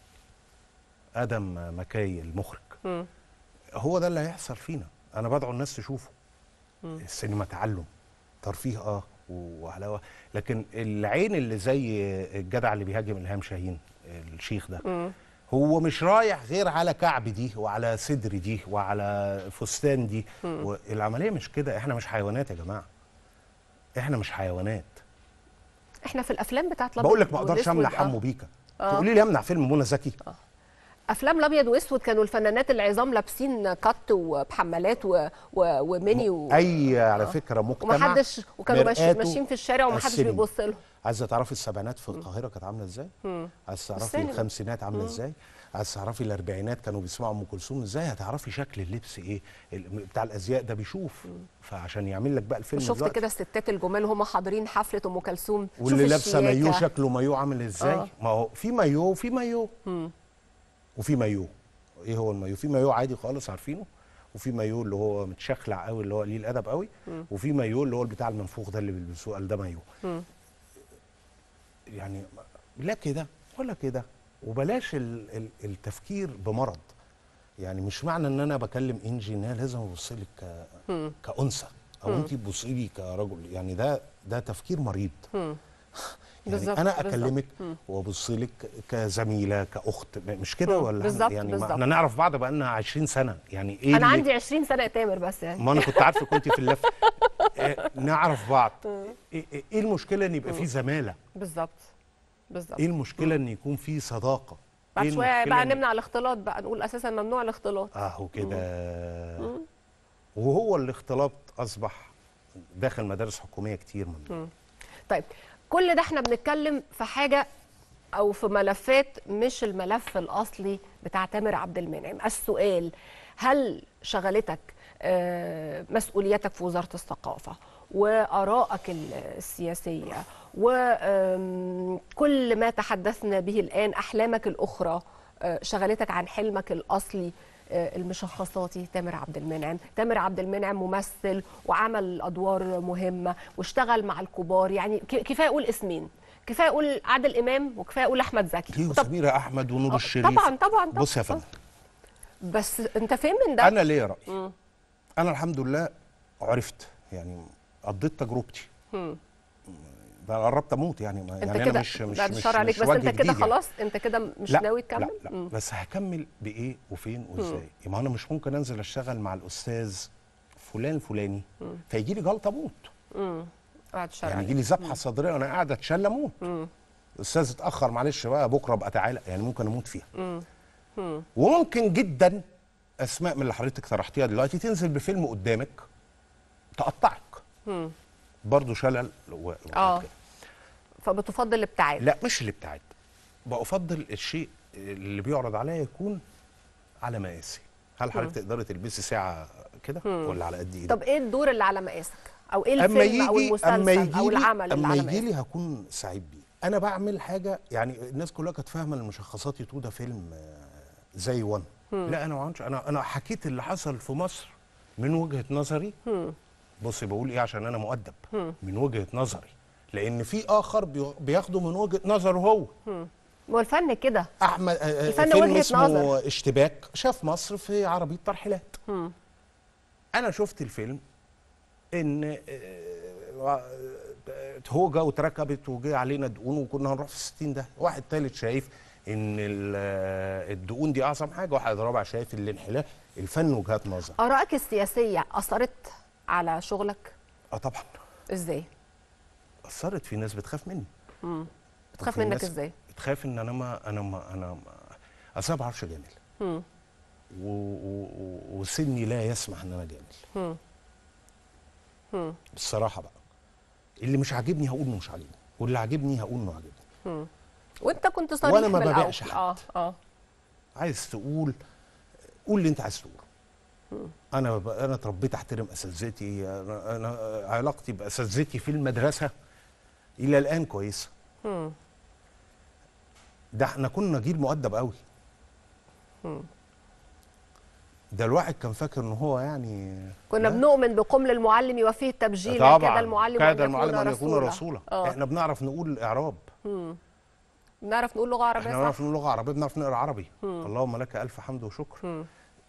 ادم مكاي المخرج مم. هو ده اللي هيحصل فينا انا بدعو الناس تشوفه مم. السينما تعلم ترفيه اه وحلاوه لكن العين اللي زي الجدع اللي بيهاجم الهام شاهين الشيخ ده مم. هو مش رايح غير على كعب دي وعلى صدر دي وعلى فستان دي مم. والعمليه مش كده احنا مش حيوانات يا جماعه احنا مش حيوانات احنا في الافلام بتاعت بقول لك ما الأبيض اقدرش والأسود، امنع آه. حمو بيكا آه. تقولي لي امنع فيلم منى زكي افلام الابيض واسود كانوا الفنانات العظام لابسين كات وبحمالات و... و... وميني و... اي على فكره مجتمع ومحدش وكانوا ماشي... مرآته ماشيين في الشارع ومحدش السينما. بيبص لهم عايزه تعرفي السبعينات في القاهره كانت عامله ازاي مم. عايز تعرفي السينما. الخمسينات عامله مم. ازاي عايز تعرفي الاربعينات كانوا بيسمعوا ام كلثوم ازاي هتعرفي شكل اللبس ايه ال- بتاع الازياء ده بيشوف فعشان يعمل لك بقى الفيلم شفت دلوقتي كده الستات الجمال وهم حاضرين حفله ام كلثوم شوف واللي لابسه الشياكة. مايو شكله مايو عامل ازاي آه. ما هو في مايو وفي مايو مم. وفي مايو ايه هو المايو في مايو عادي خالص عارفينه وفي مايو اللي هو متشخلع قوي اللي هو قليل الادب قوي مم. وفي مايو اللي هو بتاع المنفوخ ده اللي بيلبسوه قال ده مايو مم. يعني لا كده ولا كده وبلاش ال ال التفكير بمرض يعني مش معنى ان انا بكلم انجي ان أنا لازم ابص لك ك- مم. كانثى او مم. انت تبصي لي كرجل يعني ده ده تفكير مريض مم. يعني بالظبط، انا بالظبط. اكلمك مم. وابص لك كزميله كاخت مش كده مم. ولا إحنا- بالظبط، يعني بالظبط. ما احنا نعرف بعض بقالنا 20 سنه يعني ايه انا اللي- عندي 20 سنه يا تامر بس يعني ما انا كنت عارفه كنت في اللف آه، نعرف بعض مم. ايه إيه- إيه المشكله ان يبقى في زماله بالظبط بالظبط ايه المشكله ان يكون في صداقه بعد إيه شويه المشكلة بقى إن- نمنع الاختلاط بقى نقول اساسا ممنوع الاختلاط اهو كده مم. وهو الاختلاط اصبح داخل مدارس حكوميه كتير من مم. طيب كل ده احنا بنتكلم في حاجه او في ملفات مش الملف الاصلي بتاع تامر عبد المنعم السؤال هل شغلتك آه، مسؤوليتك في وزاره الثقافه وارائك ال- السياسيه وكل ما تحدثنا به الان احلامك الاخرى آه، شغلتك عن حلمك الاصلي آه، المشخصاتي تامر عبد المنعم تامر عبد المنعم ممثل وعمل ادوار مهمه واشتغل مع الكبار يعني ك- كفايه اقول اسمين كفايه اقول عادل امام وكفايه اقول احمد زكي ليه طب وسميره احمد ونور آه، الشريف طبعا طبعا طبعا بص يا فندم بس انت فين من ده انا ليا راي مم. انا الحمد لله عرفت يعني قضيت تجربتي مم. ده أنا قربت اموت يعني ما انت يعني كده انا مش مش بعد مش, الشر عليك مش بس وجه انت كده جديد يعني. خلاص انت كده مش لا ناوي تكمل لا لا مم. بس هكمل بايه وفين وازاي ما انا مش ممكن انزل اشتغل مع الاستاذ فلان الفلاني مم. فيجي لي جلطه موت مم. بعد الشر يعني عليك. يجي لي ذبحه صدريه وانا قاعد اتشل اموت مم. الاستاذ اتاخر معلش بقى بكره ابقى تعالى يعني ممكن اموت فيها مم. مم. وممكن جدا اسماء من اللي حضرتك طرحتيها دلوقتي تنزل بفيلم قدامك تقطعك مم. برضه شلل و... اه فبتفضل الابتعاد لا مش الابتعاد بفضل الشيء اللي بيعرض عليا يكون على مقاسي هل حضرتك مم. تقدري تلبسي ساعه كده مم. ولا على قد ايدك طب ايه الدور اللي على مقاسك او ايه اما الفيلم او يجي المسلسل اما يجي او لي العمل اللي اما على يجي مقاسك لي هكون سعيد بيه انا بعمل حاجه يعني الناس كلها كانت فاهمه ان مشخصات يتو ده فيلم آه، زي وان مم. لا انا ما عملتش انا انا حكيت اللي حصل في مصر من وجهه نظري مم. بصي بقول ايه عشان انا مؤدب مم. من وجهه نظري لان في اخر بي- بياخده من وجهه نظره هو مم. هو الفن كده احمد آه، آه، الفن فيلم وجهة اسمه نظر. اشتباك شاف مصر في عربيه ترحيلات مم. انا شفت الفيلم ان آه، آه، هوجه واتركبت وجه علينا دقون وكنا هنروح في 60 ده واحد تالت شايف ان ال- آه، الدقون دي اعظم حاجه واحد رابع شايف الانحلال الفن وجهات نظر ارائك السياسيه اثرت على شغلك اه طبعا ازاي اثرت في ناس بتخاف مني مم. بتخاف وفي منك ناس ازاي بتخاف ان انا ما انا ما انا ما اصل أنا ما بعرفش اجامل مم. و- و- و- وسني لا يسمح ان انا اجامل مم. مم. بالصراحه بقى اللي مش عاجبني هقول انه مش عاجبني واللي عاجبني هقول انه عاجبني مم. وانت كنت صريح وأنا ما من الأول. ببيعش حد. اه اه عايز تقول قول اللي انت عايز تقوله مم. انا ب- انا اتربيت احترم اساتذتي انا, أنا علاقتي باساتذتي في المدرسه الى الان كويسه مم. ده احنا كنا جيل مؤدب قوي مم. ده الواحد كان فاكر ان هو يعني كنا بنؤمن بقمل المعلم وفيه التبجيل طبعا كاد المعلم كاد أن المعلم ان يكون رسولا. رسولا آه. احنا بنعرف نقول اعراب مم. بنعرف نقول لغه عربيه احنا صح بنعرف نقول لغه عربيه بنعرف نقرا عربي مم. اللهم لك الف حمد وشكر مم.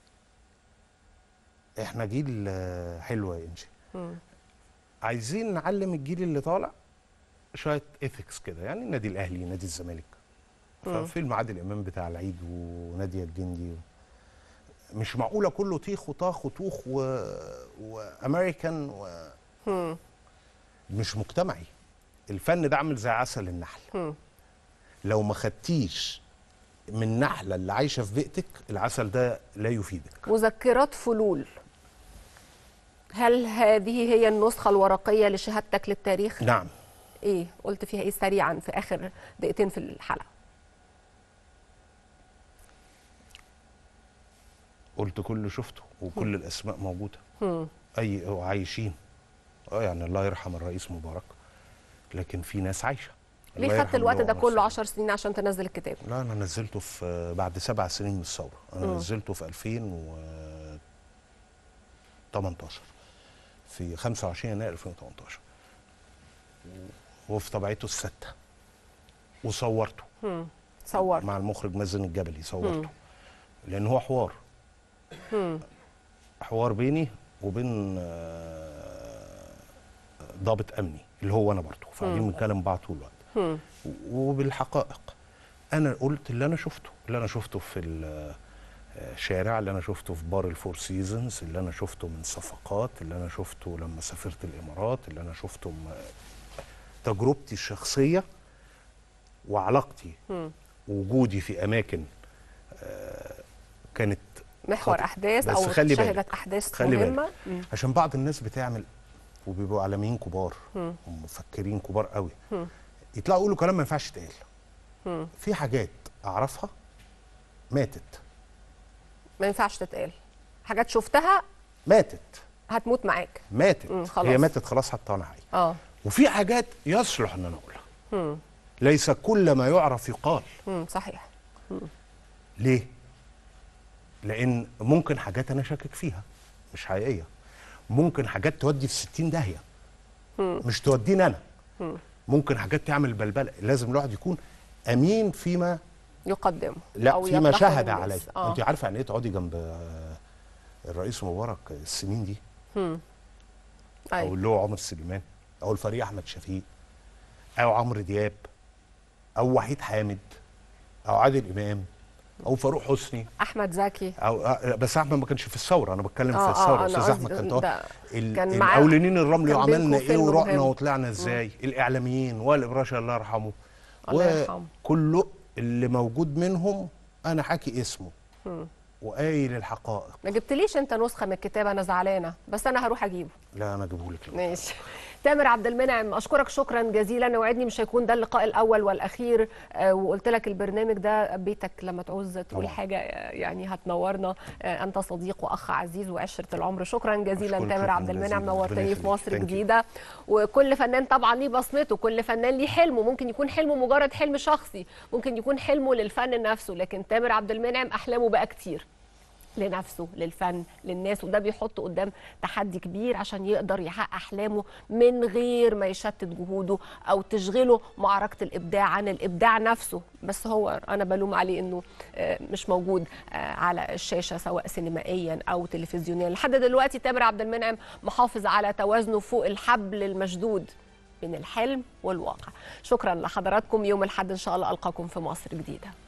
احنا جيل آه، حلو يا انجي مم. عايزين نعلم الجيل اللي طالع شويه ايثكس كده يعني النادي الاهلي نادي الزمالك مم. فيلم عادل امام بتاع العيد وناديه الجندي مش معقوله كله طيخ وطاخ وطوخ و... وامريكان و... مم. مش مجتمعي الفن ده عامل زي عسل النحل مم. لو ما خدتيش من النحله اللي عايشه في بيئتك العسل ده لا يفيدك مذكرات فلول هل هذه هي النسخه الورقيه لشهادتك للتاريخ نعم ايه قلت فيها ايه سريعا في اخر دقيقتين في الحلقه قلت كل اللي شفته وكل الاسماء موجوده مم. اي وعايشين اه يعني الله يرحم الرئيس مبارك لكن في ناس عايشه الله ليه خدت يرحم الوقت له ده عمر كله سليم. 10 سنين عشان تنزل الكتاب لا انا نزلته في بعد سبع سنين من الثوره انا مم. نزلته في 2018 في 25 يناير 2018 وفي طبيعته السته وصورته مم. صور مع المخرج مازن الجبلي مم. صورته لان هو حوار مم. حوار بيني وبين آه، ضابط امني اللي هو انا برضه فقاعدين مم. بنتكلم بعض طول الوقت مم. وبالحقائق انا قلت اللي انا شفته اللي انا شفته في ال- الشارع اللي انا شفته في بار الفور سيزونز اللي انا شفته من صفقات اللي انا شفته لما سافرت الامارات اللي انا شفته م- تجربتي الشخصيه وعلاقتي مم. وجودي في اماكن آه، كانت محور خطر. احداث بس او خلي بالك. شهدت احداث خلي مهمه بالك مم. عشان بعض الناس بتعمل وبيبقوا اعلاميين كبار مم. ومفكرين كبار قوي مم. يطلعوا يقولوا كلام ما ينفعش يتقال مم. في حاجات اعرفها ماتت ما ينفعش تتقال حاجات شفتها ماتت هتموت معاك ماتت مم، خلاص. هي ماتت خلاص حتى وانا حي اه وفي حاجات يصلح ان انا اقولها مم. ليس كل ما يعرف يقال مم. صحيح مم. ليه لان ممكن حاجات انا شاكك فيها مش حقيقيه ممكن حاجات تودي في 60 داهيه مم. مش توديني انا مم. ممكن حاجات تعمل بلبله لازم الواحد يكون امين فيما يقدمه لا أو فيما يطرحه شهد للناس. عليه آه. انت عارفه يعني ايه تقعدي جنب آه، الرئيس مبارك السنين دي مم. او أيوة. اللي هو عمر سليمان او الفريق احمد شفيق او عمرو دياب او وحيد حامد او عادل امام او فاروق حسني احمد زكي او آه، بس احمد ما كانش في الثوره انا بتكلم آه، في آه، الثوره أنا استاذ قصدي احمد كان ده ال- كان معاه- المقاولين الرمل كان وعملنا بينكم ايه فيلم ورحنا مهم. وطلعنا ازاي الاعلاميين وائل ابراشي الله يرحمه الله يرحمه. وكله اللي موجود منهم انا حاكي اسمه مم. وقايل الحقائق ما جبتليش انت نسخه من الكتاب انا زعلانه بس انا هروح اجيبه لا انا اجيبه لك ماشي تامر عبد المنعم اشكرك شكرا جزيلا وعدني مش هيكون ده اللقاء الاول والاخير آه، وقلت لك البرنامج ده بيتك لما تعوز تقول طبعا. حاجه آه، يعني هتنورنا آه، انت صديق واخ عزيز وعشره العمر شكرا جزيلا أشكرك تامر شكراً عبد المنعم جزيلاً. نورتني ربنا في يخليك. مصر Thank you. جديده وكل فنان طبعا ليه بصمته كل فنان ليه حلمه ممكن يكون حلمه مجرد حلم شخصي ممكن يكون حلمه للفن نفسه لكن تامر عبد المنعم احلامه بقى كتير لنفسه للفن للناس وده بيحطه قدام تحدي كبير عشان يقدر يحقق احلامه من غير ما يشتت جهوده او تشغله معركه الابداع عن الابداع نفسه بس هو انا بلوم عليه انه آه، مش موجود آه، على الشاشه سواء سينمائيا او تلفزيونيا لحد دلوقتي تامر عبد المنعم محافظ على توازنه فوق الحبل المشدود بين الحلم والواقع شكرا لحضراتكم يوم الاحد ان شاء الله القاكم في مصر جديده